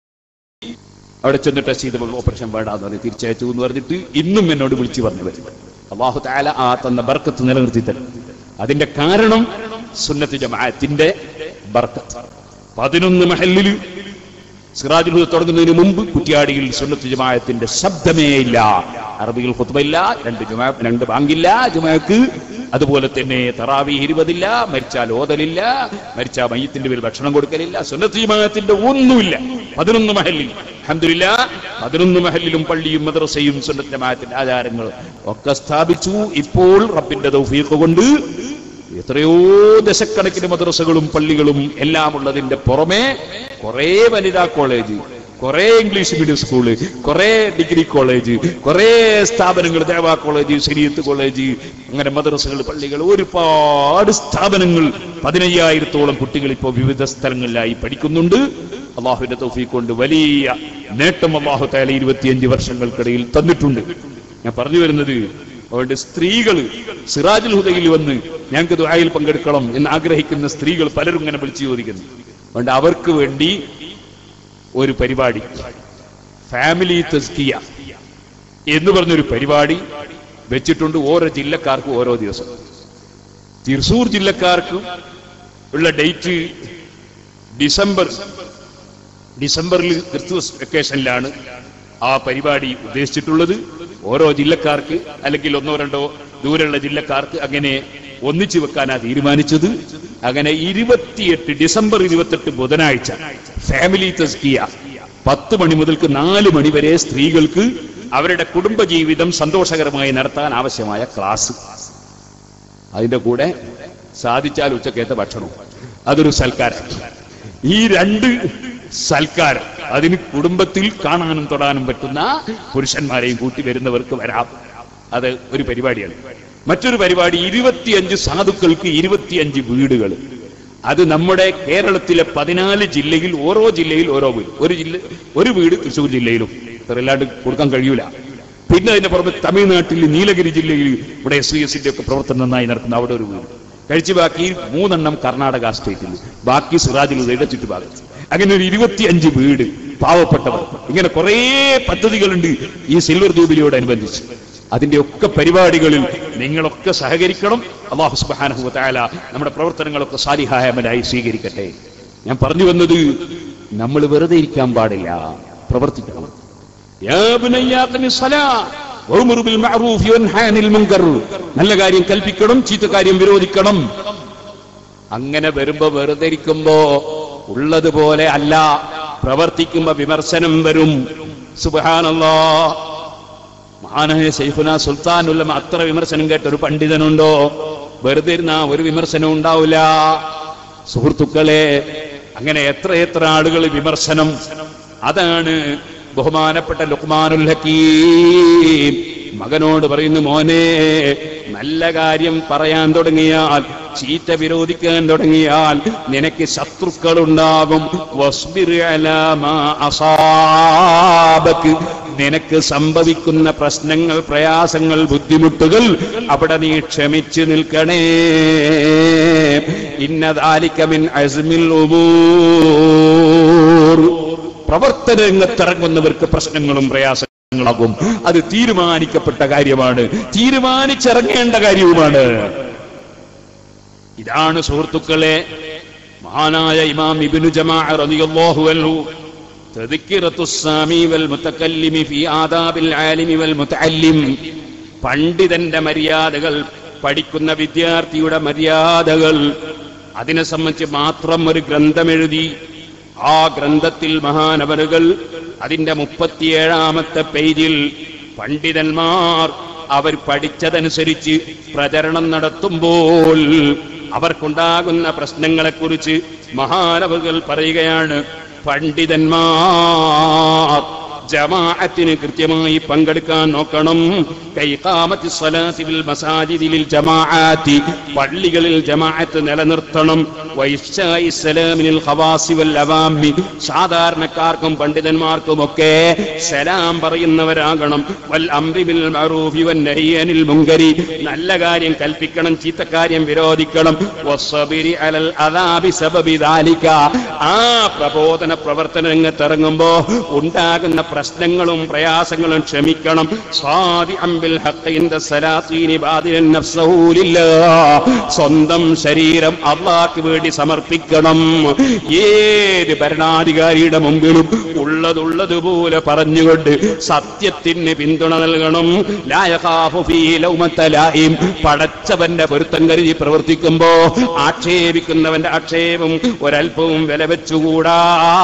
അവിടെ ചെന്ന് ടെസ്റ്റ് ചെയ്തപ്പോൾ ഓപ്പറേഷൻ വേണ്ടാന്ന് പറഞ്ഞ് തിരിച്ചയച്ചു എന്ന് പറഞ്ഞിട്ട് ഇന്നും എന്നോട് വിളിച്ചു പറഞ്ഞു വരും അള്ളാഹു താല ആ തന്ന ബർക്കത്ത് നിലനിർത്തി തരും അതിന്റെ കാരണം സുന്നത്ത് ജമാഅത്തിന്റെ ബർക്കത്ത് പതിനൊന്ന് മഹല്ലിൽ സിറാജുൽ ഹുദ തുടങ്ങുന്നതിന് മുമ്പ് കുറ്റിയാടിയിൽ സുന്നത്ത് ജമാഅത്തിന്റെ ശബ്ദമേ ഇല്ല അറബികൾ ഖുത്ബയില്ല രണ്ട് ജുമാ രണ്ട് ബാങ്കില്ല ജുമാക്ക് അതുപോലെ തന്നെ തറാവി ഇരുപതില്ല മരിച്ചാൽ ഓതലില്ല മരിച്ച മയ്യത്തിന്റെ പേര് ഭക്ഷണം കൊടുക്കലില്ല സുന്നത്ത് ജമാഅത്തിന്റെ ഒന്നുമില്ല പതിനൊന്ന് മഹല്ലിൽ അഹമ്മദില്ല പതിനൊന്ന് മഹല്ലിലും പള്ളിയും മദ്രസയും സുന്നത്ത് ജമാഅത്തിന്റെ ആചാരങ്ങൾ ഒക്കെ സ്ഥാപിച്ചു ഇപ്പോൾ റബ്ബിന്റെ തൗഫീഖ് കൊണ്ട് എത്രയോ ദശക്കണക്കിന് മദ്രസകളും പള്ളികളും എല്ലാം ഉള്ളതിന്റെ പുറമെ കുറെ വനിതാ കോളേജ് കുറെ ഇംഗ്ലീഷ് മീഡിയം സ്കൂള് കുറെ ഡിഗ്രി കോളേജ് കുറെ സ്ഥാപനങ്ങൾ ദേവാ കോളേജ് ശരീരത്ത് കോളേജ് അങ്ങനെ മദ്രസകൾ പള്ളികൾ ഒരുപാട് സ്ഥാപനങ്ങൾ പതിനയ്യായിരത്തോളം കുട്ടികൾ ഇപ്പോൾ വിവിധ സ്ഥലങ്ങളിലായി പഠിക്കുന്നുണ്ട് അള്ളാഹുവിന്റെ തൗഫീഖ് കൊണ്ട് വലിയ നേട്ടം അള്ളാഹു താല ഇരുപത്തിയഞ്ച് വർഷങ്ങൾക്കിടയിൽ തന്നിട്ടുണ്ട് ഞാൻ പറഞ്ഞു വരുന്നത് അതുകൊണ്ട് സ്ത്രീകൾ സിറാജുൽ ഹുദയിൽ വന്ന് ഞങ്ങൾക്ക് ദുആയിൽ പങ്കെടുക്കണം എന്ന് ആഗ്രഹിക്കുന്ന സ്ത്രീകൾ പലരും ഇങ്ങനെ വിളിച്ചു ചോദിക്കുന്നു അതുകൊണ്ട് അവർക്ക് വേണ്ടി ഒരു പരിപാടി ഫാമിലി തസ്കിയ എന്ന് പറഞ്ഞൊരു പരിപാടി വെച്ചിട്ടുണ്ട് ഓരോ ജില്ലക്കാർക്കും ഓരോ ദിവസം തൃശൂർ ജില്ലക്കാർക്ക് ഉള്ള ഡേറ്റ് ഡിസംബർ ഡിസംബറിൽ ക്രിസ്തുമസ് വെക്കേഷനിലാണ് ആ പരിപാടി ഉദ്ദേശിച്ചിട്ടുള്ളത് ഓരോ ജില്ലക്കാർക്ക് അല്ലെങ്കിൽ ഒന്നോ രണ്ടോ ദൂരെയുള്ള ജില്ലക്കാർക്ക് അങ്ങനെ ഒന്നിച്ചു വെക്കാനാ തീരുമാനിച്ചത് അങ്ങനെ ഇരുപത്തിയെട്ട് ഡിസംബർ ഇരുപത്തെട്ട് ബുധനാഴ്ച ഫാമിലി തസ്കിയ പത്ത് മണി മുതൽക്ക് നാല് മണി വരെ സ്ത്രീകൾക്ക് അവരുടെ കുടുംബജീവിതം സന്തോഷകരമായി നടത്താൻ ആവശ്യമായ ക്ലാസ് അതിന്റെ കൂടെ സാധിച്ചാൽ ഉച്ചക്കേത്ത ഭക്ഷണവും അതൊരു സൽക്കാരം ഈ രണ്ട് സൽക്കാരം അതിന് കുടുംബത്തിൽ കാണാനും തൊടാനും പറ്റുന്ന പുരുഷന്മാരെയും കൂട്ടി വരുന്നവർക്ക് വരാം അത് ഒരു പരിപാടിയാണ് മറ്റൊരു പരിപാടി ഇരുപത്തിയഞ്ച് സാധുക്കൾക്ക് ഇരുപത്തിയഞ്ച് വീടുകൾ അത് നമ്മുടെ കേരളത്തിലെ പതിനാല് ജില്ലയിൽ ഓരോ ജില്ലയിൽ ഓരോ വീട് ഒരു ജില്ല ഒരു വീട് തൃശ്ശൂർ ജില്ലയിലും ഇത്രയല്ലാണ്ട് കൊടുക്കാൻ കഴിയൂല പിന്നെ അതിന്റെ പുറമെ തമിഴ്നാട്ടിൽ നീലഗിരി ജില്ലയിൽ ഇവിടെ എസ് വി എസിന്റെ ഒക്കെ പ്രവർത്തനം നന്നായി നടക്കുന്ന അവിടെ ഒരു വീട് കഴിച്ചു ബാക്കി മൂന്നെണ്ണം കർണാടക സ്റ്റേറ്റിൽ ബാക്കി സിറാജുലുദയുടെ ചുറ്റുഭാഗത്ത് അങ്ങനെ ഒരു ഇരുപത്തിയഞ്ച് വീട് പാവപ്പെട്ടവർ ഇങ്ങനെ കുറേ പദ്ധതികളുണ്ട് ഈ സിൽവർ ജൂബിലിയോടനുബന്ധിച്ച് അതിന്റെ ഒക്കെ പരിപാടികളിൽ നിങ്ങളൊക്കെ സഹകരിക്കണം അള്ളാഹു സുബ്ഹാനഹു തആല നമ്മുടെ പ്രവർത്തനങ്ങളൊക്കെ സാലിഹായമലായി സ്വീകരിക്കട്ടെ ഞാൻ പറഞ്ഞു വന്നത് നമ്മൾ വെറുതെ ഇരിക്കാൻ പാടില്ല പ്രവർത്തിക്കണം യാ ബുനയ്യ അഖിമിസ് സ്വലാ വഅ്മുർ ബിൽ മഅറൂഫ് വൻഹ അനിൽ മുൻകർ നല്ല കാര്യം കൽപ്പിക്കണം ചീത്ത കാര്യം വിരോധിക്കണം അങ്ങനെ വരുമ്പോ വെറുതെ ഇരിക്കുമ്പോ ഉള്ളതുപോലെ അല്ല പ്രവർത്തിക്കുമ്പോ വിമർശനം വരും സുബ്ഹാനല്ലാ മഹാനായ ശൈഖുന സുൽത്താനുല്ലമ അത്ര വിമർശനം കേട്ട ഒരു പണ്ഡിതനുണ്ടോ വെറുതെ ഇരുന്ന ഒരു വിമർശനം ഉണ്ടാവില്ല സുഹൃത്തുക്കളെ അങ്ങനെ എത്ര എത്ര ആളുകൾ വിമർശനം അതാണ് ബഹുമാനപ്പെട്ട ലുക്മാനുൽ ഹക്കീം മകനോട് പറയുന്നു മോനെ നല്ല കാര്യം പറയാൻ തുടങ്ങിയാൽ ചീത്ത വിരോധിക്കാൻ തുടങ്ങിയാൽ നിനക്ക് ശത്രുക്കൾ ഉണ്ടാകും വസ്ബിർ അലാ മാ അസാബക് നിനക്ക് സംഭവിക്കുന്ന പ്രശ്നങ്ങൾ പ്രയാസങ്ങൾ ബുദ്ധിമുട്ടുകൾ അവിടെ നീ ക്ഷമിച്ചു നിൽക്കണേ ഇന്നതാലിക്കമിൻ അസ്മിൽ ഉമൂർ പ്രവർത്തന രംഗത്തിറങ്ങുന്നവർക്ക് പ്രശ്നങ്ങളും പ്രയാസങ്ങളാകും അത് തീരുമാനിക്കപ്പെട്ട കാര്യമാണ് തീരുമാനിച്ചിറങ്ങേണ്ട കാര്യവുമാണ് ഇതാണ് സുഹൃത്തുക്കളെ മഹാനായ ഇമാം ഇബ്നു ജമാഅ റളിയല്ലാഹു അൻഹു തദ്കിറത്തു സ്സാമി വൽ മുതകല്ലിമി ഫീ ആദാബിൽ ആലിമി വൽ മുതഅല്ലിം പണ്ഡിതന്റെ മര്യാദകൾ പഠിക്കുന്ന വിദ്യാർത്ഥിയുടെ മര്യാദകൾ അതിനെ സംബന്ധിച്ച് മാത്രം ഒരു ഗ്രന്ഥം എഴുതി ആ ഗ്രന്ഥത്തിൽ മഹാനവറുകൾ അതിന്റെ മുപ്പത്തിയേഴാമത്തെ പേജിൽ പണ്ഡിതന്മാർ അവർ പഠിച്ചതനുസരിച്ച് പ്രചരണം നടത്തുമ്പോൾ അവർക്കുണ്ടാകുന്ന പ്രശ്നങ്ങളെക്കുറിച്ച് മഹാനവറുകൾ പറയുകയാണ് പണ്ഡിതന്മാർ ജമാഅത്തിന് കൃത്യമായി പങ്കെടുക്കാൻ നോക്കണം കൈകാമത്തി സ്വലാത്തിൽ മസാജിദിൽ ജമാഅത്തി പള്ളികളിൽ ജമാഅത്ത് നിലനിർത്തണം വൈശ്ശായി സലാമിനിൽ ഖവാസി വൽ അവാമി സാധാരണക്കാർക്കും പണ്ഡിതന്മാർക്കും ഒക്കെ സലാം പറയുന്നവരാകണം വൽ അംരി ബിൽ മഅറൂഫി വൻ നഹി അനിൽ മുങ്കരി നല്ല കാര്യം കൽപ്പിക്കണം ചീത്ത കാര്യം വിരോധിക്കണം വസ്സബിരി അലൽ അദാബി സബബി ദാലിക ആ പ്രബോധന പ്രവർത്തന രംഗത്തിറങ്ങുമ്പോ ഉണ്ടാകുന്ന പ്രശ്നങ്ങളും പ്രയാസങ്ങളും ക്ഷമിക്കണം സ്വാതി അമ്പിൽ ഹഖിന്റെ സലാത്തീനി ബാദിലൻ നഫ്സഹു ലില്ലാഹ്. സ്വന്തം ശരീരം അള്ളാഹ്ക്ക് വേണ്ടി സമർപ്പിക്കണം ഏത് ഭരണാധികാരിയുടെ മുമ്പിലും ഉള്ളതുള്ളതുപോലെ പറഞ്ഞുകൊണ്ട് സത്യത്തിന് പിന്തുണ നൽകണം ലാ യഖാഫു ഫീ ലൗമത്ത ലായിം. പടച്ചവന്റെ പൊരുത്തം കരുതി പ്രവർത്തിക്കുമ്പോ ആക്ഷേപിക്കുന്നവന്റെ ആക്ഷേപം ഒരൽപ്പവും വില വെച്ചുകൂടാ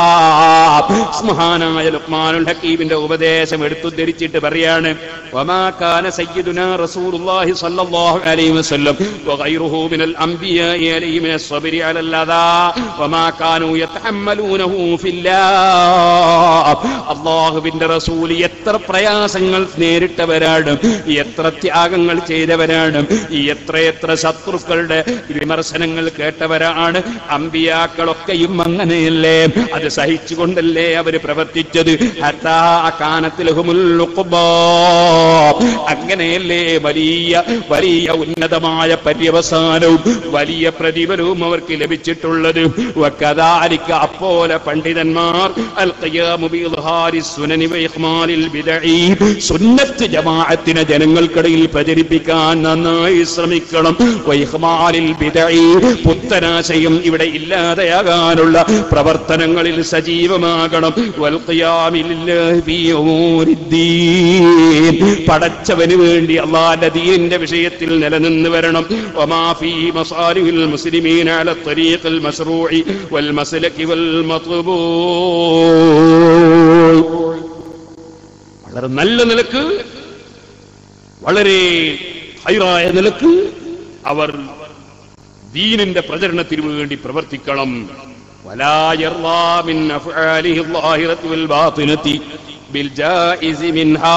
മഹാനായ ലുക്മാനുൽ ഹക്കീമിന്റെ ഉപദേശം എടുത്തുദ്ധരിച്ചിട്ട് പറയാണ് വമാ കാന സയ്യിദുനാ റസൂലുള്ളാഹി സ്വല്ലല്ലാഹു അലൈഹി വസല്ലം വഗൈറുഹു മിനൽ അംബിയാഇ അലൈഹി മിനസ് സ്വബ്രി അലൽ അദാ വമാ കാനൂ യതഹമ്മലൂനഹു ഫില്ലാഹ് അല്ലാഹുവിന്റെ റസൂൽ എത്ര പ്രയാസങ്ങൾ നേരിട്ടവരാണ് എത്ര ത്യാഗങ്ങൾ ചെയ്തവരാണ് എത്രയെത്ര ശത്രുക്കളുടെ വിമർശനങ്ങൾ കേട്ടവരാണ് അമ്പിയാക്കളൊക്കെയും അങ്ങനെയല്ലേ അത് സഹിച്ചുകൊണ്ടല്ലേ അവര് പ്രവർത്തിച്ചത് ഹത്താ കാനത്തിലഹുമുൽ ഉഖ്ബാ. അങ്ങനെയല്ലേ വലിയ വലിയ ഉന്നതമായ പര്യവസാനവും വലിയ പ്രതിഫലവും അവർക്ക് ലഭിച്ചിട്ടുള്ളത് വകദാലിക അപ്പോലെ പണ്ഡിതന്മാർ അൽ ഖിയാമു ബിഇദ്ഹാരി സുനനി വഇഖ്മാലിൽ ബിദഈ സുന്നത്ത് ജമാഅത്തിനെ ജനങ്ങൾക്കിടയിൽ പ്രചരിപ്പിക്കാൻ നന്നായി ശ്രമിക്കണം വൈഹ്മാലിൽ ബിദഈ പുത്തനാശയം ഇവിടെ ഇല്ലാതെയാകാനുള്ള പ്രവർത്തനങ്ങളിൽ സജീവമാകണം വൽ ഖിയാമി ലില്ലാഹി ഫീ ഉമൂരിദ്ദീൻ. പടച്ചവന് വേണ്ടി അള്ളാന്റെ ദീനിന്റെ വിഷയത്തിൽ നിലനിന്ന് വരണം വമാ ഫീ മസാലിഹിൽ മുസ്ലിമീന അല ത്വരീഖിൽ മശ്റൂഇ വൽ മസ്ലകി വൽ മത്ബൂഅ് വളരെ നല്ല നിലക്ക് വളരെ ഹൈറായ നിലക്ക് അവർ ദീനിന്റെ പ്രചരണത്തിന് വേണ്ടി പ്രവർത്തിക്കണം ولا يرضى من أفعاله الظاهرة والباطنة بالجائز منها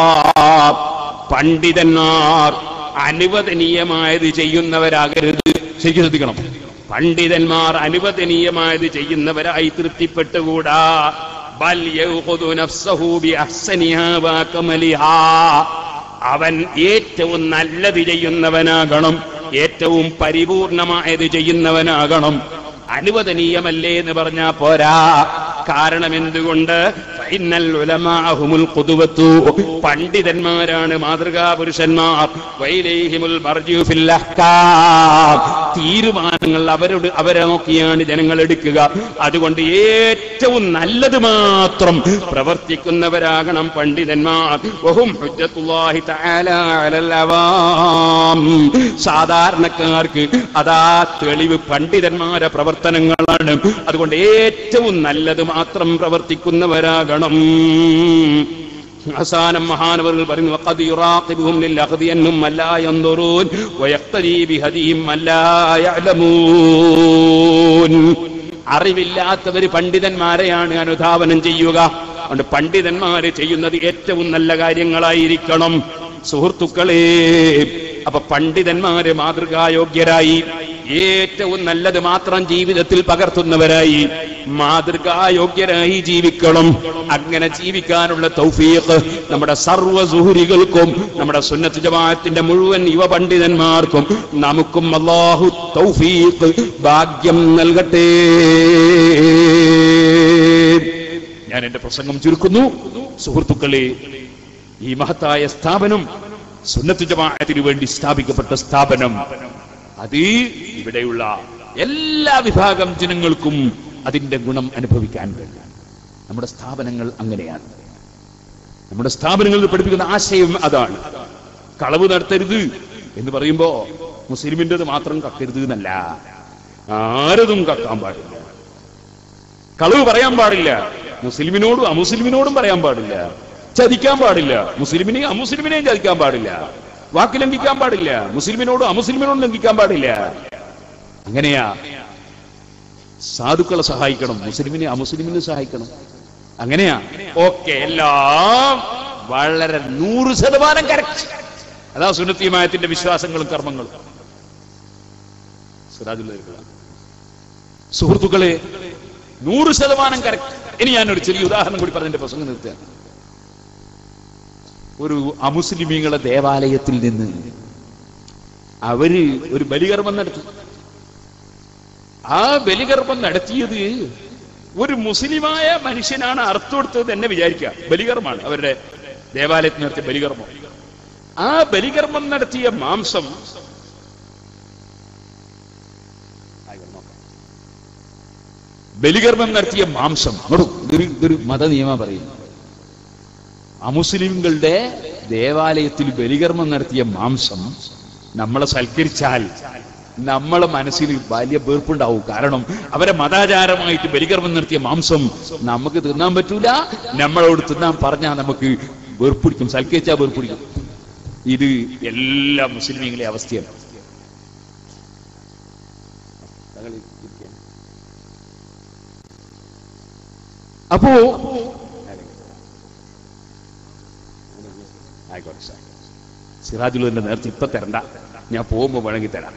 പണ്ഡിതന്മാർ അനുവദനീയമായത് ചെയ്യുന്നവരാകരുത് ശരിക്കും ശ്രദ്ധിക്കണം പണ്ഡിതന്മാർ അനുവദനീയമായത് ചെയ്യുന്നവരായി തൃപ്തിപ്പെട്ടുകൂടാ ബൽ യൗഖുദു നഫ്സഹു ബിഅഹ്സനിഹാ വഅക്മലിഹാ അവൻ ഏറ്റവും നല്ലത് ചെയ്യുന്നവനാകണം ഏറ്റവും പരിപൂർണമായത് ചെയ്യുന്നവനാകണം അനുവദനീയമല്ലേ എന്ന് പറഞ്ഞാ പോരാ കാരണം എന്തുകൊണ്ട് ഫൈനൽ ഉലമാഹുമുൽ ഖുദുവത്തു പണ്ഡിതന്മാരാണ് മാതൃകാ പുരുഷന്മാർ വൈലേഹിമുൽ മർജു ഫിൽ അഹ്കാം തീരുമാനങ്ങൾ അവരോട് അവരെ നോക്കിയാണ് ജനങ്ങൾ എടുക്കുക അതുകൊണ്ട് ഏറ്റവും നല്ലത് മാത്രം പ്രവർത്തിക്കുന്നവരാകണം പണ്ഡിതന്മാർ വഹും ഹുജ്ജത്തുല്ലാഹി തആല അലൽ അവാം സാധാരണക്കാർക്ക് അതാ തെളിവ് പണ്ഡിതന്മാരെ പ്രവർത്തനങ്ങളാണ് അതുകൊണ്ട് ഏറ്റവും നല്ലത് മാത്രം പ്രവർത്തിക്കുന്നവരാകണം അവസാനം മഹാനവറുകൾ പറയുന്നു وقد يراقبهم للأخذ أنهم من لا ينظرون ويقتدي بهديهم من لا يعلمون അറിവില്ലാത്തവര് പണ്ഡിതന്മാരെയാണ് അനുധാവനം ചെയ്യുക അതുകൊണ്ട് പണ്ഡിതന്മാര് ചെയ്യുന്നത് ഏറ്റവും നല്ല കാര്യങ്ങളായിരിക്കണം സുഹൃത്തുക്കളെ അപ്പൊ പണ്ഡിതന്മാര് മാതൃകായോഗ്യരായി ഏറ്റവും നല്ലത് മാത്രം ജീവിതത്തിൽ പകർത്തുന്നവരായി മാതൃകായോഗ്യരായി ജീവിക്കണം അങ്ങനെ ജീവിക്കാനുള്ള തൗഫീഖ് നമ്മുടെ സർവ്വ സുഹുരികൾക്കും നമ്മുടെ സുന്നത്ത് ജമാഅത്തിന്റെ മുഴുവൻ യുവ പണ്ഡിതന്മാർക്കും നമുക്കും അള്ളാഹു തൗഫീഖ് ഭാഗ്യം നൽകട്ടെ ഞാൻ എന്റെ പ്രസംഗം ചുരുക്കുന്നു സുഹൃത്തുക്കളെ ഈ മഹത്തായ സ്ഥാപനം സുന്നത്ത് ജമാഅത്തിന് വേണ്ടി സ്ഥാപിക്കപ്പെട്ട സ്ഥാപനം അത് ഇവിടെയുള്ള എല്ലാ വിഭാഗം ജനങ്ങൾക്കും അതിന്റെ ഗുണം അനുഭവിക്കാൻ കഴിയും നമ്മുടെ സ്ഥാപനങ്ങൾ അങ്ങനെയാണ് നമ്മുടെ സ്ഥാപനങ്ങളിൽ പഠിപ്പിക്കുന്ന ആശയം അതാണ് കളവ് നടത്തരുത് എന്ന് പറയുമ്പോ മുസ്ലിമിൻ്റെത് മാത്രം കക്കരുത് എന്നല്ല ആരതും കക്കാൻ പാടില്ല കളവ് പറയാൻ പാടില്ല മുസ്ലിമിനോടും അമുസ്ലിമിനോടും പറയാൻ പാടില്ല ചതിക്കാൻ പാടില്ല മുസ്ലിമിനെ അമുസ്ലിമിനെയും ചതിക്കാൻ പാടില്ല വാക്ക് ലംഘിക്കാൻ പാടില്ല മുസ്ലിമിനോടും അമുസ്ലിമിനോടും ലംഘിക്കാൻ പാടില്ല അങ്ങനെയാ സാധുക്കളെ സഹായിക്കണം മുസ്ലിമിനെ അമുസ്ലിമിനെ സഹായിക്കണം അങ്ങനെയാ ഓക്കെ എല്ലാം വളരെ നൂറ് ശതമാനം കറക്റ്റ് അതാ സുന്നത്തിയമായത്തിന്റെ വിശ്വാസങ്ങളും കർമ്മങ്ങളും സിറാജുള്ള സുഹൃത്തുക്കളെ നൂറ് ശതമാനം കറക്റ്റ് ഇനി ഞാനൊരു ചെറിയ ഉദാഹരണം കൂടി പറഞ്ഞതിന്റെ പ്രസംഗം നിർത്തുകയാണ് ഒരു അമുസ്ലിമീങ്ങളെ ദേവാലയത്തിൽ നിന്ന് അവര് ഒരു ബലികർമ്മം നടത്തി ആ ബലികർമ്മം നടത്തിയത് ഒരു മുസ്ലിമായ മനുഷ്യനാണ് അർത്ഥം കൊടുത്തത് തന്നെ വിചാരിക്കുക ബലികർമ്മമാണ് അവരുടെ ദേവാലയത്തിൽ നടത്തിയ ബലികർമ്മം ആ ബലികർമ്മം നടത്തിയ മാംസം ബലികർമ്മം നടത്തിയ മാംസം ഇങ്ങോട്ട് ഇതൊരു ഇതൊരു മത നിയമ പറയുന്നു അമുസ്ലിങ്ങളുടെ ദേവാലയത്തിൽ ബലികർമ്മം നടത്തിയ മാംസം നമ്മളെ സൽക്കരിച്ചാൽ നമ്മളെ മനസ്സിൽ വലിയ വെറുപ്പുണ്ടാവും കാരണം അവരെ മതാചാരമായിട്ട് ബലികർമ്മം നടത്തിയ മാംസം നമുക്ക് തിന്നാൻ പറ്റൂല നമ്മളോട് തിന്നാൻ പറഞ്ഞാൽ നമുക്ക് വെറുപ്പിടിക്കും സൽക്കരിച്ചാൽ വെറുപ്പിടിക്കും ഇത് എല്ലാ മുസ്ലിമീങ്ങളെ അവസ്ഥയാണ് അപ്പോ ആയിക്കോട്ടെ സാർ സിറാജുലിന്റെ നേരത്തെ ഇപ്പൊ തരണ്ട ഞാൻ പോകുമ്പോ വേണമെങ്കിൽ തരാം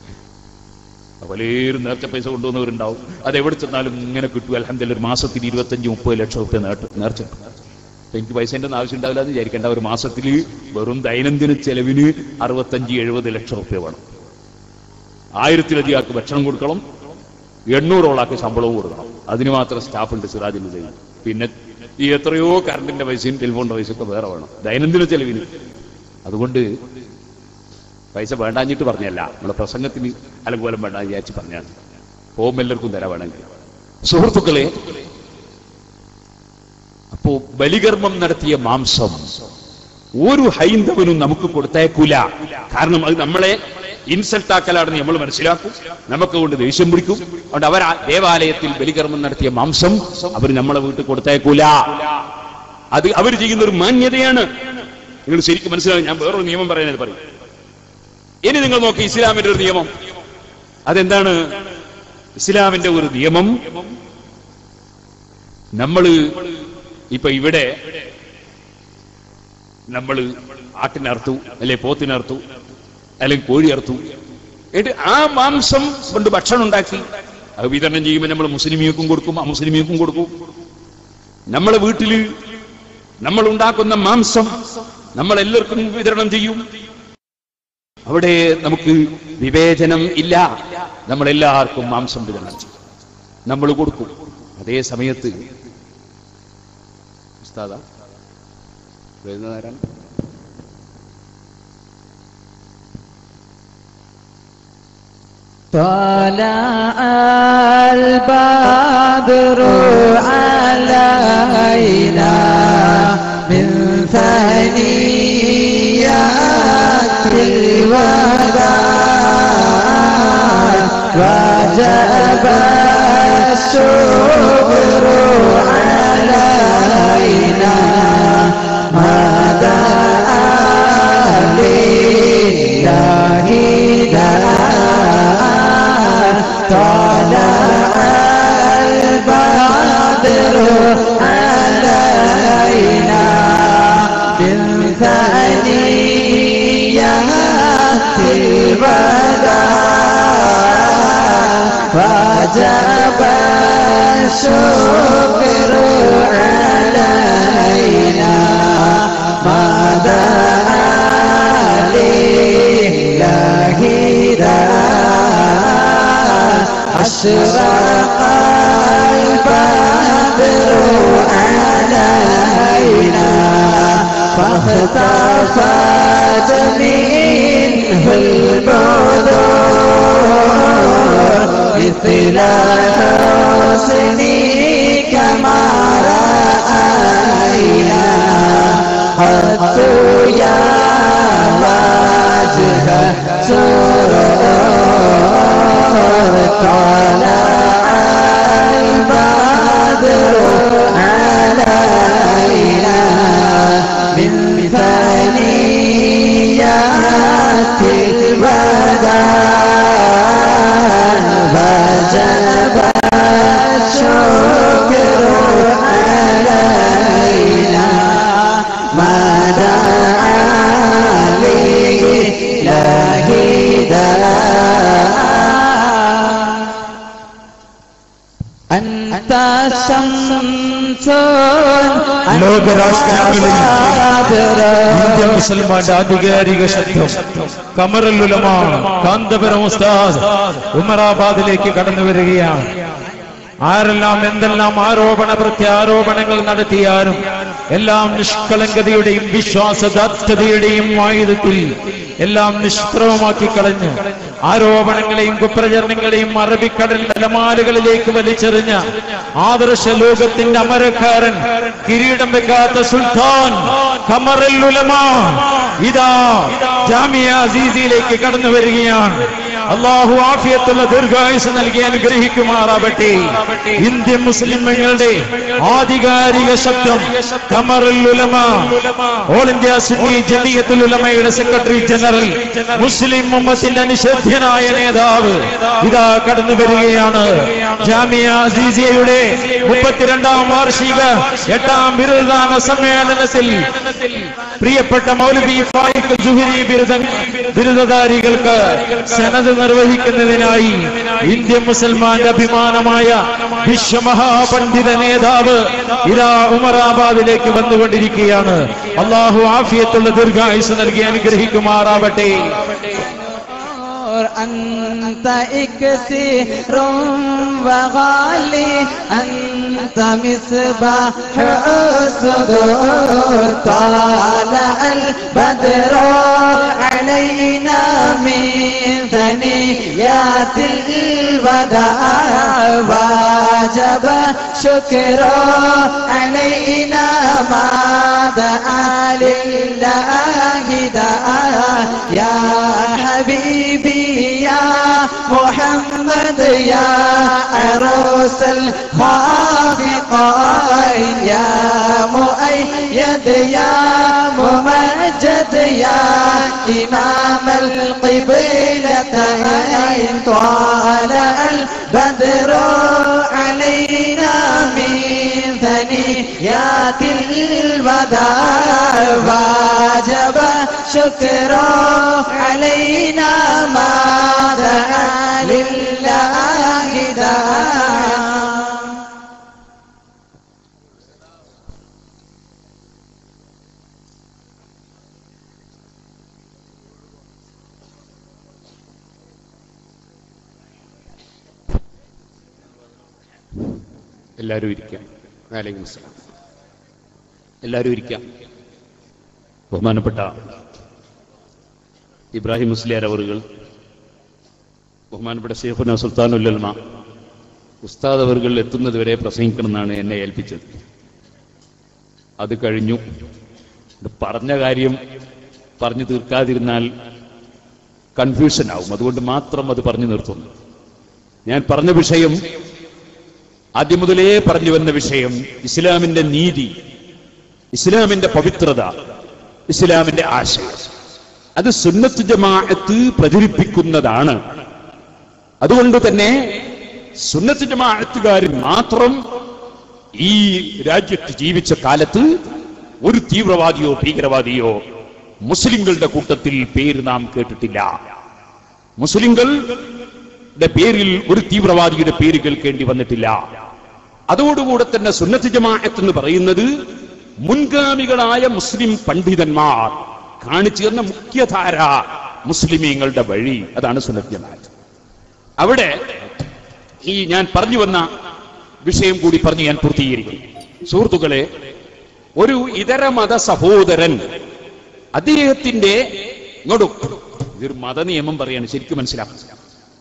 പലരും നേർച്ച പൈസ കൊണ്ടുവന്നവരുണ്ടാവും അത് എവിടെ ചെന്നാലും ഇങ്ങനെ കിട്ടും അലഹമ്മദില്ല ഒരു മാസത്തിൽ ഇരുപത്തഞ്ച് മുപ്പത് ലക്ഷം റുപ്യ നേട്ട നേർച്ച കിട്ടും. അപ്പൊ എനിക്ക് പൈസന്റെ ഒന്നും ആവശ്യം ഉണ്ടാവില്ല എന്ന് വിചാരിക്കേണ്ട ഒരു മാസത്തിൽ വെറും ദൈനംദിന ചെലവിന് അറുപത്തഞ്ച് എഴുപത് ലക്ഷം റുപ്യ വേണം ആയിരത്തിലധികം ആൾക്ക് ഭക്ഷണം കൊടുക്കണം എണ്ണൂറോളാൾക്ക് ശമ്പളവും കൊടുക്കണം അതിന് മാത്രം സ്റ്റാഫ് ഉണ്ട് സിറാജിൽ ചെയ്യും പിന്നെ ഈ എത്രയോ കറണ്ടിന്റെ പൈസയും ടെലിഫോണിന്റെ പൈസ ഒക്കെ വേറെ വേണം ദൈനംദിന ചെലവിന് അതുകൊണ്ട് പൈസ വേണ്ടാഞ്ഞിട്ട് പറഞ്ഞല്ല നമ്മളെ പ്രസംഗത്തിന് അലങ്കോലം വേണ്ട വിചാരിച്ച് പറഞ്ഞാണ് പോകും എല്ലാവർക്കും തരാൻ വേണമെങ്കിൽ സുഹൃത്തുക്കളെ അപ്പോ ബലികർമ്മം നടത്തിയ മാംസം ഒരു ഹൈന്ദവനും നമുക്ക് കൊടുത്തേക്കൂല കാരണം അത് നമ്മളെ ഇൻസൾട്ട് ആക്കലാണെന്ന് നമ്മൾ മനസ്സിലാക്കും നമുക്ക് കൊണ്ട് ദേഷ്യം പിടിക്കും അതുകൊണ്ട് അവർ ആ ദേവാലയത്തിൽ ബലികർമ്മം നടത്തിയ മാംസം അവർ നമ്മളെ വീട്ടിൽ കൊടുത്തേക്കൂല അത് അവർ ചെയ്യുന്ന ഒരു മാന്യതയാണ് നിങ്ങൾ ശരിക്കും മനസ്സിലാവും ഞാൻ വേറൊരു നിയമം പറയാനത് പറയും ഇനി നിങ്ങൾ നോക്കി ഇസ്ലാമിന്റെ ഒരു നിയമം അതെന്താണ് ഇസ്ലാമിന്റെ ഒരു നിയമം നമ്മള് ഇപ്പൊ ഇവിടെ നമ്മൾ ആട്ടിനർത്തു അല്ലെ പോത്തിനർത്തു അല്ലെങ്കിൽ കോഴി അർത്തു എന്നിട്ട് ആ മാംസം കൊണ്ട് ഭക്ഷണം ഉണ്ടാക്കി അത് വിതരണം ചെയ്യുമ്പോൾ നമ്മൾ മുസ്ലിമിയക്കും കൊടുക്കും അമുസ്ലിമിയക്കും കൊടുക്കും നമ്മളെ വീട്ടില് നമ്മൾ ഉണ്ടാക്കുന്ന മാംസം നമ്മൾ എല്ലാവർക്കും വിതരണം ചെയ്യും അവിടെ നമുക്ക് വിവേചനം ഇല്ല നമ്മൾ എല്ലാവർക്കും മാംസം വിതരണം ചെയ്യും നമ്മൾ കൊടുക്കും അതേ സമയത്ത് ഉസ്താദാ വരുന്നതാരാണ് طلع البدر علينا من ثنيات الوداع وجب الشكر علينا مدى لله داعا طلع البدر علينا من ثنيات الوداع الشكر علينا ما دعا لله داع أشرق البدر علينا فاختفت منه البذور مثل حسنك ما رأينا حط يا وجه سرور طلع البدر علينا من ثنيات الوداع فجب الشكر علينا ما دعا لله داع أنت شمس ലോകരാഷ്ട്രങ്ങളിൽ ഇന്ത്യൻ മുസൽമാന്റെ ആധികാരിക ശബ്ദം കമറുലുലമ കാന്തപുരം ഉസ്താദ് ഉമറാബാദിലേക്ക് കടന്നു വരികയാണ് ആരെല്ലാം എന്തെല്ലാം ആരോപണ പ്രത്യാരോപണങ്ങൾ നടത്തിയാലും എല്ലാം നിഷ്കളങ്കതയുടെയും വിശ്വാസദാത്തതയുടെയും ആയുധത്തിൽ എല്ലാം നിഷ്പ്രവമാക്കി കളഞ്ഞ് ആരോപണങ്ങളെയും കുപ്രചരണങ്ങളെയും അറബിക്കടൽ നിലമാലകളിലേക്ക് വലിച്ചെറിഞ്ഞ ആദർശ ലോകത്തിന്റെ അമരക്കാരൻ കിരീടം വെക്കാത്ത സുൽത്താൻ ഖമറുൽ ഉലമ ഇതാ ജാമിയ അസീസിയിലേക്ക് കടന്നു വരികയാണ് അള്ളാഹു ആഫിയത്തുള്ള ദീർഘായുസ് നൽകി അനുഗ്രഹിക്കുമാറാവട്ടെ ഇന്ത്യൻ മുസ്ലിംകളുടെ ആധികാരിക ശബ്ദം ഖമറുൽ ഉലമ ഓൾ ഇന്ത്യ സുന്നി ജമിയത്തുൽ ഉലമയുടെ സെക്രട്ടറി ജനറൽ മുസ്ലിം ഉമ്മത്തിന്റെ നിഷേധ്യനായ നേതാവ് ഇതാ കടന്നു വരികയാണ് ജാമിയ അസീസിയയുടെ മുപ്പത്തിരണ്ടാം വാർഷിക എട്ടാം ബിരുദദാന സമ്മേളനത്തിൽ പ്രിയപ്പെട്ട മൗലവി ഫായിഖ് ജുഹരി ബിരുദ ബിരുദധാരികൾക്ക് സനത് നിർവഹിക്കുന്നതിനായി ഇന്ത്യൻ മുസൽമാന്റെ അഭിമാനമായ വിശ്വമഹാപണ്ഡിത നേതാവ് ഇതാ ഉമറാബാദിലേക്ക് വന്നുകൊണ്ടിരിക്കുകയാണ് അള്ളാഹു ആഫിയത്തുള്ള ദീർഘായുസ് നൽകി അനുഗ്രഹിക്കുമാറാവട്ടെ أنت إكسير وغالي أنت مصباح الصدور طالع البدر علينا من ثنيات الوداع واجب شكر علينا ما دعا لله دعا يا حبيبي يا محمد يا عروس الخافقين يا مؤيد يا ممجد يا إمام القبلتين طالع البدر علينا من ثنيات الوداع واجب شكر علينا ما دعا لله داع എല്ലാവരും ഇരിക്കാം വലൈക്കും അസ്സലാം എല്ലാവരും ഇരിക്കാം ബഹുമാനപ്പെട്ട ഇബ്രാഹിം മുസ്ലിയാർ അവറുകൾ ബഹുമാനപ്പെട്ട ഷെയ്ഖുന സുൽത്താനുല്ലൽമ ഉസ്താദ് അവറുകൾ എത്തുന്നത് വരെ പ്രസംഗിക്കണമെന്നാണ് എന്നെ ഏൽപ്പിച്ചത് അത് കഴിഞ്ഞു ഇത് പറഞ്ഞ കാര്യം പറഞ്ഞു തീർക്കാതിരുന്നാൽ കൺഫ്യൂഷൻ ആവും അതുകൊണ്ട് മാത്രം അത് പറഞ്ഞു നിർത്തുന്നു ഞാൻ പറഞ്ഞ വിഷയം ആദ്യം മുതലേ പറഞ്ഞു വന്ന വിഷയം ഇസ്ലാമിന്റെ നീതി ഇസ്ലാമിന്റെ പവിത്രത ഇസ്ലാമിന്റെ ആശയം അത് സുന്നത്ത് ജമാഅത്ത് പ്രചരിപ്പിക്കുന്നതാണ് അതുകൊണ്ട് തന്നെ സുന്നത്ത് ജമാഅത്തുകാർ മാത്രം ഈ രാജ്യത്ത് ജീവിച്ച കാലത്ത് ഒരു തീവ്രവാദിയോ ഭീകരവാദിയോ മുസ്ലിങ്ങളുടെ കൂട്ടത്തിൽ പേര് നാം കേട്ടിട്ടില്ല മുസ്ലിങ്ങളുടെ പേരിൽ ഒരു തീവ്രവാദിയുടെ പേര് കേൾക്കേണ്ടി വന്നിട്ടില്ല അതോടുകൂടെ തന്നെ സുന്നത്ത് ജമാഅത്ത് എന്ന് പറയുന്നത് മുൻഗാമികളായ മുസ്ലിം പണ്ഡിതന്മാർ കാണിച്ചു തന്ന മുഖ്യധാര മുസ്ലിമീങ്ങളുടെ വഴി അതാണ് സുന്നത്ത് ജമാഅത്ത് അവിടെ ഈ ഞാൻ പറഞ്ഞു വന്ന വിഷയം കൂടി പറഞ്ഞ് ഞാൻ പൂർത്തീകരിക്കും സുഹൃത്തുക്കളെ ഒരു ഇതര മത സഹോദരൻ അദ്ദേഹത്തിന്റെ ഇങ്ങോട്ടും ഇതൊരു മതനിയമം പറയാണ് ശരിക്കും മനസ്സിലാക്കുക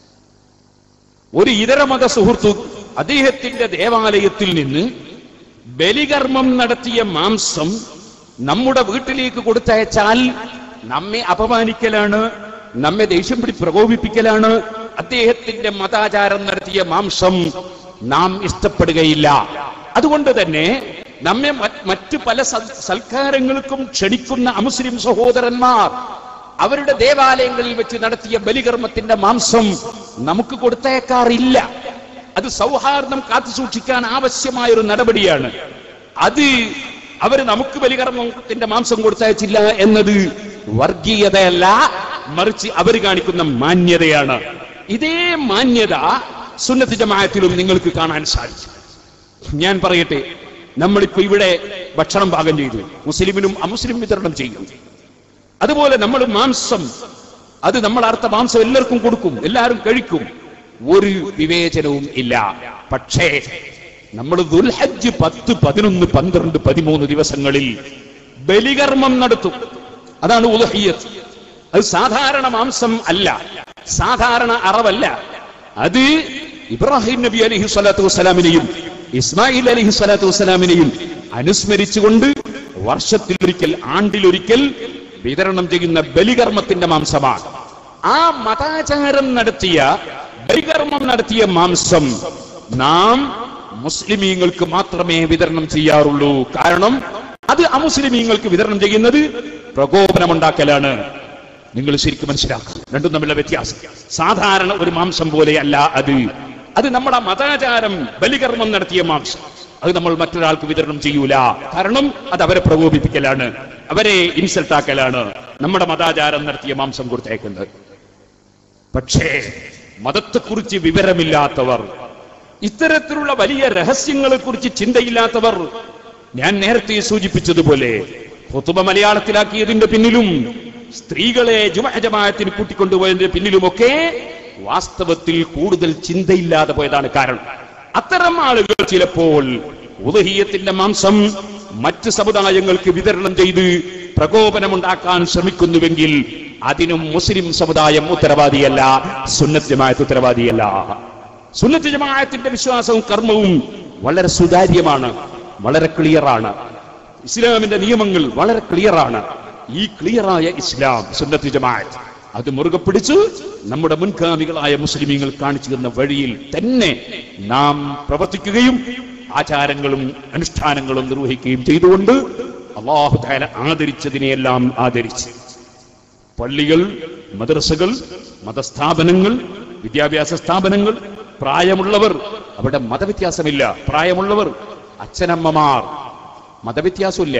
ഒരു ഇതര മത സുഹൃത്തു അദ്ദേഹത്തിന്റെ ദേവാലയത്തിൽ നിന്ന് ബലികർമ്മം നടത്തിയ മാംസം നമ്മുടെ വീട്ടിലേക്ക് കൊടുത്തയച്ചാൽ നമ്മെ അപമാനിക്കലാണ് നമ്മെ ദേഷ്യം പിടി പ്രകോപിപ്പിക്കലാണ് അദ്ദേഹത്തിന്റെ മതാചാരം നടത്തിയ മാംസം നാം ഇഷ്ടപ്പെടുകയില്ല അതുകൊണ്ട് തന്നെ നമ്മെ മ- മറ്റു പല സൽ- സൽക്കാരങ്ങൾക്കും ക്ഷണിക്കുന്ന അമുസ്ലിം സഹോദരന്മാർ അവരുടെ ദേവാലയങ്ങളിൽ വെച്ച് നടത്തിയ ബലികർമ്മത്തിന്റെ മാംസം നമുക്ക് കൊടുത്തയക്കാറില്ല അത് സൗഹാർദ്ദം കാത്തു സൂക്ഷിക്കാൻ ആവശ്യമായ ഒരു നടപടിയാണ് അത് അവര് നമുക്ക് ബലികർമ്മത്തിന്റെ മാംസം കൊടുത്തയച്ചില്ല എന്നത് വർഗീയതയല്ല മറിച്ച് അവർ കാണിക്കുന്ന മാന്യതയാണ് ഇതേ മാന്യത സുന്നത്ത് ജമാഅത്തിലും നിങ്ങൾക്ക് കാണാൻ സാധിക്കും ഞാൻ പറയട്ടെ നമ്മളിപ്പോ ഇവിടെ ഭക്ഷണം പാകം ചെയ്തു മുസ്ലിമിനും അമുസ്ലിം വിതരണം ചെയ്യും അതുപോലെ നമ്മൾ മാംസം അത് നമ്മൾ അർത്ഥ മാംസം എല്ലാവർക്കും കൊടുക്കും എല്ലാവരും കഴിക്കും ഒരു വിവേചനവും ഇല്ല പക്ഷേ നമ്മൾ ദുൽഹജ്ജ് പത്ത് പതിനൊന്ന് പന്ത്രണ്ട് പതിമൂന്ന് ദിവസങ്ങളിൽ ബലികർമ്മം നടത്തും അതാണ് ഉദഹിയത്ത് അത് സാധാരണ മാംസം അല്ല സാധാരണ അറവല്ല അത് ഇബ്രാഹിം നബി അലൈഹി സ്വലാത്തു വസ്സലാമിനെയും ഇസ്മായിൽ അലൈഹി സ്വലാത്തു വസ്സലാമിനെയും അനുസ്മരിച്ചുകൊണ്ട് വർഷത്തിലൊരിക്കൽ ആണ്ടിലൊരിക്കൽ വിതരണം ചെയ്യുന്ന ബലികർമ്മത്തിന്റെ മാംസമാണ് ആ മതാചാരം നടത്തിയ ബലികർമ്മം നടത്തിയ മാംസം നാം മുസ്ലിമീങ്ങൾക്ക് മാത്രമേ വിതരണം ചെയ്യാറുള്ളൂ കാരണം അത് അമുസ്ലിമീങ്ങൾക്ക് വിതരണം ചെയ്യുന്നത് പ്രകോപനമുണ്ടാക്കലാണ് നിങ്ങൾ ശരിക്കും മനസ്സിലാക്കുക രണ്ടും തമ്മിലുള്ള വ്യത്യാസം സാധാരണ ഒരു മാംസം പോലെയല്ല അത് അത് നമ്മുടെ മതാചാരം ബലികർമ്മം നടത്തിയ മാംസം അത് നമ്മൾ മറ്റൊരാൾക്ക് വിതരണം ചെയ്യൂല കാരണം അത് അവരെ പ്രകോപിപ്പിക്കലാണ് അവരെ ഇൻസൾട്ട് ആക്കലാണ് നമ്മുടെ മതാചാരം നടത്തിയ മാംസം കൊടുത്തേക്കുന്നത് പക്ഷേ മതത്തെക്കുറിച്ച് വിവരമില്ലാത്തവർ ഇത്തരത്തിലുള്ള വലിയ രഹസ്യങ്ങളെ കുറിച്ച് ചിന്തയില്ലാത്തവർ ഞാൻ നേരത്തെ സൂചിപ്പിച്ചതുപോലെ ഹുതുബ മലയാളത്തിലാക്കിയതിന്റെ പിന്നിലും സ്ത്രീകളെ ജുമഹജമായത്തിന് കൂട്ടിക്കൊണ്ടുപോയതിന്റെ പിന്നിലുമൊക്കെ വാസ്തവത്തിൽ കൂടുതൽ ചിന്തയില്ലാതെ പോയതാണ് കാരണം അത്തരം ആളുകൾ ചിലപ്പോൾ ഉദഹീയത്തിന്റെ മാംസം മറ്റ് സമുദായങ്ങൾക്ക് വിതരണം ചെയ്ത് പ്രകോപനമുണ്ടാക്കാൻ ശ്രമിക്കുന്നുവെങ്കിൽ അതിനും മുസ്ലിം സമുദായം ഉത്തരവാദിയല്ല സുന്നത്ത് ജമാഅത്ത് ഉത്തരവാദിയല്ല സുന്നത്ത് ജമാഅത്തിന്റെ വിശ്വാസവും കർമ്മവും വളരെ സുതാര്യമാണ് വളരെ ക്ലിയറാണ് ഇസ്ലാമിന്റെ നിയമങ്ങൾ വളരെ ക്ലിയറാണ് ഈ ക്ലിയറായ ഇസ്ലാം സുന്നത്ത് ജമാഅത്ത് അത് മുറുകെ പിടിച്ച് നമ്മുടെ മുൻഗാമികളായ മുസ്ലിമീങ്ങൾ കാണിച്ചു തന്ന വഴിയിൽ തന്നെ നാം പ്രവർത്തിക്കുകയും ആചാരങ്ങളും അനുഷ്ഠാനങ്ങളും നിർവഹിക്കുകയും ചെയ്തുകൊണ്ട് അള്ളാഹു താല ആദരിച്ചതിനെയെല്ലാം ആദരിച്ച് പള്ളികൾ മദ്രസകൾ മതസ്ഥാപനങ്ങൾ വിദ്യാഭ്യാസ സ്ഥാപനങ്ങൾ പ്രായമുള്ളവർ അവിടെ മതവ്യത്യാസമില്ല പ്രായമുള്ളവർ അച്ഛനമ്മമാർ മതവ്യത്യാസമില്ല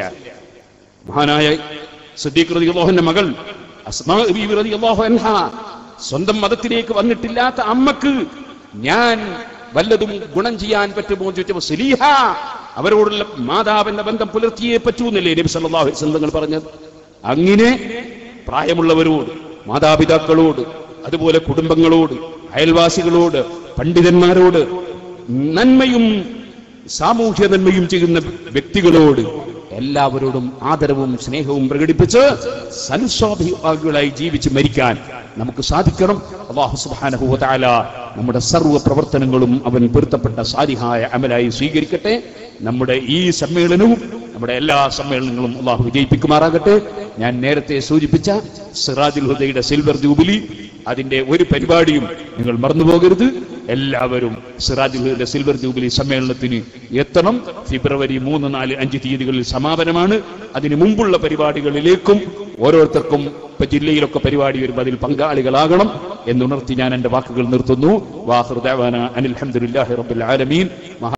മഹാനായ സിദ്ദീഖ് റളിയല്ലാഹുവിന്റെ മകൾ അസ്മാ ബീവി റളിയല്ലാഹു അൻഹ സ്വന്തം മതത്തിലേക്ക് വന്നിട്ടില്ലാത്ത അമ്മക്ക് ഞാൻ വല്ലതും ഗുണം ചെയ്യാൻ പറ്റുമോ എന്ന് ചോദിച്ചപ്പോൾ സുലീഹ അവരോടുള്ള മാതാവിന്റെ ബന്ധം പുലർത്തിയേ പറ്റൂ എന്നല്ലേ നബി സല്ലല്ലാഹു അലൈഹി വസല്ലം തങ്ങൾ പറഞ്ഞത് അങ്ങനെ പ്രായമുള്ളവരോട് മാതാപിതാക്കളോട് അതുപോലെ കുടുംബങ്ങളോട് അയൽവാസികളോട് പണ്ഡിതന്മാരോട് നന്മയും സാമൂഹ്യ നന്മയും ചെയ്യുന്ന വ്യക്തികളോട് എല്ലാവരോടും ആദരവും സ്നേഹവും പ്രകടിപ്പിച്ച് സൽസ്വാഭികളായി ജീവിച്ച് മരിക്കാൻ നമുക്ക് സാധിക്കണം അള്ളാഹു സുബ്ഹാനഹു വ തആല നമ്മുടെ സർവ്വ പ്രവർത്തനങ്ങളും അവൻ പൊരുത്തപ്പെട്ട സാരിഹായ അമലായി സ്വീകരിക്കട്ടെ നമ്മുടെ ഈ സമ്മേളനവും നമ്മുടെ എല്ലാ സമ്മേളനങ്ങളും അള്ളാഹു വിജയിപ്പിക്കുമാറാകട്ടെ ഞാൻ നേരത്തെ സൂചിപ്പിച്ച സിറാജുൽ ഹുദയുടെ സിൽവർ ജൂബിലി അതിന്റെ ഒരു പരിപാടിയും നിങ്ങൾ മറന്നുപോകരുത് എല്ലാവരും സിറാജുൽ ഹുദയുടെ സിൽവർ ജൂബിലി സമ്മേളനത്തിന് എത്തണം ഫെബ്രുവരി മൂന്ന് നാല് അഞ്ച് തീയതികളിൽ സമാപനമാണ് അതിന് മുമ്പുള്ള പരിപാടികളിലേക്കും ഓരോരുത്തർക്കും ഇപ്പൊ ജില്ലയിലൊക്കെ പരിപാടി വരുമ്പോൾ അതിൽ പങ്കാളികളാകണം എന്നുണർത്തി ഞാൻ എന്റെ വാക്കുകൾ നിർത്തുന്നു വാഹൃദാന അനിൽ അൽഹംദുലില്ലാഹി റബ്ബിൽ ആലമീൻ മഹാ